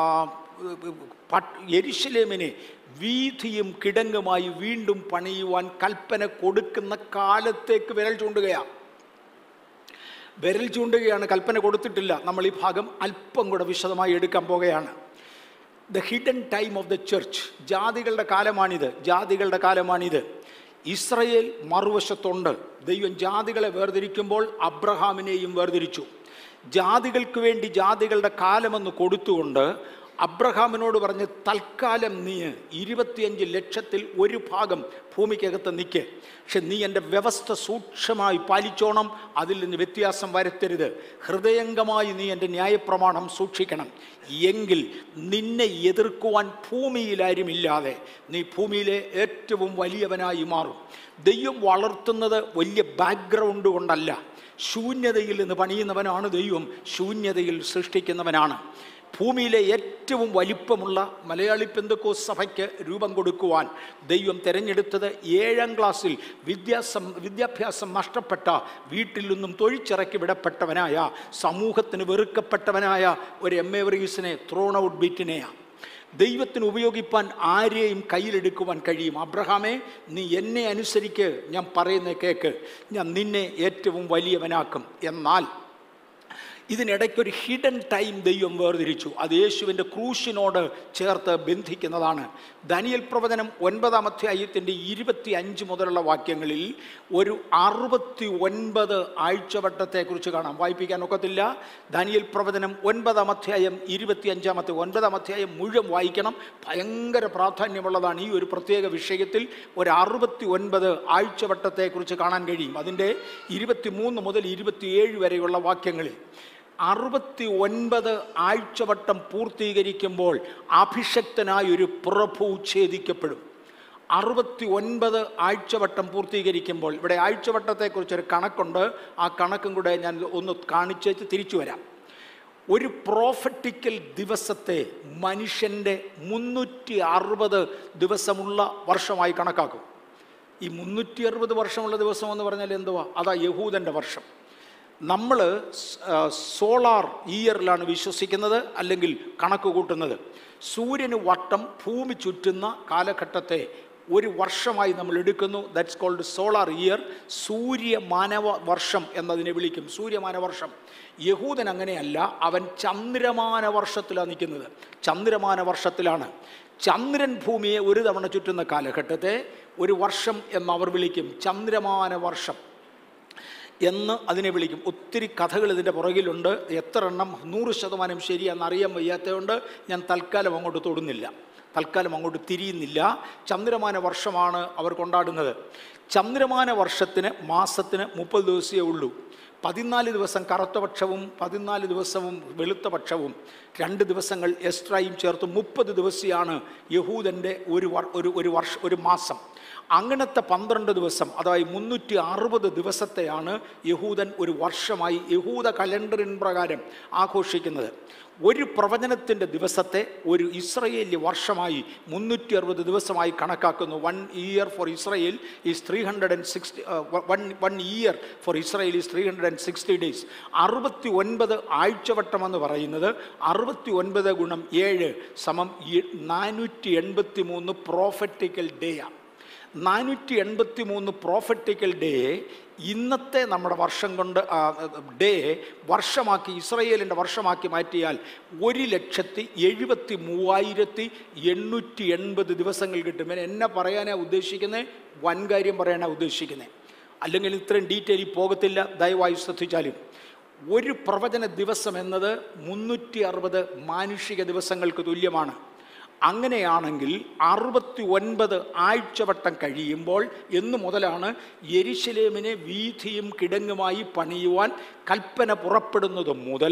എരിശിലേമിനെ വീഥിയും കിടങ്ങുമായി വീണ്ടും പണിയുവാൻ കൽപ്പന കൊടുക്കുന്ന കാലത്തേക്ക് വിരൽ ചൂണ്ടുകയാണ് വിരൽ ചൂണ്ടുകയാണ് കൽപ്പന കൊടുത്തിട്ടില്ല നമ്മൾ ഈ ഭാഗം അല്പം കൂടെ വിശദമായി എടുക്കാൻ പോകുകയാണ് the hidden time of the church ജാതികളുടെ കാലമാണിത് ജാതികളുടെ കാലമാണിത് ഇസ്രയേൽ മറുവശത്തുണ്ട് ദൈവം ജാതികളെ വേർതിരിക്കുമ്പോൾ അബ്രഹാമിനെയും വേർതിരിച്ചു ജാതികൾക്ക് വേണ്ടി ജാതികളുടെ കാലമെന്ന് കൊടുത്തുകൊണ്ട് അബ്രഹാമിനോട് പറഞ്ഞ് തൽക്കാലം നീ ഇരുപത്തിയഞ്ച് ലക്ഷത്തിൽ ഒരു ഭാഗം ഭൂമിക്കകത്ത് നിൽക്ക് പക്ഷെ നീ എൻ്റെ വ്യവസ്ഥ സൂക്ഷ്മമായി പാലിച്ചോണം അതിൽ നിന്ന് വ്യത്യാസം വരുത്തരുത് ഹൃദയംഗമായി നീ എൻ്റെ ന്യായപ്രമാണം സൂക്ഷിക്കണം എങ്കിൽ നിന്നെ എതിർക്കുവാൻ ഭൂമിയിലാരുമില്ലാതെ നീ ഭൂമിയിലെ ഏറ്റവും വലിയവനായി മാറും ദൈവം വളർത്തുന്നത് വലിയ ബാക്ക്ഗ്രൗണ്ട് കൊണ്ടല്ല ശൂന്യതയിൽ നിന്ന് പണിയുന്നവനാണ് ദൈവം ശൂന്യതയിൽ സൃഷ്ടിക്കുന്നവനാണ് ഭൂമിയിലെ ഏറ്റവും വലിപ്പമുള്ള മലയാളി പെന്തക്കോ സഭയ്ക്ക് രൂപം കൊടുക്കുവാൻ ദൈവം തിരഞ്ഞെടുത്തത് ഏഴാം ക്ലാസ്സിൽ വിദ്യാസം വിദ്യാഭ്യാസം നഷ്ടപ്പെട്ട വീട്ടിൽ നിന്നും തൊഴിച്ചിറക്കി വിടപ്പെട്ടവനായ സമൂഹത്തിന് വെറുക്കപ്പെട്ടവനായ ഒരു എം എ വറീസിനെ ത്രോൺ ഔട്ട് ബീറ്റിനെയാണ് ദൈവത്തിന് ഉപയോഗിപ്പാൻ ആരെയും കയ്യിലെടുക്കുവാൻ കഴിയും അബ്രഹാമേ നീ എന്നെ അനുസരിക്ക് ഞാൻ പറയുന്ന കേക്ക് ഞാൻ നിന്നെ ഏറ്റവും വലിയവനാക്കും എന്നാൽ ഇതിനിടയ്ക്കൊരു ഹിഡൻ ടൈം ദൈവം വേർതിരിച്ചു അത് യേശുവിൻ്റെ ക്രൂശിനോട് ചേർത്ത് ബന്ധിക്കുന്നതാണ് ദനിയൽ പ്രവചനം ഒൻപതാം അധ്യായത്തിൻ്റെ ഇരുപത്തി അഞ്ച് മുതലുള്ള വാക്യങ്ങളിൽ ഒരു അറുപത്തി ഒൻപത് ആഴ്ചവട്ടത്തെക്കുറിച്ച് കാണാം വായിപ്പിക്കാൻ ഒക്കത്തില്ല ദനിയൽ പ്രവചനം ഒൻപതാം അധ്യായം ഇരുപത്തി അഞ്ചാമത്തെ ഒൻപതാം അധ്യായം മുഴുവൻ വായിക്കണം ഭയങ്കര പ്രാധാന്യമുള്ളതാണ് ഈ ഒരു പ്രത്യേക വിഷയത്തിൽ ഒരു അറുപത്തി ഒൻപത് ആഴ്ചവട്ടത്തെക്കുറിച്ച് കാണാൻ കഴിയും അതിൻ്റെ ഇരുപത്തി മൂന്ന് മുതൽ ഇരുപത്തിയേഴ് വരെയുള്ള വാക്യങ്ങളിൽ അറുപത്തി ഒൻപത് ആഴ്ചവട്ടം പൂർത്തീകരിക്കുമ്പോൾ അഭിഷക്തനായ ഒരു പ്രഭു ഛേദിക്കപ്പെടും അറുപത്തി ഒൻപത് ആഴ്ചവട്ടം പൂർത്തീകരിക്കുമ്പോൾ ഇവിടെ ആഴ്ചവട്ടത്തെക്കുറിച്ചൊരു കണക്കുണ്ട് ആ കണക്കും കൂടെ ഞാൻ ഒന്ന് കാണിച്ചേച്ച് തിരിച്ചു വരാം ഒരു പ്രോഫറ്റിക്കൽ ദിവസത്തെ മനുഷ്യൻ്റെ മുന്നൂറ്റി അറുപത് ദിവസമുള്ള വർഷമായി കണക്കാക്കും ഈ മുന്നൂറ്റി അറുപത് വർഷമുള്ള ദിവസം എന്ന് പറഞ്ഞാൽ എന്തുവാ അതാ യഹൂദൻ്റെ വർഷം നമ്മൾ സോളാർ ഇയറിലാണ് വിശ്വസിക്കുന്നത് അല്ലെങ്കിൽ കണക്ക് കൂട്ടുന്നത് സൂര്യന് വട്ടം ഭൂമി ചുറ്റുന്ന കാലഘട്ടത്തെ ഒരു വർഷമായി നമ്മൾ എടുക്കുന്നു ദാറ്റ്സ് കോൾഡ് സോളാർ ഇയർ സൂര്യമാനവ വർഷം എന്നതിനെ വിളിക്കും സൂര്യമാന വർഷം യഹൂദൻ അങ്ങനെയല്ല അവൻ ചന്ദ്രമാന വർഷത്തിലാണ് നിൽക്കുന്നത് ചന്ദ്രമാന വർഷത്തിലാണ് ചന്ദ്രൻ ഭൂമിയെ ഒരു തവണ ചുറ്റുന്ന കാലഘട്ടത്തെ ഒരു വർഷം എന്ന് അവർ വിളിക്കും ചന്ദ്രമാന വർഷം എന്ന് അതിനെ വിളിക്കും ഒത്തിരി കഥകൾ ഇതിൻ്റെ പുറകിലുണ്ട് എത്ര എണ്ണം നൂറ് ശതമാനം ശരിയാണെന്ന് അറിയാൻ വയ്യാത്തതുകൊണ്ട് ഞാൻ തൽക്കാലം അങ്ങോട്ട് തൊടുന്നില്ല തൽക്കാലം അങ്ങോട്ട് തിരിയുന്നില്ല ചന്ദ്രമാന വർഷമാണ് അവർ കൊണ്ടാടുന്നത് ചന്ദ്രമാന വർഷത്തിന് മാസത്തിന് മുപ്പത് ദിവസമേ ഉള്ളൂ പതിനാല് ദിവസം കറുത്ത പക്ഷവും പതിനാല് ദിവസവും വെളുത്ത പക്ഷവും രണ്ട് ദിവസങ്ങൾ എക്സ്ട്രായും ചേർത്ത് മുപ്പത് ദിവസമാണ് യഹൂദൻ്റെ ഒരു വർ- ഒരു ഒരു വർഷ ഒരു മാസം അങ്ങനത്തെ പന്ത്രണ്ട് ദിവസം അതായത് മുന്നൂറ്റി അറുപത് ദിവസത്തെയാണ് യഹൂദൻ ഒരു വർഷമായി യഹൂദ കലണ്ടറിൻ പ്രകാരം ആഘോഷിക്കുന്നത് ഒരു പ്രവചനത്തിൻ്റെ ദിവസത്തെ ഒരു ഇസ്രയേലി വർഷമായി മുന്നൂറ്റി അറുപത് ദിവസമായി കണക്കാക്കുന്നു one year for Israel is three hundred and sixty one one year for Israel is three hundred and sixty days അറുപത്തി ഒൻപത് ആഴ്ചവട്ടം എന്ന് പറയുന്നത് അറുപത്തി ഒൻപത് ഗുണം ഏഴ് സമം നാനൂറ്റി എൺപത്തി മൂന്ന് പ്രോഫറ്റിക്കൽ ഡേയാണ് നാനൂറ്റി എൺപത്തി മൂന്ന് പ്രോഫറ്റിക്കൽ ഡേ ഇന്നത്തെ നമ്മുടെ വർഷം കൊണ്ട് ആ, ഡേ വർഷമാക്കി ഇസ്രയേലിൻ്റെ വർഷമാക്കി മാറ്റിയാൽ ഒരു ലക്ഷത്തി എഴുപത്തി മൂവായിരത്തി എണ്ണൂറ്റി എൺപത് ദിവസങ്ങൾ കിട്ടും ഞാൻ എന്നെ പറയാനാണ് ഉദ്ദേശിക്കുന്നത് വൻകാര്യം പറയാനാണ് ഉദ്ദേശിക്കുന്നത് അല്ലെങ്കിൽ ഇത്രയും ഡീറ്റെയിൽ പോകത്തില്ല ദയവായി ശ്രദ്ധിച്ചാലും ഒരു പ്രവചന ദിവസം എന്നത് മുന്നൂറ്റി അറുപത് മാനുഷിക ദിവസങ്ങൾക്ക് തുല്യമാണ് അങ്ങനെയാണെങ്കിൽ അറുപത്തി ഒൻപത് ആഴ്ചവട്ടം കഴിയുമ്പോൾ എന്നു മുതലാണ് യെരുശലേമിനെ വീഥിയും കിടങ്ങുമായി പണിയുവാൻ കൽപ്പന പുറപ്പെടുന്നത് മുതൽ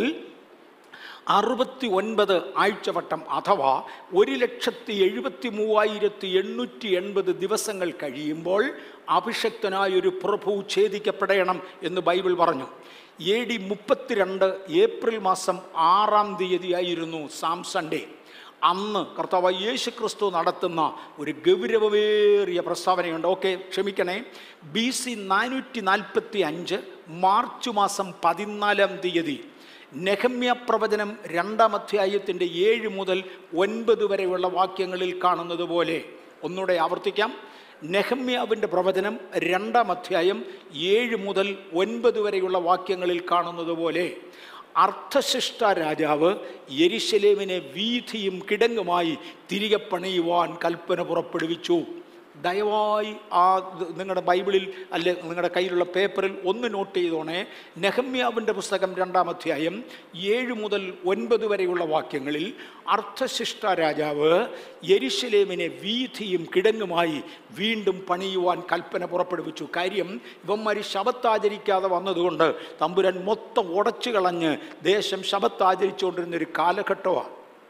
അറുപത്തി ഒൻപത് ആഴ്ചവട്ടം അഥവാ ഒരു ലക്ഷത്തി എഴുപത്തി മൂവായിരത്തി എണ്ണൂറ്റി എൺപത് ദിവസങ്ങൾ കഴിയുമ്പോൾ അഭിഷക്തനായ ഒരു പ്രഭു ഛേദിക്കപ്പെടണം എന്ന് ബൈബിൾ പറഞ്ഞു എ ഡി മുപ്പത്തിരണ്ട് ഏപ്രിൽ മാസം ആറാം തീയതിയായിരുന്നു സാം സൺഡേ അന്ന് കർത്താവ് യേശു ക്രിസ്തു നടത്തുന്ന ഒരു ഗൗരവമേറിയ പ്രസ്താവനയുണ്ട് ഓക്കെ ക്ഷമിക്കണേ ബി സി നാനൂറ്റി നാൽപ്പത്തി അഞ്ച് മാർച്ച് മാസം പതിനാലാം തീയതി നെഹമ്യ പ്രവചനം രണ്ടാം അധ്യായത്തിൻ്റെ ഏഴ് മുതൽ ഒൻപത് വരെയുള്ള വാക്യങ്ങളിൽ കാണുന്നത് പോലെ ഒന്നുകൂടെ ആവർത്തിക്കാം നെഹമ്യാവിൻ്റെ പ്രവചനം രണ്ടാം അധ്യായം ഏഴ് മുതൽ ഒൻപത് വരെയുള്ള വാക്യങ്ങളിൽ കാണുന്നത് പോലെ അർത്ഥശിഷ്ട രാജാവ് യെരുശലേമിനെ വീഥിയും കിടങ്ങുമായി തിരികെ പണിയുവാൻ കൽപ്പന പുറപ്പെടുവിച്ചു ദയവായി ആ ഇത് നിങ്ങളുടെ ബൈബിളിൽ അല്ലെ നിങ്ങളുടെ കയ്യിലുള്ള പേപ്പറിൽ ഒന്ന് നോട്ട് ചെയ്തോണേ നെഹമ്യാവിൻ്റെ പുസ്തകം രണ്ടാം അധ്യായം ഏഴ് മുതൽ ഒൻപത് വരെയുള്ള വാക്യങ്ങളിൽ അർത്ഥശിഷ്ട രാജാവ് യെരുശലേമിനെ വീഥിയും കിടങ്ങുമായി വീണ്ടും പണിയുവാൻ കൽപ്പന പുറപ്പെടുവിച്ചു കാര്യം ഇവന്മാർ ശബത്താചരിക്കാതെ വന്നതുകൊണ്ട് തമ്പുരാൻ മൊത്തം ഉടച്ചു കളഞ്ഞ് ദേശം ശബത്താചരിച്ചുകൊണ്ടിരുന്ന ഒരു കാലഘട്ടമാണ്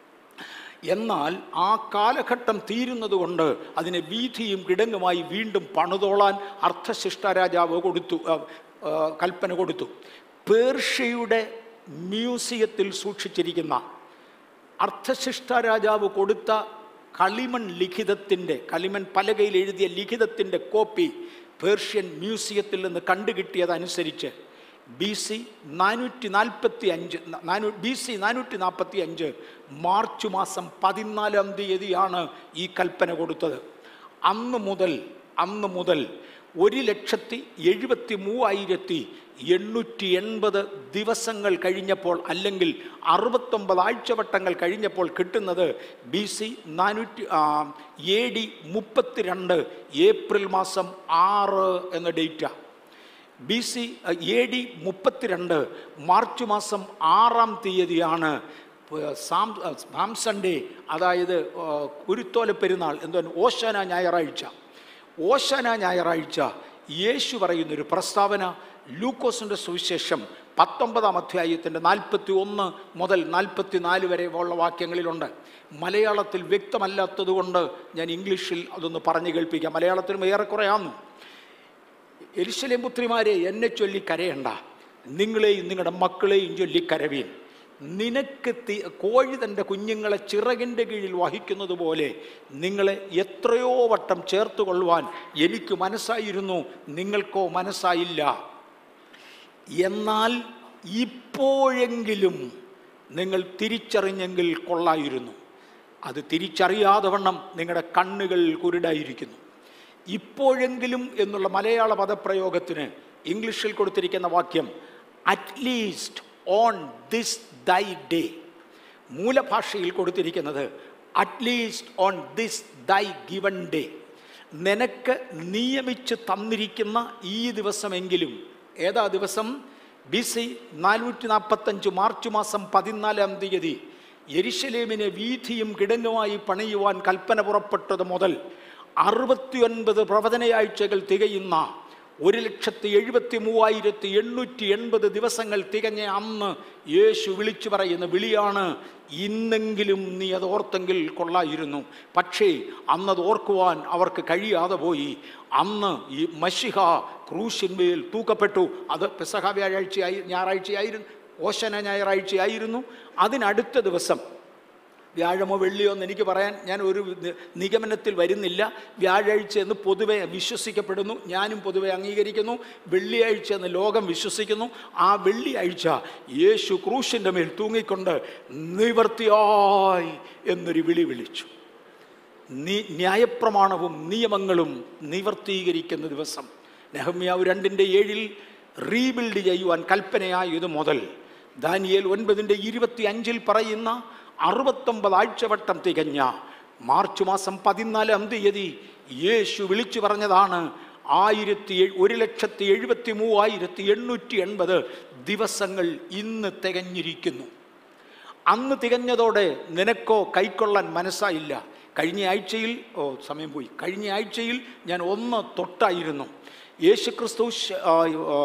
എന്നാൽ ആ കാലഘട്ടം തീരുന്നതുകൊണ്ട് അതിനെ വീഥിയും കിടങ്ങുമായി വീണ്ടും പണിതോളാൻ അർത്ഥശിഷ്ട രാജാവ് കൊടുത്തു ആ, ആ, കൽപ്പന കൊടുത്തു പേർഷ്യയുടെ മ്യൂസിയത്തിൽ സൂക്ഷിച്ചിരിക്കുന്ന അർത്ഥശിഷ്ട രാജാവ് കൊടുത്ത കളിമൺ ലിഖിതത്തിൻ്റെ കളിമൺ പലകയിൽ എഴുതിയ ലിഖിതത്തിൻ്റെ കോപ്പി പേർഷ്യൻ മ്യൂസിയത്തിൽ നിന്ന് കണ്ടുകിട്ടിയതനുസരിച്ച് ബി സി നാനൂറ്റി നാൽപ്പത്തി അഞ്ച് നാനൂ ബി സി നാനൂറ്റി നാൽപ്പത്തി അഞ്ച് മാർച്ച് മാസം പതിനാലാം തീയതിയാണ് ഈ കൽപ്പന കൊടുത്തത് അന്ന് മുതൽ അന്ന് മുതൽ ഒരു ലക്ഷത്തി എഴുപത്തി മൂവായിരത്തി എണ്ണൂറ്റി എൺപത് ദിവസങ്ങൾ കഴിഞ്ഞപ്പോൾ അല്ലെങ്കിൽ അറുപത്തൊമ്പത് ആഴ്ചവട്ടങ്ങൾ കഴിഞ്ഞപ്പോൾ കിട്ടുന്നത് ബി സി നാനൂറ്റി എ ഡി മുപ്പത്തിരണ്ട് ഏപ്രിൽ മാസം ആറ് എന്ന ഡേറ്റാണ് ബി സി എ ഡി മുപ്പത്തിരണ്ട് മാർച്ച് മാസം ആറാം തീയതിയാണ് പ- സാം സാം സൺഡേ അതായത് ആ, കുരുത്തോല പെരുന്നാൾ എന്തോ ഓശാന ഞായറാഴ്ച ഓശാന ഞായറാഴ്ച യേശു പറയുന്നൊരു പ്രസ്താവന ലൂക്കോസിൻ്റെ സുവിശേഷം പത്തൊമ്പതാം അധ്യായത്തിൻ്റെ നാൽപ്പത്തി ഒന്ന് മുതൽ നാൽപ്പത്തി നാല് വരെ ഉള്ള വാക്യങ്ങളിലുണ്ട് മലയാളത്തിൽ വ്യക്തമല്ലാത്തതുകൊണ്ട് ഞാൻ ഇംഗ്ലീഷിൽ അതൊന്ന് പറഞ്ഞു കേൾപ്പിക്കാം മലയാളത്തിലും ഏറെക്കുറെയാന്നു എരിശലേം പുത്രിമാരെ എന്നെ ചൊല്ലി കരയണ്ട നിങ്ങളെയും നിങ്ങളുടെ മക്കളെയും ചൊല്ലി കരവീൻ നിനക്ക് തി കോഴി തൻ്റെ കുഞ്ഞുങ്ങളെ ചിറകിൻ്റെ കീഴിൽ വഹിക്കുന്നത് പോലെ നിങ്ങളെ എത്രയോ വട്ടം ചേർത്ത് കൊള്ളുവാൻ എനിക്ക് മനസ്സായിരുന്നു നിങ്ങൾക്കോ മനസ്സായില്ല എന്നാൽ ഇപ്പോഴെങ്കിലും നിങ്ങൾ തിരിച്ചറിഞ്ഞെങ്കിൽ കൊള്ളായിരുന്നു അത് തിരിച്ചറിയാതെ വണ്ണം നിങ്ങളുടെ കണ്ണുകൾ കുരുടായിരിക്കുന്നു ഇപ്പോഴെങ്കിലും എന്നുള്ള മലയാള പദപ്രയോഗത്തിന് ഇംഗ്ലീഷിൽ കൊടുത്തിരിക്കുന്ന വാക്യം at least on this thy day മൂലഭാഷയിൽ കൊടുത്തിരിക്കുന്നത് at least on this thy given day നിനക്ക് നിയമിച്ച് തന്നിരിക്കുന്ന ഈ ദിവസമെങ്കിലും ഏതാ ദിവസം ബി സി നാനൂറ്റി നാൽപ്പത്തഞ്ച് മാർച്ച് മാസം പതിനാലാം തീയതി യെരുശലേമിനെ വീഥിയും കിടങ്ങുമായി പണിയുവാൻ കൽപ്പന പുറപ്പെട്ടത് മുതൽ അറുപത്തിയൊൻപത് പ്രവചനയാഴ്ചകൾ തികയുന്ന ഒരു ലക്ഷത്തി എഴുപത്തി മൂവായിരത്തി എണ്ണൂറ്റി എൺപത് ദിവസങ്ങൾ തികഞ്ഞ അന്ന് യേശു വിളിച്ചു പറയുന്ന വിളിയാണ് ഇന്നെങ്കിലും നീ അത് ഓർത്തെങ്കിൽ കൊള്ളായിരുന്നു പക്ഷേ അന്നത് ഓർക്കുവാൻ അവർക്ക് കഴിയാതെ പോയി അന്ന് ഈ മഷിഹ ക്രൂശിന്മേൽ തൂക്കപ്പെട്ടു അത് പെസഹ വ്യാഴാഴ്ചയായി ഞായറാഴ്ചയായിരുന്നു ഓശന ഞായറാഴ്ചയായിരുന്നു അതിനടുത്ത ദിവസം വ്യാഴമോ വെള്ളിയോ എന്ന് എനിക്ക് പറയാൻ ഞാൻ ഒരു നി- നിഗമനത്തിൽ വരുന്നില്ല വ്യാഴാഴ്ച എന്ന് പൊതുവെ വിശ്വസിക്കപ്പെടുന്നു ഞാനും പൊതുവെ അംഗീകരിക്കുന്നു വെള്ളിയാഴ്ച എന്ന് ലോകം വിശ്വസിക്കുന്നു ആ വെള്ളിയാഴ്ച യേശു ക്രൂശിൻ്റെ മേൽ തൂങ്ങിക്കൊണ്ട് നിവർത്തിയായി എന്നൊരു വിളി വിളിച്ചു നീ ന്യായപ്രമാണവും നിയമങ്ങളും നിവർത്തീകരിക്കുന്ന ദിവസം നെഹമ്യാവ് രണ്ടിൻ്റെ ഏഴിൽ റീബിൽഡ് ചെയ്യുവാൻ കൽപ്പനയായത് മുതൽ ദാനിയേൽ ഒൻപതിൻ്റെ ഇരുപത്തി അഞ്ചിൽ പറയുന്ന അറുപത്തൊമ്പത് ആഴ്ചവട്ടം തികഞ്ഞ മാർച്ച് മാസം പതിനാലാം തീയതി യേശു വിളിച്ചു പറഞ്ഞതാണ് ആയിരത്തി എഴ്- ഒരു ലക്ഷത്തി എഴുപത്തി മൂവായിരത്തി എണ്ണൂറ്റി എൺപത് ദിവസങ്ങൾ ഇന്ന് തികഞ്ഞിരിക്കുന്നു അന്ന് തികഞ്ഞതോടെ നിനക്കോ കൈക്കൊള്ളാൻ മനസ്സായില്ല കഴിഞ്ഞ ആഴ്ചയിൽ ഓ സമയം പോയി കഴിഞ്ഞ ആഴ്ചയിൽ ഞാൻ ഒന്ന് തൊട്ടായിരുന്നു യേശുക്രിസ്തു ശ- ആ, ആ,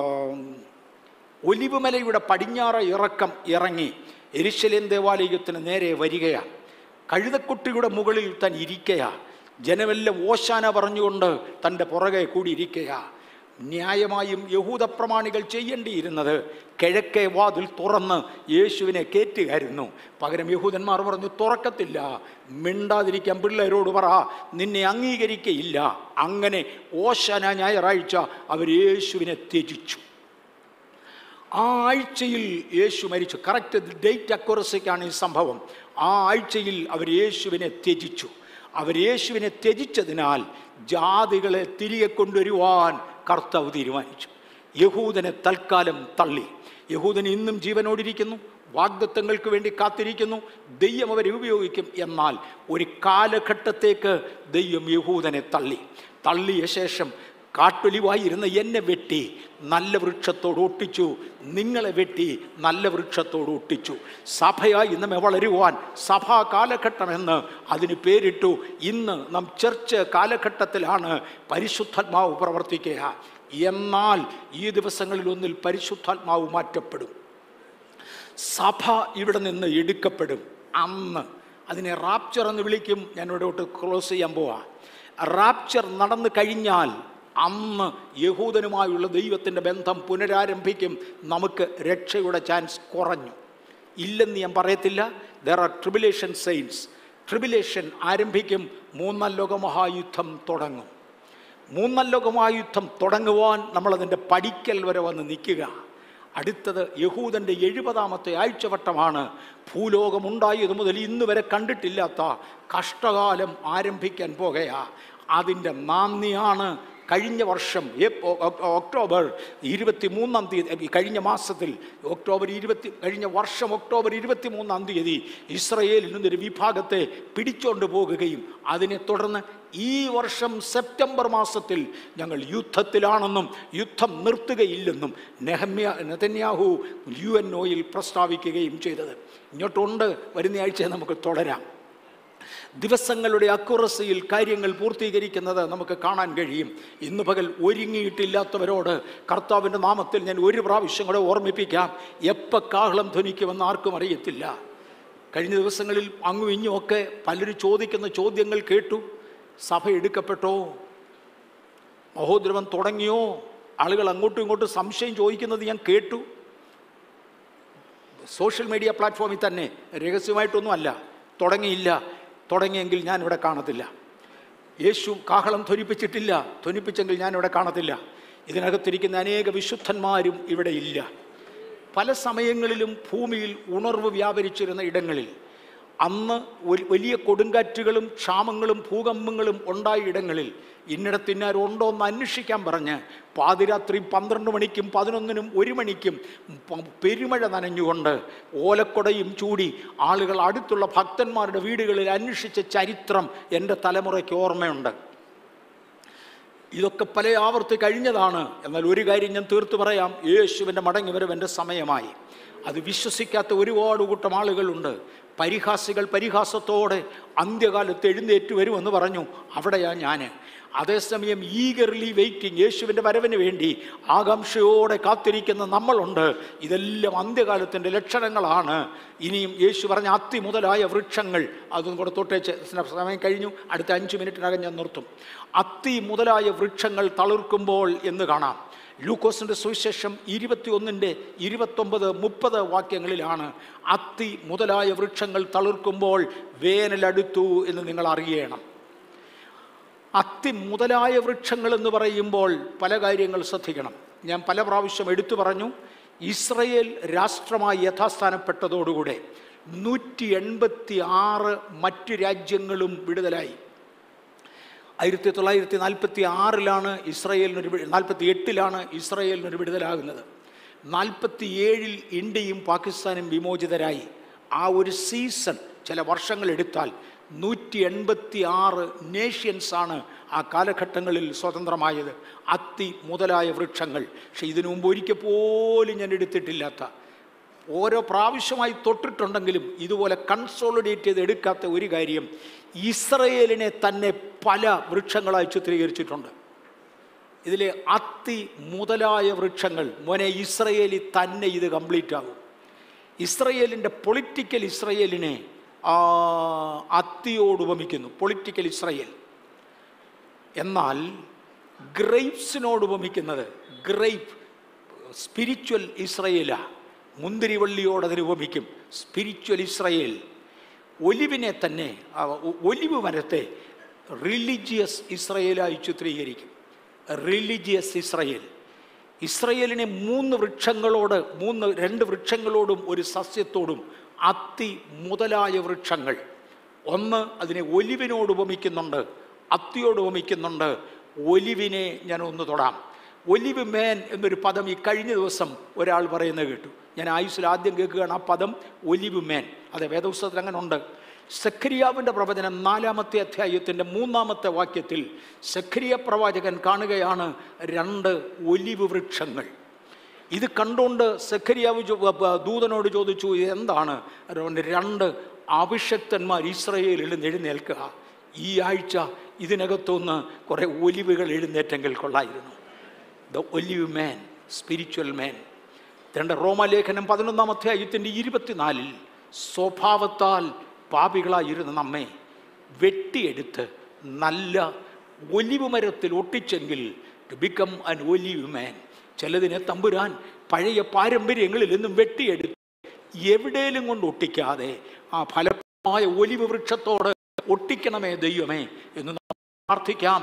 ഒലിവുമലയുടെ പടിഞ്ഞാറ് ഇറക്കം ഇറങ്ങി എരിശലേം ദേവാലയത്തിന് നേരെ വരികയാണ് കഴുതക്കുട്ടിയുടെ മുകളിൽ താൻ ഇരിക്കയാ ജനമെല്ലാം ഓശാന പറഞ്ഞുകൊണ്ട് തൻ്റെ പുറകെ കൂടി ഇരിക്കയാ ന്യായമായും യഹൂദ പ്രമാണികൾ ചെയ്യേണ്ടിയിരുന്നത് കിഴക്കേ വാതിൽ തുറന്ന് യേശുവിനെ കയറ്റുകയായിരുന്നു പകരം യഹൂദന്മാർ പറഞ്ഞു തുറക്കത്തില്ല മിണ്ടാതിരിക്കാൻ പിള്ളേരോട് പറ നിന്നെ അംഗീകരിക്കയില്ല അങ്ങനെ ഓശാന ഞായറാഴ്ച അവർ യേശുവിനെ ത്യജിച്ചു ആ ആഴ്ചയിൽ യേശു മരിച്ചു കറക്റ്റ് ഡേറ്റ് അക്യുറസിക്കാണ് ഈ സംഭവം ആ ആഴ്ചയിൽ അവർ യേശുവിനെ ത്യജിച്ചു അവർ യേശുവിനെ ത്യജിച്ചതിനാൽ ജാതികളെ തിരികെ കൊണ്ടുവരുവാൻ കർത്താവ് തീരുമാനിച്ചു യഹൂദനെ തൽക്കാലം തള്ളി യഹൂദൻ ഇന്നും ജീവനോടിരിക്കുന്നു വാഗ്ദത്തങ്ങൾക്ക് വേണ്ടി കാത്തിരിക്കുന്നു ദൈവം അവരെ ഉപയോഗിക്കും എന്നാൽ ഒരു കാലഘട്ടത്തേക്ക് ദൈവം യഹൂദനെ തള്ളി തള്ളിയ ശേഷം കാട്ടൊലിവായിരുന്ന എന്നെ വെട്ടി നല്ല വൃക്ഷത്തോട് ഒട്ടിച്ചു നിങ്ങളെ വെട്ടി നല്ല വൃക്ഷത്തോട് ഒട്ടിച്ചു സഭയായി നമ്മെ വളരുവാൻ സഭാ കാലഘട്ടമെന്ന് അതിന് പേരിട്ടു ഇന്ന് നാം ചർച്ച് കാലഘട്ടത്തിലാണ് പരിശുദ്ധാത്മാവ് പ്രവർത്തിക്കുക എന്നാൽ ഈ ദിവസങ്ങളിൽ ഒന്നിൽ പരിശുദ്ധാത്മാവ് മാറ്റപ്പെടും സഭ ഇവിടെ നിന്ന് എടുക്കപ്പെടും അന്ന് അതിനെ റാപ്ചർ എന്ന് വിളിക്കും ഞാൻ ഇവിടോട്ട് ക്ലോസ് ചെയ്യാൻ പോവാ റാപ്ചർ നടന്നു കഴിഞ്ഞാൽ അന്ന് യഹൂദനുമായുള്ള ദൈവത്തിൻ്റെ ബന്ധം പുനരാരംഭിക്കും നമുക്ക് രക്ഷയുടെ ചാൻസ് കുറഞ്ഞു ഇല്ലെന്ന് ഞാൻ പറയത്തില്ല there are tribulation saints tribulation ആരംഭിക്കും മൂന്നാം ലോകമഹായുദ്ധം തുടങ്ങും മൂന്നാം ലോകമഹായുദ്ധം തുടങ്ങുവാൻ നമ്മളതിൻ്റെ പടിക്കൽ വരെ വന്ന് നിൽക്കുക അടുത്തത് യഹൂദൻ്റെ എഴുപതാമത്തെ ആഴ്ചവട്ടമാണ് ഭൂലോകമുണ്ടായത് മുതൽ ഇന്ന് വരെ കണ്ടിട്ടില്ലാത്ത കഷ്ടകാലം ആരംഭിക്കാൻ പോകുകയാ അതിൻ്റെ നാന്ദിയാണ് കഴിഞ്ഞ വർഷം ഏപ്രിൽ- ഒക്- ഒക്ടോബർ ഇരുപത്തി മൂന്നാം തീയതി കഴിഞ്ഞ മാസത്തിൽ ഒക്ടോബർ ഇരുപത്തി കഴിഞ്ഞ വർഷം ഒക്ടോബർ ഇരുപത്തി മൂന്നാം തീയതി ഇസ്രയേലിൽ നിന്നൊരു വിഭാഗത്തെ പിടിച്ചോണ്ട് പോകുകയും അതിനെ തുടർന്ന് ഈ വർഷം സെപ്റ്റംബർ മാസത്തിൽ ഞങ്ങൾ യുദ്ധത്തിലാണെന്നും യുദ്ധം നിർത്തുകയില്ലെന്നും നെഹമ്യ നെതന്യാഹു യു എൻ ഒയിൽ പ്രസ്താവിക്കുകയും ചെയ്തത് ഇങ്ങോട്ടുണ്ട് വരുന്ന ആഴ്ച നമുക്ക് തുടരാം ദിവസങ്ങളുടെ അക്കുറസിയിൽ കാര്യങ്ങൾ പൂർത്തീകരിക്കുന്നത് നമുക്ക് കാണാൻ കഴിയും ഇന്ന് പകൽ ഒരുങ്ങിയിട്ടില്ലാത്തവരോട് കർത്താവിൻ്റെ നാമത്തിൽ ഞാൻ ഒരു പ്രാവശ്യം കൂടെ ഓർമ്മിപ്പിക്കാം എപ്പോൾ കാഹളം ധ്വനിക്കുമെന്ന് ആർക്കും അറിയത്തില്ല കഴിഞ്ഞ ദിവസങ്ങളിൽ അങ്ങും ഇങ്ങും ഒക്കെ പലരും ചോദിക്കുന്ന ചോദ്യങ്ങൾ കേട്ടു സഭ എടുക്കപ്പെട്ടോ മഹോദ്രവം തുടങ്ങിയോ ആളുകൾ അങ്ങോട്ടും ഇങ്ങോട്ടും സംശയം ചോദിക്കുന്നത് ഞാൻ കേട്ടു സോഷ്യൽ മീഡിയ പ്ലാറ്റ്ഫോമിൽ തന്നെ രഹസ്യമായിട്ടൊന്നും അല്ല തുടങ്ങിയില്ല തുടങ്ങിയെങ്കിൽ ഞാൻ ഇവിടെ കാണത്തില്ല യേശു കാഹളം ധ്വനിപ്പിച്ചിട്ടില്ല ധ്വനിപ്പിച്ചെങ്കിൽ ഞാൻ ഇവിടെ കാണത്തില്ല ഇതിനകത്തിരിക്കുന്ന അനേക വിശുദ്ധന്മാരും ഇവിടെ ഇല്ല പല സമയങ്ങളിലും ഭൂമിയിൽ ഉണർവ് വ്യാപരിച്ചിരുന്ന ഇടങ്ങളിൽ അന്ന് ഒരു വലിയ കൊടുങ്കാറ്റുകളും ക്ഷാമങ്ങളും ഭൂകമ്പങ്ങളും ഉണ്ടായ ഇടങ്ങളിൽ ഇന്നിടത്തിന്നാരുണ്ടോ എന്ന് അന്വേഷിക്കാൻ പറഞ്ഞ് പാതിരാത്രി പന്ത്രണ്ട് മണിക്കും പതിനൊന്നിനും ഒരു മണിക്കും പ- പെരുമഴ നനഞ്ഞുകൊണ്ട് ഓലക്കൊടയും ചൂടി ആളുകൾ അടുത്തുള്ള ഭക്തന്മാരുടെ വീടുകളിൽ അന്വേഷിച്ച ചരിത്രം എൻ്റെ തലമുറയ്ക്ക് ഓർമ്മയുണ്ട് ഇതൊക്കെ പല ആവർത്തി കഴിഞ്ഞതാണ് എന്നാൽ ഒരു കാര്യം ഞാൻ തീർത്തു പറയാം യേശുവിൻ്റെ മടങ്ങി വരവൻ്റെ സമയമായി അത് വിശ്വസിക്കാത്ത ഒരുപാട് കൂട്ടം ആളുകളുണ്ട് പരിഹാസികൾ പരിഹാസത്തോടെ അന്ത്യകാലത്ത് എഴുന്നേറ്റ് വരുമെന്ന് പറഞ്ഞു അവിടെയാ ഞാൻ അതേസമയം ഈഗർലി വെയിറ്റിംഗ് യേശുവിൻ്റെ വരവിന് വേണ്ടി ആകാംക്ഷയോടെ കാത്തിരിക്കുന്ന നമ്മളുണ്ട് ഇതെല്ലാം അന്ത്യകാലത്തിൻ്റെ ലക്ഷണങ്ങളാണ് ഇനിയും യേശു പറഞ്ഞ അത്തി മുതലായ വൃക്ഷങ്ങൾ അതും കൂടെ തൊട്ടേച്ച് സമയം കഴിഞ്ഞു അടുത്ത അഞ്ച് മിനിറ്റിനകം ഞാൻ നിർത്തും അത്തി മുതലായ വൃക്ഷങ്ങൾ തളിർക്കുമ്പോൾ എന്ന് കാണാം ലൂക്കോസിൻ്റെ സുവിശേഷം ഇരുപത്തിയൊന്നിൻ്റെ ഇരുപത്തൊമ്പത് മുപ്പത് വാക്യങ്ങളിലാണ് അത്തി മുതലായ വൃക്ഷങ്ങൾ തളിർക്കുമ്പോൾ വേനലടുത്തു എന്ന് നിങ്ങൾ അറിയണം അത്തി മുതലായ വൃക്ഷങ്ങൾ എന്ന് പറയുമ്പോൾ പല കാര്യങ്ങൾ ശ്രദ്ധിക്കണം ഞാൻ പല പ്രാവശ്യം എടുത്തു പറഞ്ഞു ഇസ്രയേൽ രാഷ്ട്രമായി യഥാസ്ഥാനപ്പെട്ടതോടുകൂടെ നൂറ്റി എൺപത്തി ആറ് മറ്റു രാജ്യങ്ങളും വിടുതലായി ആയിരത്തി തൊള്ളായിരത്തി നാൽപ്പത്തി ആറിലാണ് ഇസ്രയേലിനൊരു നാൽപ്പത്തി എട്ടിലാണ് ഇസ്രയേലിനൊരു വിടുതലാകുന്നത് നാൽപ്പത്തി ഏഴിൽ ഇന്ത്യയും പാകിസ്ഥാനും വിമോചിതരായി ആ ഒരു സീസൺ ചില വർഷങ്ങൾ എടുത്താൽ നൂറ്റി എൺപത്തി ആറ് നേഷ്യൻസാണ് ആ കാലഘട്ടങ്ങളിൽ സ്വതന്ത്രമായത് അത്തി മുതലായ വൃക്ഷങ്ങൾ പക്ഷെ ഇതിനു മുമ്പ് ഒരിക്കൽ പോലും ഞാൻ എടുത്തിട്ടില്ലാത്ത ഓരോ പ്രാവശ്യമായി തൊട്ടിട്ടുണ്ടെങ്കിലും ഇതുപോലെ കൺസോളിഡേറ്റ് ചെയ്ത് എടുക്കാത്ത ഒരു കാര്യം ഇസ്രയേലിനെ തന്നെ പല വൃക്ഷങ്ങളായി ചിത്രീകരിച്ചിട്ടുണ്ട് ഇതിലെ അത്തി മുതലായ വൃക്ഷങ്ങൾ മോനെ ഇസ്രയേലി തന്നെ ഇത് കംപ്ലീറ്റ് ആകും ഇസ്രയേലിൻ്റെ പൊളിറ്റിക്കൽ ഇസ്രയേലിനെ ആ, അത്തിയോട് ഉപമിക്കുന്നു പൊളിറ്റിക്കൽ ഇസ്രയേൽ എന്നാൽ ഗ്രേപ്സിനോട് ഉപമിക്കുന്നത് ഗ്രേപ്പ് സ്പിരിച്വൽ ഇസ്രയേല മുന്തിരിവള്ളിയോട് അതിന് ഉപമിക്കും സ്പിരിച്വൽ ഇസ്രയേൽ ഒലിവിനെ തന്നെ ആ, ഒ- ഒലിവ് മരത്തെ റിലീജിയസ് ഇസ്രയേലായി ചിത്രീകരിക്കും റിലീജിയസ് ഇസ്രയേൽ ഇസ്രയേലിനെ മൂന്ന് വൃക്ഷങ്ങളോട് മൂന്ന് രണ്ട് വൃക്ഷങ്ങളോടും ഒരു സസ്യത്തോടും അത്തി മുതലായ വൃക്ഷങ്ങൾ ഒന്ന് അതിനെ ഒലിവിനോട് ഉപമിക്കുന്നുണ്ട് അത്തിയോട് ഉപമിക്കുന്നുണ്ട് ഒലിവിനെ ഞാൻ ഒന്ന് തൊടാം ഒലിവ് മേൻ എന്നൊരു പദം ഈ കഴിഞ്ഞ ദിവസം ഒരാൾ പറയുന്നത് കേട്ടു ഞാൻ ആയുസ്സിൽ ആദ്യം കേൾക്കുകയാണ് ആ പദം ഒലിവ് മേൻ അതെ വേദപുസ്തകത്തിൽ അങ്ങനെ ഉണ്ട് സഖരിയാവിൻ്റെ പ്രവചനം നാലാമത്തെ അധ്യായത്തിൻ്റെ മൂന്നാമത്തെ വാക്യത്തിൽ സഖരിയ പ്രവാചകൻ കാണുകയാണ് രണ്ട് ഒലിവ് വൃക്ഷങ്ങൾ ഇത് കണ്ടുകൊണ്ട് സഖരിയാവ് ചോ- ബ- ബ- ദൂതനോട് ചോദിച്ചു "ഇത് എന്താണ് അതുകൊണ്ട് രണ്ട് അഭിഷക്തന്മാർ ഇസ്രയേലിൽ നിന്ന് എഴുന്നേൽക്കുക ഈ ആഴ്ച ഇതിനകത്തുനിന്ന് കുറേ ഒലിവുകൾ എഴുന്നേറ്റെങ്കിൽ കൊള്ളായിരുന്നു the olive man spiritual man രണ്ട് റോമാലേഖനം പതിനൊന്നാം അധ്യായത്തിൻ്റെ ഇരുപത്തിനാലിൽ സ്വഭാവത്താൽ പാപികളായിരുന്ന നമ്മെ വെട്ടിയെടുത്ത് നല്ല ഒലിവ് മരത്തിൽ ഒട്ടിച്ചെങ്കിൽ to become an olive man ചിലതിനെ തമ്പുരാൻ പഴയ പാരമ്പര്യങ്ങളിൽ നിന്നും വെട്ടിയെടുത്ത് എവിടേലും കൊണ്ട് ഒട്ടിക്കാതെ ആ ഫലമായ ഒലിവ് വൃക്ഷത്തോട് ഒട്ടിക്കണമേ ദൈവമേ എന്ന് നമുക്ക് പ്രാർത്ഥിക്കാം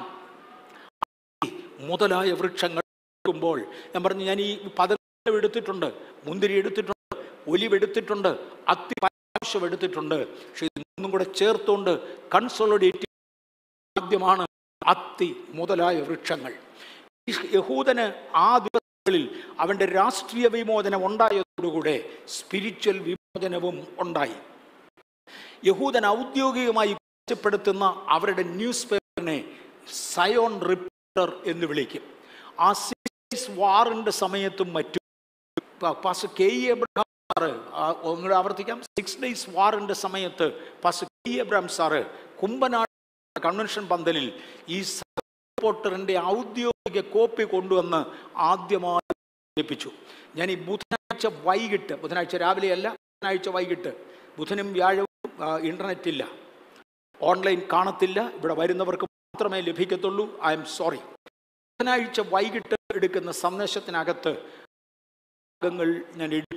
മുതലായ വൃക്ഷങ്ങൾ എടുക്കുമ്പോൾ ഞാൻ പറഞ്ഞു ഞാൻ ഈ പദം എടുത്തിട്ടുണ്ട് മുന്തിരി എടുത്തിട്ടുണ്ട് ഒലിവ് എടുത്തിട്ടുണ്ട് അത്തി പ്രാവശ്യം എടുത്തിട്ടുണ്ട് പക്ഷെ ഇത് മൂന്നും കൂടെ ചേർത്തുകൊണ്ട് കൺസോളിഡേറ്റ് ആദ്യമാണ് അത്തി മുതലായ വൃക്ഷങ്ങൾ ഈ യഹൂദന് ആ ദിവസങ്ങളിൽ അവൻ്റെ രാഷ്ട്രീയ വിമോചനം ഉണ്ടായതോടുകൂടെ സ്പിരിച്വൽ വിമോചനവും ഉണ്ടായി യഹൂദൻ ഔദ്യോഗികമായി മെച്ചപ്പെടുത്തുന്ന അവരുടെ ന്യൂസ് പേപ്പറിനെ സയോൺ റിപ്പോർട്ടർ എന്ന് വിളിക്കും ആ സിക്സ് വാറിൻ്റെ സമയത്തും മറ്റും പ- pastor K E Abraham sir ആ, ഒന്നുകൂടെ ആവർത്തിക്കാം സിക്സ് ഡേയ്സ് വാറിൻ്റെ സമയത്ത് pastor K E Abraham sir Kumbanad convention പന്തലിൽ ഈ റിപ്പോർട്ടറിൻ്റെ ഔദ്യോഗിക കോപ്പി കൊണ്ടുവന്ന് ആദ്യമായി ലഭിച്ചു ഞാൻ ഈ ബുധനാഴ്ച വൈകിട്ട് ബുധനാഴ്ച രാവിലെയല്ല ബുധനാഴ്ച വൈകിട്ട് ബുധനും വ്യാഴവും ആ, ഇൻ്റർനെറ്റ് ഇല്ല ഓൺലൈൻ കാണത്തില്ല ഇവിടെ വരുന്നവർക്ക് മാത്രമേ ലഭിക്കത്തുള്ളൂ ഐ എം സോറി ബുധനാഴ്ച വൈകിട്ട് എടുക്കുന്ന സന്ദേശത്തിനകത്ത് ഭാഗങ്ങൾ ഞാൻ എടുത്തു